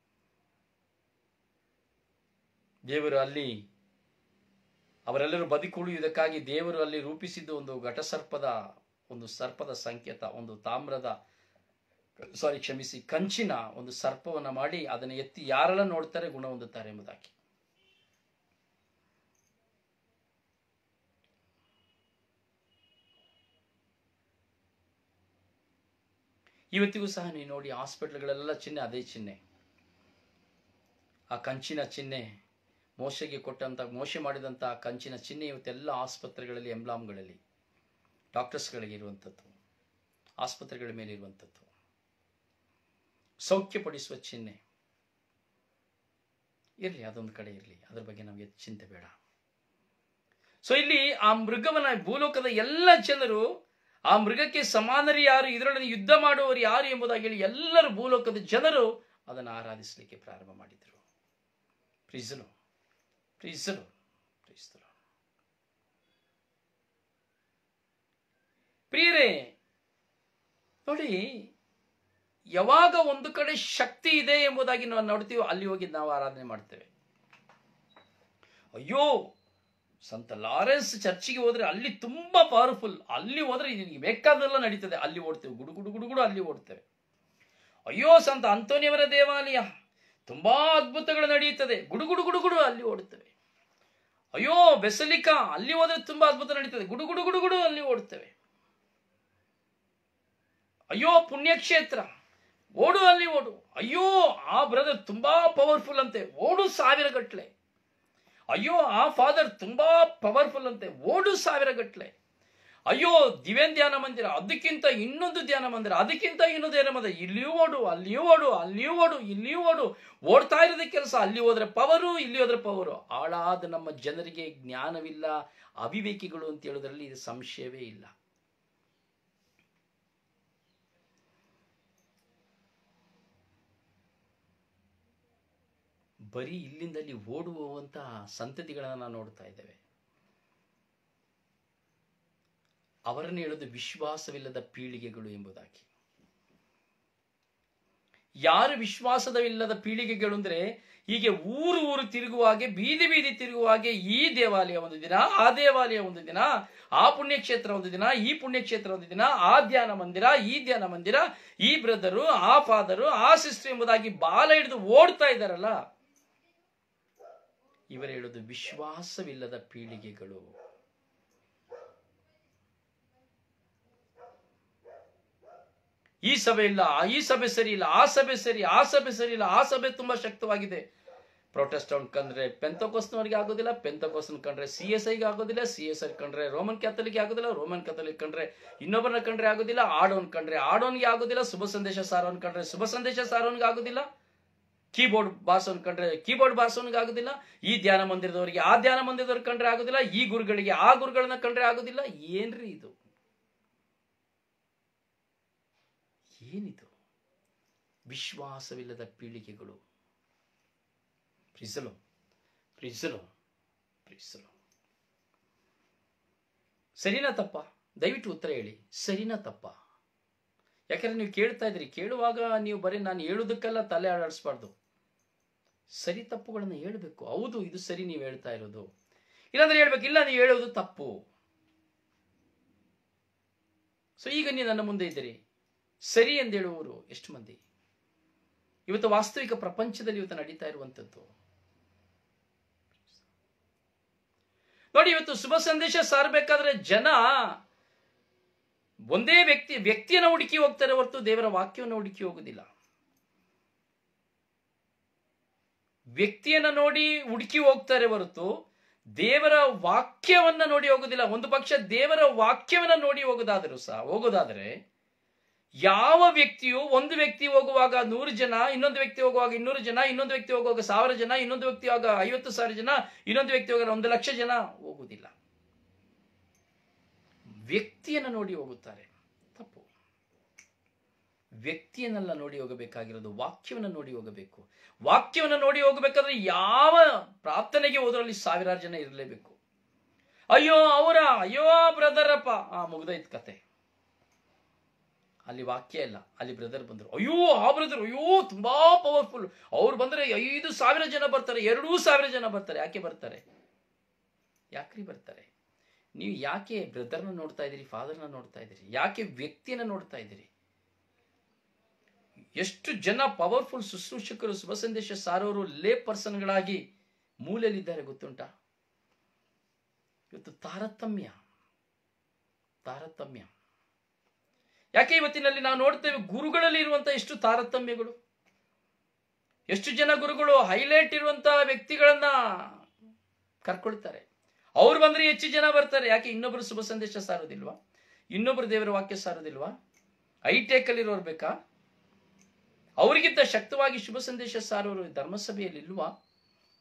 ದೇವರು ಅಲ್ಲಿ ಅವರೆಲ್ಲರೂ ಬದುಕುಳಿಯುವುದಕ್ಕಾಗಿ ದೇವರು ಅಲ್ಲಿ ರೂಪಿಸಿದ್ದು ಒಂದು ಘಟಸರ್ಪದ ಒಂದು ಸರ್ಪದ ಸಂಕೇತ ಒಂದು ತಾಮ್ರದ ಸಾರಿ ಕ್ಷಮಿಸಿ ಕಂಚಿನ ಒಂದು ಸರ್ಪವನ್ನ ಮಾಡಿ ಅದನ್ನು ಎತ್ತಿ ಯಾರೆಲ್ಲ ನೋಡ್ತಾರೆ ಗುಣ ಹೊಂದುತ್ತಾರೆ ಎಂಬುದಾಗಿ ಇವತ್ತಿಗೂ ಸಹ ನೀವು ನೋಡಿ ಹಾಸ್ಪಿಟ್ಲ್ಗಳೆಲ್ಲ ಚಿಹ್ನೆ ಅದೇ ಚಿಹ್ನೆ ಆ ಕಂಚಿನ ಚಿಹ್ನೆ ಮೋಶೆಗೆ ಕೊಟ್ಟಂತ ಮೋಶೆ ಮಾಡಿದಂಥ ಆ ಕಂಚಿನ ಚಿಹ್ನೆ ಇವತ್ತೆಲ್ಲ ಆಸ್ಪತ್ರೆಗಳಲ್ಲಿ ಎಂಬ್ಲಾಮ್ಗಳಲ್ಲಿ ಡಾಕ್ಟರ್ಸ್ಗಳಿಗೆ ಇರುವಂಥದ್ದು ಆಸ್ಪತ್ರೆಗಳ ಮೇಲೆ ಇರುವಂಥದ್ದು ಸೌಖ್ಯಪಡಿಸುವ ಚಿಹ್ನೆ ಇರಲಿ ಅದೊಂದು ಕಡೆ ಇರಲಿ ಅದ್ರ ಬಗ್ಗೆ ನಮಗೆ ಚಿಂತೆ ಬೇಡ ಸೊ ಇಲ್ಲಿ ಆ ಮೃಗವನ್ನ ಭೂಲೋಕದ ಎಲ್ಲ ಜನರು ಆ ಮೃಗಕ್ಕೆ ಸಮಾನರು ಯಾರು ಇದರೊಡನೆ ಯುದ್ಧ ಮಾಡುವವರು ಯಾರು ಎಂಬುದಾಗಿ ಹೇಳಿ ಎಲ್ಲರೂ ಭೂಲೋಕದ ಜನರು ಅದನ್ನು ಆರಾಧಿಸಲಿಕ್ಕೆ ಪ್ರಾರಂಭ ಮಾಡಿದರು ಪ್ರೀಸಲು ಪ್ರೀಸಲು ಪ್ರೀಸಲು ಪ್ರಿಯರೇ ನೋಡಿ ಯಾವಾಗ ಒಂದು ಕಡೆ ಶಕ್ತಿ ಇದೆ ಎಂಬುದಾಗಿ ನಾವು ನೋಡ್ತೀವೋ ಅಲ್ಲಿ ಹೋಗಿ ನಾವು ಆರಾಧನೆ ಮಾಡ್ತೇವೆ ಅಯ್ಯೋ ಸಂತ ಲಾರೆನ್ಸ್ ಚರ್ಚಿಗೆ ಹೋದ್ರೆ ಅಲ್ಲಿ ತುಂಬಾ ಪವರ್ಫುಲ್ ಅಲ್ಲಿ ಹೋದ್ರೆ ನಿನಗೆ ಬೇಕಾದೆಲ್ಲ ನಡೀತದೆ ಅಲ್ಲಿ ಓಡ್ತೇವೆ ಗುಡು ಗುಡು ಗುಡು ಗುಡು ಅಲ್ಲಿ ಓಡ್ತೇವೆ ಅಯ್ಯೋ ಸಂತ ಅಂತೋನಿಯವರ ದೇವಾಲಯ ತುಂಬಾ ಅದ್ಭುತಗಳು ನಡೆಯುತ್ತದೆ ಗುಡು ಗುಡು ಗುಡು ಗುಡು ಅಲ್ಲಿ ಓಡುತ್ತೇವೆ ಅಯ್ಯೋ ಬೆಸಲಿಕಾ ಅಲ್ಲಿ ಹೋದ್ರೆ ತುಂಬಾ ಅದ್ಭುತ ನಡೀತದೆ ಗುಡು ಗುಡು ಗುಡು ಗುಡು ಅಲ್ಲಿ ಓಡುತ್ತೇವೆ ಅಯ್ಯೋ ಪುಣ್ಯಕ್ಷೇತ್ರ ಓಡು ಅಲ್ಲಿ ಓಡು ಅಯ್ಯೋ ಆ ಬ್ರದರ್ ತುಂಬಾ ಪವರ್ಫುಲ್ ಅಂತೆ ಓಡು ಸಾವಿರ ಗಟ್ಲೆ ಅಯ್ಯೋ ಆ ಫಾದರ್ ತುಂಬಾ ಪವರ್ಫುಲ್ ಅಂತೆ ಓಡು ಸಾವಿರ ಗಟ್ಲೆ ಅಯ್ಯೋ ದಿವ್ಯನ್ ಧ್ಯಾನ ಮಂದಿರ ಅದಕ್ಕಿಂತ ಇನ್ನೊಂದು ಧ್ಯಾನ ಮಂದಿರ ಅದಕ್ಕಿಂತ ಇನ್ನೊಂದು ಧ್ಯಾನ ಮಂದಿರ ಇಲ್ಲಿಯೂ ಓಡು ಅಲ್ಲಿಯೂ ಓಡು ಅಲ್ಲಿಯೂ ಓಡು ಇಲ್ಲಿಯೂ ಓಡು ಓಡ್ತಾ ಇರೋದೇ ಕೆಲಸ ಅಲ್ಲಿ ಹೋದ್ರೆ ಪವರು ಇಲ್ಲಿ ಹೋದ್ರೆ ಪವರು ಆಳಾದ ನಮ್ಮ ಜನರಿಗೆ ಜ್ಞಾನವಿಲ್ಲ ಅವಿವೇಕಿಗಳು ಅಂತ ಹೇಳೋದ್ರಲ್ಲಿ ಇದು ಸಂಶಯವೇ ಇಲ್ಲ ಬರೀ ಇಲ್ಲಿಂದ ಅಲ್ಲಿ ಓಡುವಂತಹ ಸಂತತಿಗಳನ್ನ ನಾವು ನೋಡ್ತಾ ಇದ್ದೇವೆ ಅವರನ್ನು ಹೇಳೋದು ವಿಶ್ವಾಸವಿಲ್ಲದ ಪೀಳಿಗೆಗಳು ಎಂಬುದಾಗಿ ಯಾರು ವಿಶ್ವಾಸದವಿಲ್ಲದ ಪೀಳಿಗೆಗಳು ಅಂದ್ರೆ ಹೀಗೆ ಊರು ಊರು ತಿರುಗುವಾಗೆ ಬೀದಿ ಬೀದಿ ತಿರುಗುವಾಗೆ ಈ ದೇವಾಲಯ ಒಂದು ದಿನ ಆ ದೇವಾಲಯ ಒಂದು ದಿನ ಆ ಪುಣ್ಯಕ್ಷೇತ್ರ ಒಂದು ದಿನ ಈ ಪುಣ್ಯಕ್ಷೇತ್ರ ಒಂದು ದಿನ ಆ ಧ್ಯಾನ ಮಂದಿರ ಈ ಧ್ಯಾನ ಮಂದಿರ ಈ ಬ್ರದರು ಆ ಫಾದರು ಆ ಸಿಸ್ಟರ್ ಎಂಬುದಾಗಿ ಬಾಲ ಹಿಡಿದು ಓಡ್ತಾ ಇದ್ದಾರಲ್ಲ ಇವರು ಹೇಳೋದು ವಿಶ್ವಾಸವಿಲ್ಲದ ಪೀಳಿಗೆಗಳು ಈ ಸಭೆ ಇಲ್ಲ ಈ ಸಭೆ ಸರಿ ಇಲ್ಲ ಆ ಸಭೆ ಸರಿ ಆ ಸಭೆ ಸರಿ ಇಲ್ಲ ಆ ಸಭೆ ತುಂಬಾ ಶಕ್ತವಾಗಿದೆ ಪ್ರೊಟೆಸ್ಟೌಂಟ್ ಕಂಡ್ರೆ ಪೆಂತಕೋಸ್ನವರಿಗೆ ಆಗೋದಿಲ್ಲ ಪೆಂತಕೋಸ್ನ ಕಂಡ್ರೆ ಸಿ ಎಸ್ ಐಗೆ ಆಗೋದಿಲ್ಲ ಸಿ ಎಸ್ ಐ ಕಂಡ್ರೆ ರೋಮನ್ ಕ್ಯಾಥಲಿಕ್ ಆಗೋದಿಲ್ಲ ರೋಮನ್ ಕ್ಯಾಥಲಿಕ್ ಕಂಡ್ರೆ ಇನ್ನೊಬ್ಬರನ್ನ ಕಂಡ್ರೆ ಆಗೋದಿಲ್ಲ ಆಡೋನ್ ಕಂಡ್ರೆ ಆಡೋನ್ಗೆ ಆಗೋದಿಲ್ಲ ಶುಭ ಸಂದೇಶ ಸಾರೋನ್ ಕಂಡ್ರೆ ಶುಭ ಸಂದೇಶ ಸಾರೋನ್ಗೆ ಆಗೋದಿಲ್ಲ ಕೀಬೋರ್ಡ್ ಬಾರ್ಸೋನ್ ಕಂಡ್ರೆ ಕೀಬೋರ್ಡ್ ಬಾರ್ಸೋನ್ಗೆ ಆಗೋದಿಲ್ಲ ಈ ಧ್ಯಾನ ಮಂದಿರದವರಿಗೆ ಆ ಧ್ಯಾನ ಮಂದಿರದವ್ರಿಗೆ ಕಂಡ್ರೆ ಆಗೋದಿಲ್ಲ ಈ ಗುರುಗಳಿಗೆ ಆ ಗುರುಗಳನ್ನ ಕಂಡ್ರೆ ಆಗೋದಿಲ್ಲ ಏನ್ರಿ ಇದು ಏನಿದು ವಿಶ್ವಾಸವಿಲ್ಲದ ಪೀಳಿಗೆಗಳು ಪ್ರಿಸಲು ಪ್ರಿಸಲು ಪ್ರಿಸಲು ಸರಿನಾ ತಪ್ಪ ದಯವಿಟ್ಟು ಉತ್ತರ ಹೇಳಿ ಸರಿನಾ ತಪ್ಪ ಯಾಕಂದ್ರೆ ನೀವು ಕೇಳ್ತಾ ಇದ್ರಿ ಕೇಳುವಾಗ ನೀವು ಬರೀ ನಾನು ಹೇಳುವುದಕ್ಕೆಲ್ಲ ತಲೆ ಆಡಾಡಿಸ್ಬಾರ್ದು ಸರಿ ತಪ್ಪುಗಳನ್ನು ಹೇಳ್ಬೇಕು ಹೌದು ಇದು ಸರಿ ನೀವು ಹೇಳ್ತಾ ಇರೋದು ಇಲ್ಲಾಂದ್ರೆ ಹೇಳ್ಬೇಕು ಇಲ್ಲ ನೀವು ಹೇಳೋದು ತಪ್ಪು ಸೊ ಈಗ ನೀವು ನನ್ನ ಮುಂದೆ ಇದ್ದೀರಿ ಸರಿ ಎಂದು ಹೇಳುವವರು ಎಷ್ಟು ಮಂದಿ ಇವತ್ತು ವಾಸ್ತವಿಕ ಪ್ರಪಂಚದಲ್ಲಿ ಇವತ್ತು ನಡೀತಾ ಇರುವಂಥದ್ದು ನೋಡಿ ಇವತ್ತು ಶುಭ ಸಂದೇಶ ಸಾರಬೇಕಾದ್ರೆ ಜನ ಒಂದೇ ವ್ಯಕ್ತಿ ವ್ಯಕ್ತಿಯನ್ನು ಹುಡುಕಿ ಹೋಗ್ತಾರೆ ಹೊರತು ದೇವರ ವಾಕ್ಯವನ್ನು ಹುಡುಕಿ ಹೋಗುದಿಲ್ಲ ವ್ಯಕ್ತಿಯನ್ನ ನೋಡಿ ಹುಡುಕಿ ಹೋಗ್ತಾರೆ ಹೊರತು ದೇವರ ವಾಕ್ಯವನ್ನ ನೋಡಿ ಹೋಗುದಿಲ್ಲ ಒಂದು ಪಕ್ಷ ದೇವರ ವಾಕ್ಯವನ್ನ ನೋಡಿ ಹೋಗೋದಾದರೂ ಸಹ ಹೋಗೋದಾದರೆ ಯಾವ ವ್ಯಕ್ತಿಯು ಒಂದು ವ್ಯಕ್ತಿ ಹೋಗುವಾಗ ನೂರು ಜನ ಇನ್ನೊಂದು ವ್ಯಕ್ತಿ ಹೋಗುವಾಗ ಇನ್ನೂರು ಜನ ಇನ್ನೊಂದು ವ್ಯಕ್ತಿ ಹೋಗುವಾಗ ಸಾವಿರ ಜನ ಇನ್ನೊಂದು ವ್ಯಕ್ತಿ ಹೋಗುವಾಗ ಐವತ್ತು ಸಾವಿರ ಜನ ಇನ್ನೊಂದು ವ್ಯಕ್ತಿ ಹೋಗುವಾಗ ಒಂದು ಲಕ್ಷ ಜನ ಹೋಗುವುದಿಲ್ಲ ವ್ಯಕ್ತಿಯನ್ನು ನೋಡಿ ಹೋಗುತ್ತಾರೆ ತಪ್ಪು ವ್ಯಕ್ತಿಯನ್ನೆಲ್ಲ ನೋಡಿ ಹೋಗಬೇಕಾಗಿರೋದು ವಾಕ್ಯವನ್ನು ನೋಡಿ ಹೋಗಬೇಕು ವಾಕ್ಯವನ್ನು ನೋಡಿ ಹೋಗಬೇಕಾದ್ರೆ ಯಾವ ಪ್ರಾರ್ಥನೆಗೆ ಹೋದ್ರಲ್ಲಿ ಸಾವಿರಾರು ಜನ ಇರಲೇಬೇಕು ಅಯ್ಯೋ ಅವರ ಅಯ್ಯೋ ಬ್ರದರಪ್ಪ ಆ ಮುಗ್ದೈತ್ ಕತೆ ಅಲ್ಲಿ ವಾಕ್ಯ ಇಲ್ಲ ಅಲ್ಲಿ ಬ್ರದರ್ ಬಂದರು ಅಯ್ಯೋ ಆ ಬ್ರದರ್ ಅಯ್ಯೋ ತುಂಬಾ ಪವರ್ಫುಲ್ ಅವ್ರು ಬಂದ್ರೆ ಐದು ಸಾವಿರ ಜನ ಬರ್ತಾರೆ ಎರಡೂ ಸಾವಿರ ಜನ ಬರ್ತಾರೆ ಯಾಕೆ ಬರ್ತಾರೆ ಯಾಕ್ರಿ ಬರ್ತಾರೆ ನೀವು ಯಾಕೆ ಬ್ರದರ್ನ ನೋಡ್ತಾ ಇದ್ದೀರಿ ಫಾದರ್ನ ನೋಡ್ತಾ ಇದ್ದೀರಿ ಯಾಕೆ ವ್ಯಕ್ತಿಯನ್ನ ನೋಡ್ತಾ ಇದ್ದೀರಿ ಎಷ್ಟು ಜನ ಪವರ್ಫುಲ್ ಶುಶ್ರೂಷಕರು ಶುಭ ಸಂದೇಶ ಸಾರೋರು ಲೇ ಪರ್ಸನ್ಗಳಾಗಿ ಮೂಲೆಯಲ್ಲಿದ್ದಾರೆ ಗೊತ್ತುಂಟಾ ಇವತ್ತು ತಾರತಮ್ಯ ತಾರತಮ್ಯ ಯಾಕೆ ಇವತ್ತಿನಲ್ಲಿ ನಾವು ನೋಡ್ತೇವೆ ಗುರುಗಳಲ್ಲಿ ಇರುವಂತಹ ಎಷ್ಟು ತಾರತಮ್ಯಗಳು ಎಷ್ಟು ಜನ ಗುರುಗಳು ಹೈಲೈಟ್ ಇರುವಂತಹ ವ್ಯಕ್ತಿಗಳನ್ನ ಕರ್ಕೊಳ್ತಾರೆ ಅವ್ರು ಬಂದ್ರೆ ಹೆಚ್ಚು ಜನ ಬರ್ತಾರೆ ಯಾಕೆ ಇನ್ನೊಬ್ರು ಶುಭ ಸಂದೇಶ ಸಾರೋದಿಲ್ವಾ ಇನ್ನೊಬ್ರು ದೇವರ ವಾಕ್ಯ ಸಾರೋದಿಲ್ವಾ ಐಟೆಕ್ ಅಲ್ಲಿ ಇರೋರು ಬೇಕಾ ಅವರಿಗಿಂತ ಶಕ್ತವಾಗಿ ಶುಭ ಸಂದೇಶ ಸಾರೋರು ಧರ್ಮಸಭೆಯಲ್ಲಿ ಇಲ್ವಾ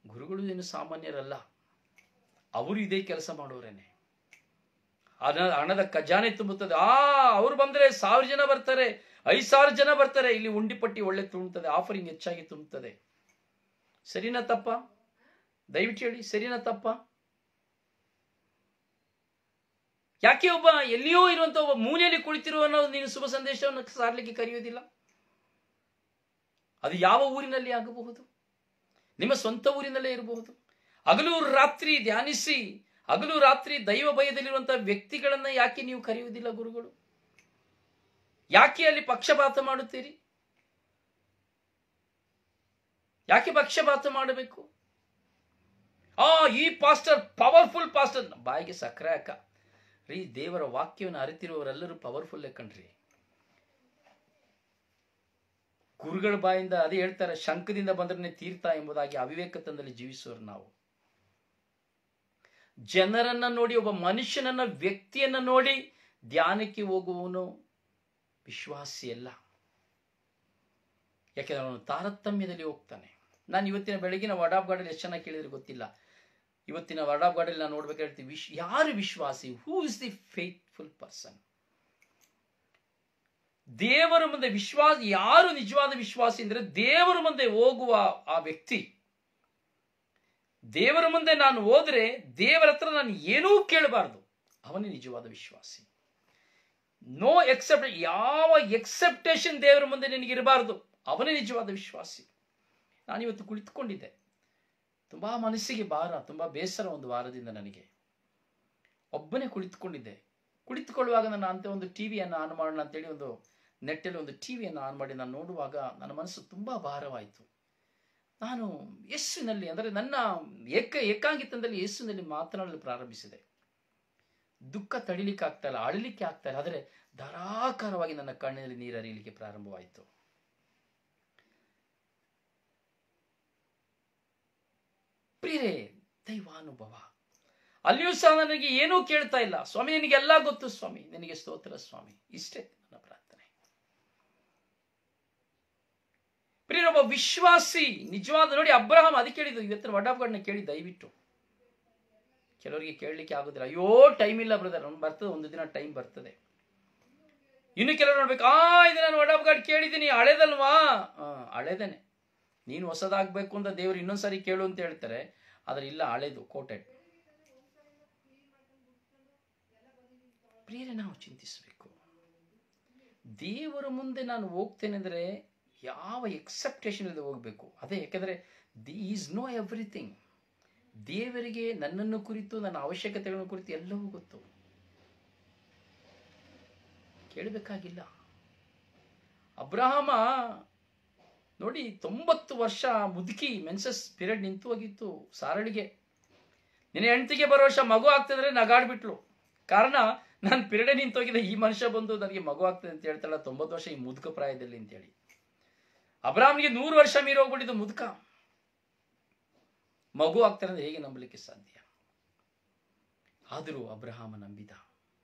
ಗುರುಗಳು ಏನು ಸಾಮಾನ್ಯರಲ್ಲ ಅವರು ಇದೇ ಕೆಲಸ ಮಾಡೋರೇನೆ ಹಣ ಹಣದ ಖಜಾನೆ ತುಂಬುತ್ತದೆ ಆ ಅವ್ರು ಬಂದ್ರೆ ಸಾವಿರ ಜನ ಬರ್ತಾರೆ ಐದು ಸಾವಿರ ಜನ ಬರ್ತಾರೆ ಇಲ್ಲಿ ಉಂಡಿ ಪಟ್ಟಿ ಒಳ್ಳೆ ತುಂಬುತ್ತದೆ ಆಫರಿಂಗ್ ಹೆಚ್ಚಾಗಿ ತುಂಬುತ್ತದೆ ಸರಿನಾ ತಪ್ಪ ದಯವಿಟ್ಟು ಹೇಳಿ ಸರಿನಾ ತಪ್ಪ ಯಾಕೆ ಒಬ್ಬ ಎಲ್ಲಿಯೋ ಇರುವಂತ ಒಬ್ಬ ಮೂಲೆಯಲ್ಲಿ ಕುಳಿತಿರುವವನು ನೀನು ಶುಭ ಸಂದೇಶವನ್ನು ಸಾರ್ಲಿಕ್ಕೆ ಕರೆಯುವುದಿಲ್ಲ ಅದು ಯಾವ ಊರಿನಲ್ಲಿ ಆಗಬಹುದು ನಿಮ್ಮ ಸ್ವಂತ ಊರಿನಲ್ಲೇ ಇರಬಹುದು ಹಗಲು ರಾತ್ರಿ ಧ್ಯಾನಿಸಿ ಹಗಲು ರಾತ್ರಿ ದೈವ ಭಯದಲ್ಲಿರುವಂತಹ ವ್ಯಕ್ತಿಗಳನ್ನ ಯಾಕೆ ನೀವು ಕರೆಯುವುದಿಲ್ಲ ಗುರುಗಳು ಯಾಕೆ ಅಲ್ಲಿ ಪಕ್ಷಪಾತ ಮಾಡುತ್ತೀರಿ ಯಾಕೆ ಪಕ್ಷಪಾತ ಮಾಡಬೇಕು ಆ ಈ ಪಾಸ್ಟರ್ ಪವರ್ಫುಲ್ ಪಾಸ್ಟರ್ ಬಾಯಿಗೆ ಸಕ್ಕರೆ ಅಕ್ಕ ರೀ ದೇವರ ವಾಕ್ಯವನ್ನು ಅರಿತಿರುವವರೆಲ್ಲರೂ ಪವರ್ಫುಲ್ ಕಣ್ರಿ ಗುರುಗಳ ಬಾಯಿಂದ ಅದೇ ಹೇಳ್ತಾರೆ ಶಂಕದಿಂದ ಬಂದ್ರೆ ತೀರ್ಥ ಎಂಬುದಾಗಿ ಅವಿವೇಕ ತಂದಲ್ಲಿ ಜೀವಿಸುವರು ನಾವು ಜನರನ್ನ ನೋಡಿ ಒಬ್ಬ ಮನುಷ್ಯನನ್ನ ವ್ಯಕ್ತಿಯನ್ನ ನೋಡಿ ಧ್ಯಾನಕ್ಕೆ ಹೋಗುವವನು ವಿಶ್ವಾಸಿ ಅಲ್ಲ ಯಾಕೆಂದ್ರೆ ಅವನು ತಾರತಮ್ಯದಲ್ಲಿ ಹೋಗ್ತಾನೆ ನಾನು ಇವತ್ತಿನ ಬೆಳಗಿನ ವರ್ಡ್ ಆಫ್ ಗಾಡಲ್ಲಿ ಎಷ್ಟು ಚೆನ್ನಾಗಿ ಕೇಳಿದ್ರೆ ಗೊತ್ತಿಲ್ಲ ಇವತ್ತಿನ ವರ್ಡ್ ಆಫ್ ಗಾಡಲ್ಲಿ ನಾನು ನೋಡ್ಬೇಕು ಹೇಳ್ತೀವಿ ವಿಶ್ ಯಾರು ವಿಶ್ವಾಸಿ who is the faithful person ದೇವರ ಮುಂದೆ ವಿಶ್ವಾಸ ಯಾರು ನಿಜವಾದ ವಿಶ್ವಾಸಿ ಅಂದ್ರೆ ದೇವರ ಮುಂದೆ ಹೋಗುವ ಆ ವ್ಯಕ್ತಿ ದೇವರ ಮುಂದೆ ನಾನು ಹೋದ್ರೆ ದೇವರ ಹತ್ರ ನಾನು ಏನೂ ಕೇಳಬಾರ್ದು ಅವನೇ ನಿಜವಾದ ವಿಶ್ವಾಸಿ ನೋ ಎಕ್ಸೆಪ್ಟ್ ಯಾವ ಎಕ್ಸೆಪ್ಟೇಷನ್ ದೇವರ ಮುಂದೆ ನಿನಗಿರಬಾರ್ದು ಅವನೇ ನಿಜವಾದ ವಿಶ್ವಾಸಿ ನಾನಿವತ್ತು ಕುಳಿತುಕೊಂಡಿದ್ದೆ ತುಂಬಾ ಮನಸ್ಸಿಗೆ ಭಾರ ತುಂಬಾ ಬೇಸರ ಒಂದು ವಾರದಿಂದ ನನಗೆ ಒಬ್ಬನೇ ಕುಳಿತುಕೊಂಡಿದ್ದೆ ಕುಳಿತುಕೊಳ್ಳುವಾಗ ನನ್ನ ಅಂತ ಒಂದು ಟಿವಿಯನ್ನು ಆನ್ ಮಾಡೋಣ ಅಂತೇಳಿ ಒಂದು ನೆಟ್ಟಲ್ಲಿ ಒಂದು ಟಿವಿಯನ್ನು ಆನ್ ಮಾಡಿ ನಾನು ನೋಡುವಾಗ ನನ್ನ ಮನಸ್ಸು ತುಂಬಾ ಭಾರವಾಯಿತು ನಾನು ಯೇಸುವಿನಲ್ಲಿ ಅಂದರೆ ನನ್ನ ಏಕ ಏಕಾಂಗಿತನದಲ್ಲಿ ಯೇಸುವಿನಲ್ಲಿ ಮಾತನಾಡಲು ಪ್ರಾರಂಭಿಸಿದೆ ದುಃಖ ತಡಿಲಿಕ್ಕೆ ಆಗ್ತಾ ಇಲ್ಲ ಅಳಲಿಕ್ಕೆ ಆಗ್ತಾ ಇಲ್ಲ ಆದರೆ ಧಾರಾಕಾರವಾಗಿ ನನ್ನ ಕಣ್ಣಿನಲ್ಲಿ ನೀರು ಹರಿಯಲಿಕ್ಕೆ ಪ್ರಾರಂಭವಾಯಿತು ಪ್ರಿಯರೇ ದೈವಾನುಭವ ಅಲ್ಲಿಯೂ ಸಹ ನನಗೆ ಏನೂ ಕೇಳ್ತಾ ಇಲ್ಲ ಸ್ವಾಮಿ ನಿನಗೆಲ್ಲ ಗೊತ್ತು ಸ್ವಾಮಿ ನಿನಗೆ ಸ್ತೋತ್ರ ಸ್ವಾಮಿ ಇಷ್ಟೇ ನನ್ನ ಪ್ರಾರ್ಥನೆ ಪ್ರಿಯರೊಬ್ಬ ವಿಶ್ವಾಸಿ ನಿಜವಾದ ನೋಡಿ ಅಬ್ರಹಾಂ ಅದಕ್ಕೆ ಹೇಳಿದ್ದು ಇವತ್ತಿನ ವಡಾಪ್ಗಳನ್ನ ಕೇಳಿ ದಯವಿಟ್ಟು ಕೆಲವರಿಗೆ ಕೇಳಲಿಕ್ಕೆ ಆಗುದಿಲ್ಲ ಅಯ್ಯೋ ಟೈಮ್ ಇಲ್ಲ ಬ್ರದರ್ ಅವ್ನು ಬರ್ತದೆ ಒಂದು ದಿನ ಟೈಮ್ ಬರ್ತದೆ ಇನ್ನು ಕೆಲವರು ನೋಡ್ಬೇಕು ಆ ಇದು ನಾನು ವಡಾಪ್ಗಾಡ್ ಕೇಳಿದ್ದೀನಿ ಹಳೇದಲ್ವಾ ಆ, ಹಳೇದೇನೆ ನೀನು ಹೊಸದಾಗಬೇಕು ಅಂತ ದೇವರು ಇನ್ನೊಂದ್ಸರಿ ಕೇಳು ಅಂತ ಹೇಳ್ತಾರೆ ಆದ್ರೆ ಇಲ್ಲ ಹಳೇದು ಕೋಟೆಡ್ ಪ್ರಿಯರೇ ನಾವು ಚಿಂತಿಸಬೇಕು ದೇವರ ಮುಂದೆ ನಾನು ಹೋಗ್ತೇನೆ ಅಂದರೆ ಯಾವ ಎಕ್ಸೆಪ್ಟೇಷನ್ ಇಲ್ಲದೆ ಹೋಗಬೇಕು ಅದೇ ಯಾಕೆಂದರೆ ದಿ ಈಸ್ ನೋ ಎವ್ರಿಥಿಂಗ್ ದೇವರಿಗೆ ನನ್ನನ್ನು ಕುರಿತು ನನ್ನ ಅವಶ್ಯಕತೆಗಳನ್ನು ಕುರಿತು ಎಲ್ಲವೂ ಗೊತ್ತು ಕೇಳಬೇಕಾಗಿಲ್ಲ ಅಬ್ರಹಾಮ ನೋಡಿ ತೊಂಬತ್ತು ವರ್ಷ ಮುದುಕಿ ಮೆನ್ಸಸ್ ಪೀರಿಯಡ್ ನಿಂತು ಹೋಗಿತ್ತು ಸಾರಳಿಗೆ ನಿನ್ನ ಹೆಂಡತಿಗೆ ಬರೋ ವರ್ಷ ಮಗು ಆಗ್ತಿದ್ರೆ ನಗಾಡ್ಬಿಟ್ಲು ಕಾರಣ ನಾನು ಪಿರಿಯಡ್ ನಿಂತೋಗಿದೆ ಈ ಮನುಷ್ಯ ಬಂದು ನನಗೆ ಮಗು ಆಗ್ತದೆ ಅಂತ ಹೇಳ್ತಾಳ ತೊಂಬತ್ತು ವರ್ಷ ಈ ಮುದುಕ ಪ್ರಾಯದಲ್ಲಿ ಅಂತೇಳಿ ಅಬ್ರಾಮ್ಗೆ ನೂರು ವರ್ಷ ಮೀರಿ ಹೋಗ್ಬಿಟ್ಟಿದ್ದು ಮುದುಕ ಮಗು ಆಗ್ತಾರೆ ಅಂದ್ರೆ ಹೇಗೆ ನಂಬಲಿಕ್ಕೆ ಸಾಧ್ಯ ಆದರೂ ಅಬ್ರಹಾಮ ನಂಬಿದ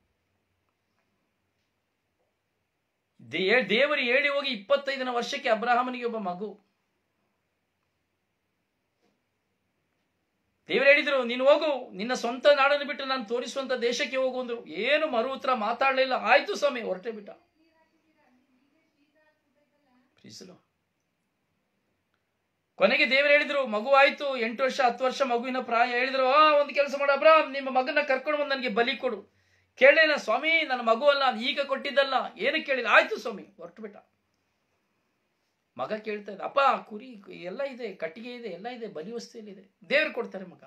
ದೇ- ದೇವರು ಹೇಳಿ ಹೋಗಿ ಇಪ್ಪತ್ತೈದನೇ ವರ್ಷಕ್ಕೆ ಅಬ್ರಹಾಮನಿಗೆ ಒಬ್ಬ ಮಗು ದೇವರು ಹೇಳಿದ್ರು ನೀನು ಹೋಗು ನಿನ್ನ ಸ್ವಂತ ನಾಡನ್ನು ಬಿಟ್ಟು ನಾನು ತೋರಿಸುವಂತ ದೇಶಕ್ಕೆ ಹೋಗು ಅಂದ್ರು ಏನು ಮರು ಉತ್ತರ ಮಾತಾಡ್ಲಿಲ್ಲ ಆಯ್ತು ಸ್ವಾಮಿ ಹೊರಟೆ ಬಿಟ್ಟ ಪ್ರೀಸಲು ಕೊನೆಗೆ ದೇವರು ಹೇಳಿದ್ರು ಮಗು ಆಯ್ತು ಎಂಟು ವರ್ಷ ಹತ್ತು ವರ್ಷ ಮಗುವಿನ ಪ್ರಾಯ ಹೇಳಿದ್ರು ಆ ಒಂದು ಕೆಲಸ ಮಾಡ ಅಬ್ರಾಮ್ ನಿಮ್ಮ ಮಗನ ಕರ್ಕೊಂಡು ಬಂದು ನನಗೆ ಬಲಿ ಕೊಡು ಕೇಳೇನ ಸ್ವಾಮಿ ನನ್ನ ಮಗು ಅಲ್ಲ ನಾನ್ ಈಗ ಕೊಟ್ಟಿದ್ದಲ್ಲ ಏನು ಕೇಳಿಲ್ಲ ಆಯ್ತು ಸ್ವಾಮಿ ಹೊರಟು ಬಿಟ್ಟ ಮಗ ಕೇಳ್ತಾ ಇದ್ದ ಅಪ್ಪ ಕುರಿ ಎಲ್ಲ ಇದೆ ಕಟ್ಟಿಗೆ ಇದೆ ಎಲ್ಲ ಇದೆ ಬಲಿ ವಸ್ತುಯಲ್ಲಿ ಇದೆ ದೇವ್ರು ಕೊಡ್ತಾರೆ ಮಗ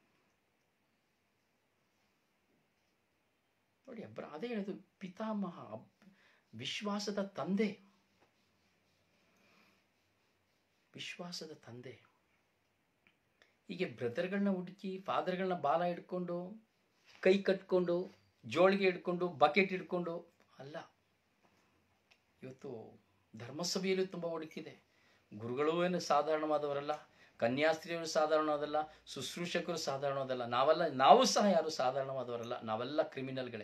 ನೋಡಿ ಅಬ್ರ ಅದೇ ಹೇಳಿದು ಪಿತಾಮಹ ಅಬ್- ವಿಶ್ವಾಸದ ತಂದೆ ವಿಶ್ವಾಸದ ತಂದೆ ಹೀಗೆ ಬ್ರದರ್ಗಳನ್ನ ಹುಡುಕಿ ಫಾದರ್ಗಳನ್ನ ಬಾಲ ಹಿಡ್ಕೊಂಡು ಕೈ ಕಟ್ಕೊಂಡು ಜೋಳಿಗೆ ಹಿಡ್ಕೊಂಡು ಬಕೆಟ್ ಹಿಡ್ಕೊಂಡು ಅಲ್ಲ ಇವತ್ತು ಧರ್ಮಸಭೆಯಲ್ಲೂ ತುಂಬ ಹುಡುಕಿದೆ ಗುರುಗಳು ಏನು ಸಾಧಾರಣವಾದವರಲ್ಲ ಕನ್ಯಾಸ್ತ್ರೀಯರು ಸಾಧಾರಣವಾದಲ್ಲ ಶುಶ್ರೂಷಕರು ಸಾಧಾರಣವಾದಲ್ಲ ನಾವೆಲ್ಲ ನಾವು ಸಹ ಯಾರು ಸಾಧಾರಣವಾದವರಲ್ಲ ನಾವೆಲ್ಲ ಕ್ರಿಮಿನಲ್ಗಳೇ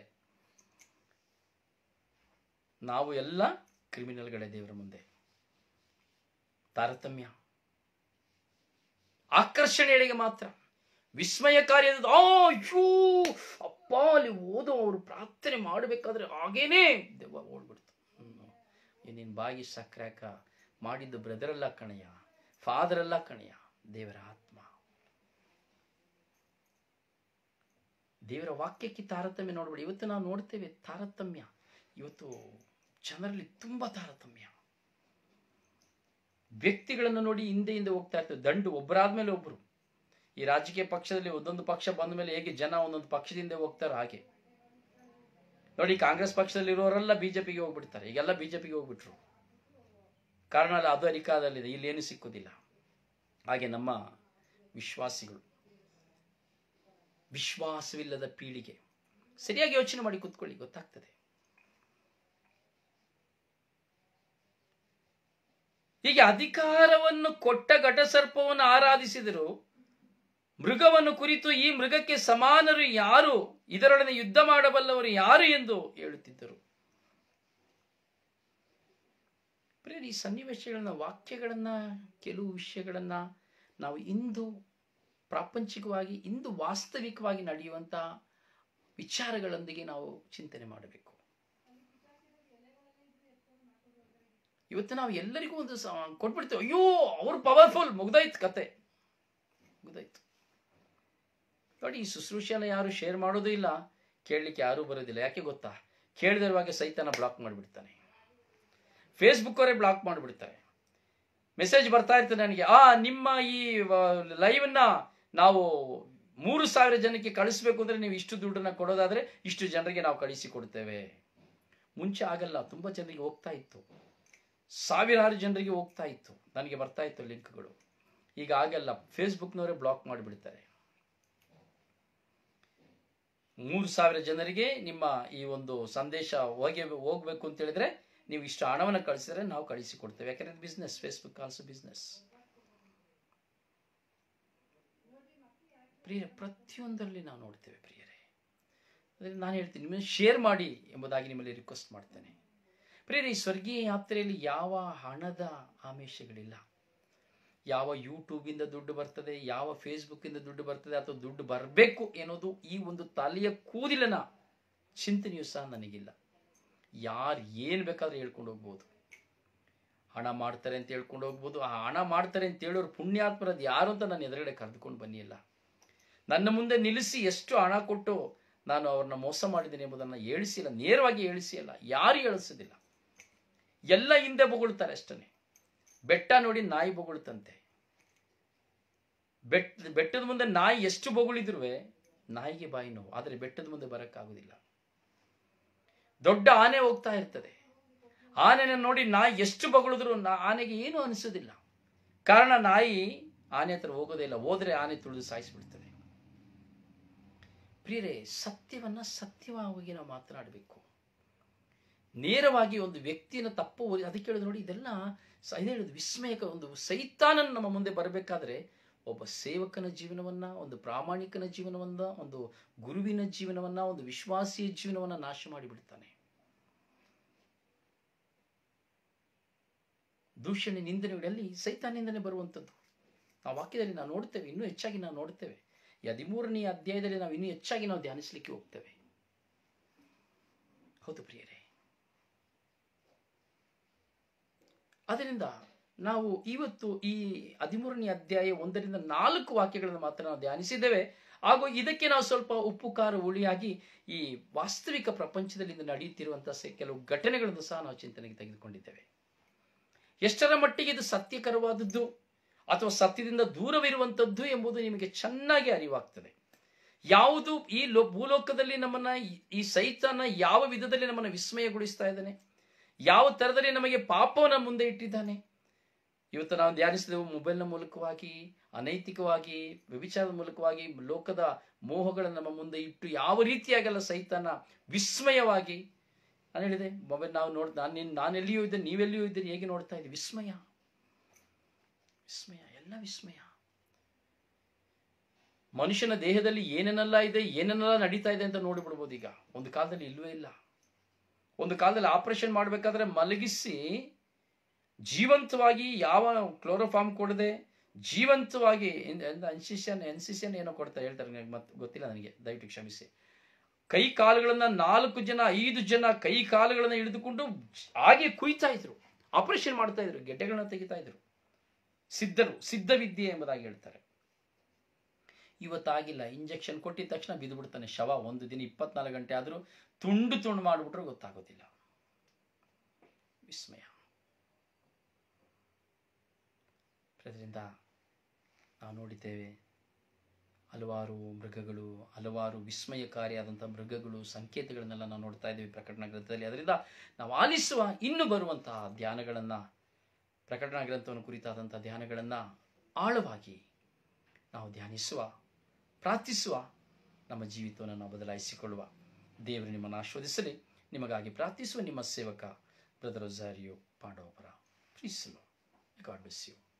ನಾವು ಎಲ್ಲ ಕ್ರಿಮಿನಲ್ಗಳೇ ದೇವರ ಮುಂದೆ ತಾರತಮ್ಯ ಆಕರ್ಷಣೆಗಳಿಗೆ ಮಾತ್ರ ವಿಸ್ಮಯಕಾರಿಯಾದ ಆ ಅಯ್ಯೋ ಅಪ್ಪ ಅಲ್ಲಿ ಓದೋ ಅವರು ಪ್ರಾರ್ಥನೆ ಮಾಡಬೇಕಾದ್ರೆ ಹಾಗೇನೆ ದೆವ್ವ ಓಡ್ಬಿಡ್ತು ನಿನ್ನ ಬಾಗಿ ಸಕ್ರಾಕ ಮಾಡಿದ್ದು ಬ್ರದರ್ ಅಲ್ಲ ಕಣಯ್ಯ ಫಾದರ್ ಅಲ್ಲ ಕಣಯ್ಯ ದೇವರ ಆತ್ಮ ದೇವರ ವಾಕ್ಯಕ್ಕೆ ತಾರತಮ್ಯ ನೋಡ್ಬೇಡಿ ಇವತ್ತು ನಾವು ನೋಡ್ತೇವೆ ತಾರತಮ್ಯ ಇವತ್ತು ಜನರಲ್ಲಿ ತುಂಬಾ ತಾರತಮ್ಯ ವ್ಯಕ್ತಿಗಳನ್ನು ನೋಡಿ ಹಿಂದೆ ಹಿಂದೆ ಹೋಗ್ತಾ ಇರ್ತೇವೆ ದಂಡು ಒಬ್ಬರಾದ್ಮೇಲೆ ಒಬ್ರು ಈ ರಾಜಕೀಯ ಪಕ್ಷದಲ್ಲಿ ಒಂದೊಂದು ಪಕ್ಷ ಬಂದ ಮೇಲೆ ಹೇಗೆ ಜನ ಒಂದೊಂದು ಪಕ್ಷದಿಂದ ಹೋಗ್ತಾರೋ ಹಾಗೆ ನೋಡಿ ಕಾಂಗ್ರೆಸ್ ಪಕ್ಷದಲ್ಲಿ ಇರೋರೆಲ್ಲ ಬಿಜೆಪಿಗೆ ಹೋಗ್ಬಿಡ್ತಾರೆ ಈಗೆಲ್ಲ ಬಿಜೆಪಿಗೆ ಹೋಗ್ಬಿಟ್ರು ಕಾರಣ ಅಲ್ಲ ಅದು ಅಧಿಕಾರದಲ್ಲಿದೆ ಇಲ್ಲೇನು ಸಿಕ್ಕುದಿಲ್ಲ ಹಾಗೆ ನಮ್ಮ ವಿಶ್ವಾಸಿಗಳು ವಿಶ್ವಾಸವಿಲ್ಲದ ಪೀಳಿಗೆ ಸರಿಯಾಗಿ ಯೋಚನೆ ಮಾಡಿ ಕೂತ್ಕೊಳ್ಳಿ ಗೊತ್ತಾಗ್ತದೆ ಹೀಗೆ ಅಧಿಕಾರವನ್ನು ಕೊಟ್ಟ ಘಟಸರ್ಪವನ್ನು ಆರಾಧಿಸಿದರು ಮೃಗವನ್ನು ಕುರಿತು ಈ ಮೃಗಕ್ಕೆ ಸಮಾನರು ಯಾರು ಇದರೊಡನೆ ಯುದ್ಧ ಮಾಡಬಲ್ಲವರು ಯಾರು ಎಂದು ಹೇಳುತ್ತಿದ್ದರು ಪ್ರಿಯರೇ, ಈ ಸನ್ನಿವೇಶಗಳನ್ನ ವಾಕ್ಯಗಳನ್ನ ಕೆಲವು ವಿಷಯಗಳನ್ನ ನಾವು ಇಂದು ಪ್ರಾಪಂಚಿಕವಾಗಿ ಇಂದು ವಾಸ್ತವಿಕವಾಗಿ ನಡೆಯುವಂತ ವಿಚಾರಗಳೊಂದಿಗೆ ನಾವು ಚಿಂತನೆ ಮಾಡಬೇಕು ಇವತ್ತು ನಾವು ಎಲ್ಲರಿಗೂ ಒಂದು ಸ- ಕೊಟ್ಬಿಡ್ತೇವೆ ಅಯ್ಯೋ ಅವ್ರು ಪವರ್ಫುಲ್ ಮುಗ್ದಾಯ್ತು ಕತೆ ಮುಗ್ದಾಯ್ತು ನೋಡಿ ಈ ಶುಶ್ರೂಷೆನ ಯಾರು ಶೇರ್ ಮಾಡೋದು ಇಲ್ಲ ಕೇಳಲಿಕ್ಕೆ ಯಾರೂ ಬರೋದಿಲ್ಲ ಯಾಕೆ ಗೊತ್ತಾ ಕೇಳಿದಿರುವಾಗ ಸೈತನ ಬ್ಲಾಕ್ ಮಾಡಿಬಿಡ್ತಾನೆ ಫೇಸ್ಬುಕ್ ಅವರೇ ಬ್ಲಾಕ್ ಮಾಡಿಬಿಡ್ತಾರೆ ಮೆಸೇಜ್ ಬರ್ತಾ ಇರ್ತದೆ ನನಗೆ ಆ ನಿಮ್ಮ ಈ ಲೈವನ್ನ ನಾವು ಮೂರು ಸಾವಿರ ಜನಕ್ಕೆ ಕಳಿಸ್ಬೇಕು ಅಂದ್ರೆ ನೀವು ಇಷ್ಟು ದುಡ್ಡನ್ನ ಕೊಡೋದಾದ್ರೆ ಇಷ್ಟು ಜನರಿಗೆ ನಾವು ಕಳಿಸಿ ಕೊಡ್ತೇವೆ ಮುಂಚೆ ಆಗಲ್ಲ ತುಂಬಾ ಜನರಿಗೆ ಹೋಗ್ತಾ ಇತ್ತು ಸಾವಿರಾರು ಜನರಿಗೆ ಹೋಗ್ತಾ ಇತ್ತು ನನಗೆ ಬರ್ತಾ ಇತ್ತು ಲಿಂಕ್ಗಳು ಈಗ ಆಗಲ್ಲ ಫೇಸ್ಬುಕ್ನವರೇ ಬ್ಲಾಕ್ ಮಾಡಿಬಿಡ್ತಾರೆ ಮೂರು ಸಾವಿರ ಜನರಿಗೆ ನಿಮ್ಮ ಈ ಒಂದು ಸಂದೇಶ ಹೋಗಿ ಹೋಗ್ಬೇಕು ಅಂತ ಹೇಳಿದ್ರೆ ನೀವು ಇಷ್ಟು ಹಣವನ್ನು ಕಳಿಸಿದ್ರೆ ನಾವು ಕಳಿಸಿ ಕೊಡ್ತೇವೆ ಯಾಕಂದ್ರೆ ಬಿಸ್ನೆಸ್ ಫೇಸ್ಬುಕ್ ಆಲ್ಸೋ ಬಿಸ್ನೆಸ್ ಪ್ರಿಯರೇ ಪ್ರತಿಯೊಂದರಲ್ಲಿ ನಾವು ನೋಡ್ತೇವೆ ಪ್ರಿಯರೇ ಅದರಿಂದ ನಾನು ಹೇಳ್ತೀನಿ ನಿಮ್ಮನ್ನು ಶೇರ್ ಮಾಡಿ ಎಂಬುದಾಗಿ ನಿಮ್ಮಲ್ಲಿ ರಿಕ್ವೆಸ್ಟ್ ಮಾಡ್ತೇನೆ ಪ್ರಿಯರೇ ಈ ಸ್ವರ್ಗೀಯ ಯಾತ್ರೆಯಲ್ಲಿ ಯಾವ ಹಣದ ಆಮಿಷಗಳಿಲ್ಲ ಯಾವ ಯೂಟ್ಯೂಬಿಂದ ದುಡ್ಡು ಬರ್ತದೆ ಯಾವ ಫೇಸ್ಬುಕ್ಕಿಂದ ದುಡ್ಡು ಬರ್ತದೆ ಅಥವಾ ದುಡ್ಡು ಬರಬೇಕು ಅನ್ನೋದು ಈ ಒಂದು ತಲೆಯ ಕೂದಲಿನ ಚಿಂತನೆಯೂ ಸಹ ನನಗಿಲ್ಲ ಯಾರು ಏನು ಬೇಕಾದ್ರೂ ಹೇಳ್ಕೊಂಡು ಹೋಗ್ಬೋದು ಹಣ ಮಾಡ್ತಾರೆ ಅಂತ ಹೇಳ್ಕೊಂಡು ಹೋಗ್ಬೋದು ಆ ಹಣ ಮಾಡ್ತಾರೆ ಅಂತ ಹೇಳೋರು ಪುಣ್ಯಾತ್ಮರದ್ದು ಯಾರು ಅಂತ ನಾನು ಎದುರುಗಡೆ ಕರೆದುಕೊಂಡು ಬನ್ನಿಲ್ಲ ನನ್ನ ಮುಂದೆ ನಿಲ್ಲಿಸಿ ಎಷ್ಟು ಹಣ ಕೊಟ್ಟು ನಾನು ಅವ್ರನ್ನ ಮೋಸ ಮಾಡಿದ್ದೇನೆ ಎಂಬುದನ್ನು ಹೇಳಿಸಿಲ್ಲ ನೇರವಾಗಿ ಹೇಳಿಸಿಲ್ಲ ಯಾರು ಹೇಳಿಸೋದಿಲ್ಲ ಎಲ್ಲ ಹಿಂದೆ ಬೊಗಳ್ತಾರೆ ಅಷ್ಟೇ ಬೆಟ್ಟ ನೋಡಿ ನಾಯಿ ಬೊಗಳ್ತಂತೆ ಬೆಟ್ಟ ಬೆಟ್ಟದ ಮುಂದೆ ನಾಯಿ ಎಷ್ಟು ಬೊಗಳಿದ್ರು ನಾಯಿಗೆ ಬಾಯಿ ನೋವು ಆದರೆ ಬೆಟ್ಟದ ಮುಂದೆ ಬರಕ್ಕಾಗುದಿಲ್ಲ ದೊಡ್ಡ ಆನೆ ಹೋಗ್ತಾ ಇರ್ತದೆ ಆನೆನ ನೋಡಿ ನಾಯಿ ಎಷ್ಟು ಬಗಳಿದ್ರು ನಾ- ಆನೆಗೆ ಏನು ಅನಿಸೋದಿಲ್ಲ ಕಾರಣ ನಾಯಿ ಆನೆ ಹತ್ರ ಹೋಗೋದೇ ಇಲ್ಲ ಹೋದ್ರೆ ಆನೆ ತುಳಿದು ಸಾಯಿಸ್ಬಿಡ್ತದೆ ಪ್ರಿಯರೇ ಸತ್ಯವನ್ನ ಸತ್ಯವಾಗಿ ನಾವು ಮಾತನಾಡಬೇಕು ನೇರವಾಗಿ ಒಂದು ವ್ಯಕ್ತಿಯನ್ನು ತಪ್ಪು ಹೋಗಿ- ಅದಕ್ಕೆ ಹೇಳಿದ್ರು ನೋಡಿ ಇದೆಲ್ಲ ಸ- ಇದೇ ಹೇಳುದು ವಿಸ್ಮಯಕ ಒಂದು ಸೈತಾನನ ನಮ್ಮ ಮುಂದೆ ಬರಬೇಕಾದ್ರೆ ಒಬ್ಬ ಸೇವಕನ ಜೀವನವನ್ನ ಒಂದು ಪ್ರಾಮಾಣಿಕನ ಜೀವನವನ್ನ ಒಂದು ಗುರುವಿನ ಜೀವನವನ್ನ ಒಂದು ವಿಶ್ವಾಸಿಯ ಜೀವನವನ್ನ ನಾಶ ಮಾಡಿಬಿಡ್ತಾನೆ ದೂಷಣೆ ನಿಂದನೆಗಳಲ್ಲಿ ಸೈತಾನಿಂದನೇ ಬರುವಂಥದ್ದು ಆ ವಾಕ್ಯದಲ್ಲಿ ನಾವು ನೋಡ್ತೇವೆ ಇನ್ನೂ ಹೆಚ್ಚಾಗಿ ನಾವು ನೋಡ್ತೇವೆ ಈ ಹದಿಮೂರನೇ ಅಧ್ಯಾಯದಲ್ಲಿ ನಾವು ಇನ್ನೂ ಹೆಚ್ಚಾಗಿ ನಾವು ಧ್ಯಾನಿಸಲಿಕ್ಕೆ ಹೋಗ್ತೇವೆ ಹೌದು ಪ್ರಿಯರೇ ಅದರಿಂದ ನಾವು ಇವತ್ತು ಈ ಹದಿಮೂರನೇ ಅಧ್ಯಾಯ ಒಂದರಿಂದ ನಾಲ್ಕು ವಾಕ್ಯಗಳನ್ನು ಮಾತ್ರ ನಾವು ಧ್ಯಾನಿಸಿದ್ದೇವೆ ಹಾಗೂ ಇದಕ್ಕೆ ನಾವು ಸ್ವಲ್ಪ ಉಪ್ಪು ಖಾರ ಹುಳಿಯಾಗಿ ಈ ವಾಸ್ತವಿಕ ಪ್ರಪಂಚದಲ್ಲಿ ಇಂದು ನಡೆಯುತ್ತಿರುವಂತಹ ಸ- ಕೆಲವು ಘಟನೆಗಳನ್ನು ಸಹ ನಾವು ಚಿಂತನೆಗೆ ತೆಗೆದುಕೊಂಡಿದ್ದೇವೆ ಎಷ್ಟರ ಮಟ್ಟಿಗೆ ಇದು ಸತ್ಯಕರವಾದದ್ದು ಅಥವಾ ಸತ್ಯದಿಂದ ದೂರವಿರುವಂಥದ್ದು ಎಂಬುದು ನಿಮಗೆ ಚೆನ್ನಾಗಿ ಅರಿವಾಗ್ತದೆ ಯಾವುದು ಈ ಲೋ ಭೂಲೋಕದಲ್ಲಿ ನಮ್ಮನ್ನ ಈ- ಈ ಸೈತಾನ ಯಾವ ವಿಧದಲ್ಲಿ ನಮ್ಮನ್ನು ವಿಸ್ಮಯಗೊಳಿಸ್ತಾ ಇದ್ದಾನೆ ಯಾವ ತರದಲ್ಲಿ ನಮಗೆ ಪಾಪವನ್ನ ಮುಂದೆ ಇಟ್ಟಿದ್ದಾನೆ ಇವತ್ತು ನಾವು ಧ್ಯಾನಿಸಿದೆವು ಮೊಬೈಲ್ನ ಮೂಲಕವಾಗಿ ಅನೈತಿಕವಾಗಿ ವ್ಯಭಿಚಾರದ ಮೂಲಕವಾಗಿ ಲೋಕದ ಮೋಹಗಳನ್ನು ನಮ್ಮ ಮುಂದೆ ಇಟ್ಟು ಯಾವ ರೀತಿಯಾಗೆಲ್ಲ ಸೈತಾನ ವಿಸ್ಮಯವಾಗಿ ನಾನು ಹೇಳಿದೆ ಮೊಬೈಲ್ ನಾವು ನೋಡ್ ನಾನು ನಾನೆಲ್ಲಿಯೂ ಇದ್ದೆ ನೀವೆಲ್ಲಿಯೂ ಇದ್ದೀರಿ ಹೇಗೆ ನೋಡ್ತಾ ಇದ್ದೀವಿ ವಿಸ್ಮಯ ವಿಸ್ಮಯ ಎಲ್ಲ ವಿಸ್ಮಯ ಮನುಷ್ಯನ ದೇಹದಲ್ಲಿ ಏನೇನೆಲ್ಲ ಇದೆ ಏನೇನೆಲ್ಲ ನಡೀತಾ ಇದೆ ಅಂತ ನೋಡಿಬಿಡ್ಬೋದು ಈಗ ಒಂದು ಕಾಲದಲ್ಲಿ ಇಲ್ವೇ ಇಲ್ಲ ಒಂದು ಕಾಲದಲ್ಲಿ ಆಪರೇಷನ್ ಮಾಡಬೇಕಾದ್ರೆ ಮಲಗಿಸಿ ಜೀವಂತವಾಗಿ ಯಾವ ಕ್ಲೋರೋಫಾರ್ಮ್ ಕೊಡದೆ ಜೀವಂತವಾಗಿ ಅನ್ಸಿಷನ್ ಎನ್ಸಿಷನ್ ಏನೋ ಕೊಡ್ತಾ ಹೇಳ್ತಾರೆ ನನಗೆ ಮತ್ತೆ ಗೊತ್ತಿಲ್ಲ ನನಗೆ ದಯವಿಟ್ಟು ಕ್ಷಮಿಸಿ ಕೈ ಕಾಲುಗಳನ್ನ ನಾಲ್ಕು ಜನ ಐದು ಜನ ಕೈ ಕಾಲುಗಳನ್ನ ಹಿಡಿದುಕೊಂಡು ಹಾಗೆ ಕುಯ್ತಾ ಇದ್ರು ಆಪರೇಷನ್ ಮಾಡ್ತಾ ಇದ್ರು ಗೆಡ್ಡೆಗಳನ್ನ ತೆಗಿತಾ ಇದ್ರು ಸಿದ್ಧರು ಸಿದ್ಧವಿದ್ಯೆ ಎಂಬುದಾಗಿ ಹೇಳ್ತಾರೆ ಇವತ್ತಾಗಿಲ್ಲ ಇಂಜೆಕ್ಷನ್ ಕೊಟ್ಟಿದ ತಕ್ಷಣ ಬಿದ್ದು ಬಿಡ್ತಾನೆ ಶವ ಒಂದು ದಿನ ಇಪ್ಪತ್ನಾಲ್ಕು ಗಂಟೆ ಆದರೂ ತುಂಡು ತುಂಡು ಮಾಡಿಬಿಟ್ರೆ ಗೊತ್ತಾಗೋದಿಲ್ಲ ವಿಸ್ಮಯ ಅದರಿಂದ ನಾವು ನೋಡಿದ್ದೇವೆ ಹಲವಾರು ಮೃಗಗಳು ಹಲವಾರು ವಿಸ್ಮಯಕಾರಿಯಾದಂಥ ಮೃಗಗಳು ಸಂಕೇತಗಳನ್ನೆಲ್ಲ ನಾವು ನೋಡ್ತಾ ಇದ್ದೀವಿ ಪ್ರಕಟಣಾ ಗ್ರಂಥದಲ್ಲಿ ಅದರಿಂದ ನಾವು ಆಲಿಸುವ ಇನ್ನು ಬರುವಂತಹ ಧ್ಯಾನಗಳನ್ನು ಪ್ರಕಟಣಾ ಗ್ರಂಥವನ್ನು ಕುರಿತಾದಂಥ ಧ್ಯಾನಗಳನ್ನು ಆಳವಾಗಿ ನಾವು ಧ್ಯಾನಿಸುವ ಪ್ರಾರ್ಥಿಸುವ ನಮ್ಮ ಜೀವಿತವನ್ನು ನಾವು ಬದಲಾಯಿಸಿಕೊಳ್ಳುವ ದೇವರು ನಿಮ್ಮನ್ನು ಆಶ್ವದಿಸಲಿ ನಿಮಗಾಗಿ ಪ್ರಾರ್ಥಿಸುವ ನಿಮ್ಮ ಸೇವಕ ಬ್ರದರ್ ಝಾರಿಯೋ ಪಾಂಡವಪರ ಪ್ರೀಸಲು ಗಾಡ್ ಬ್ಲೆಸ್ ಯು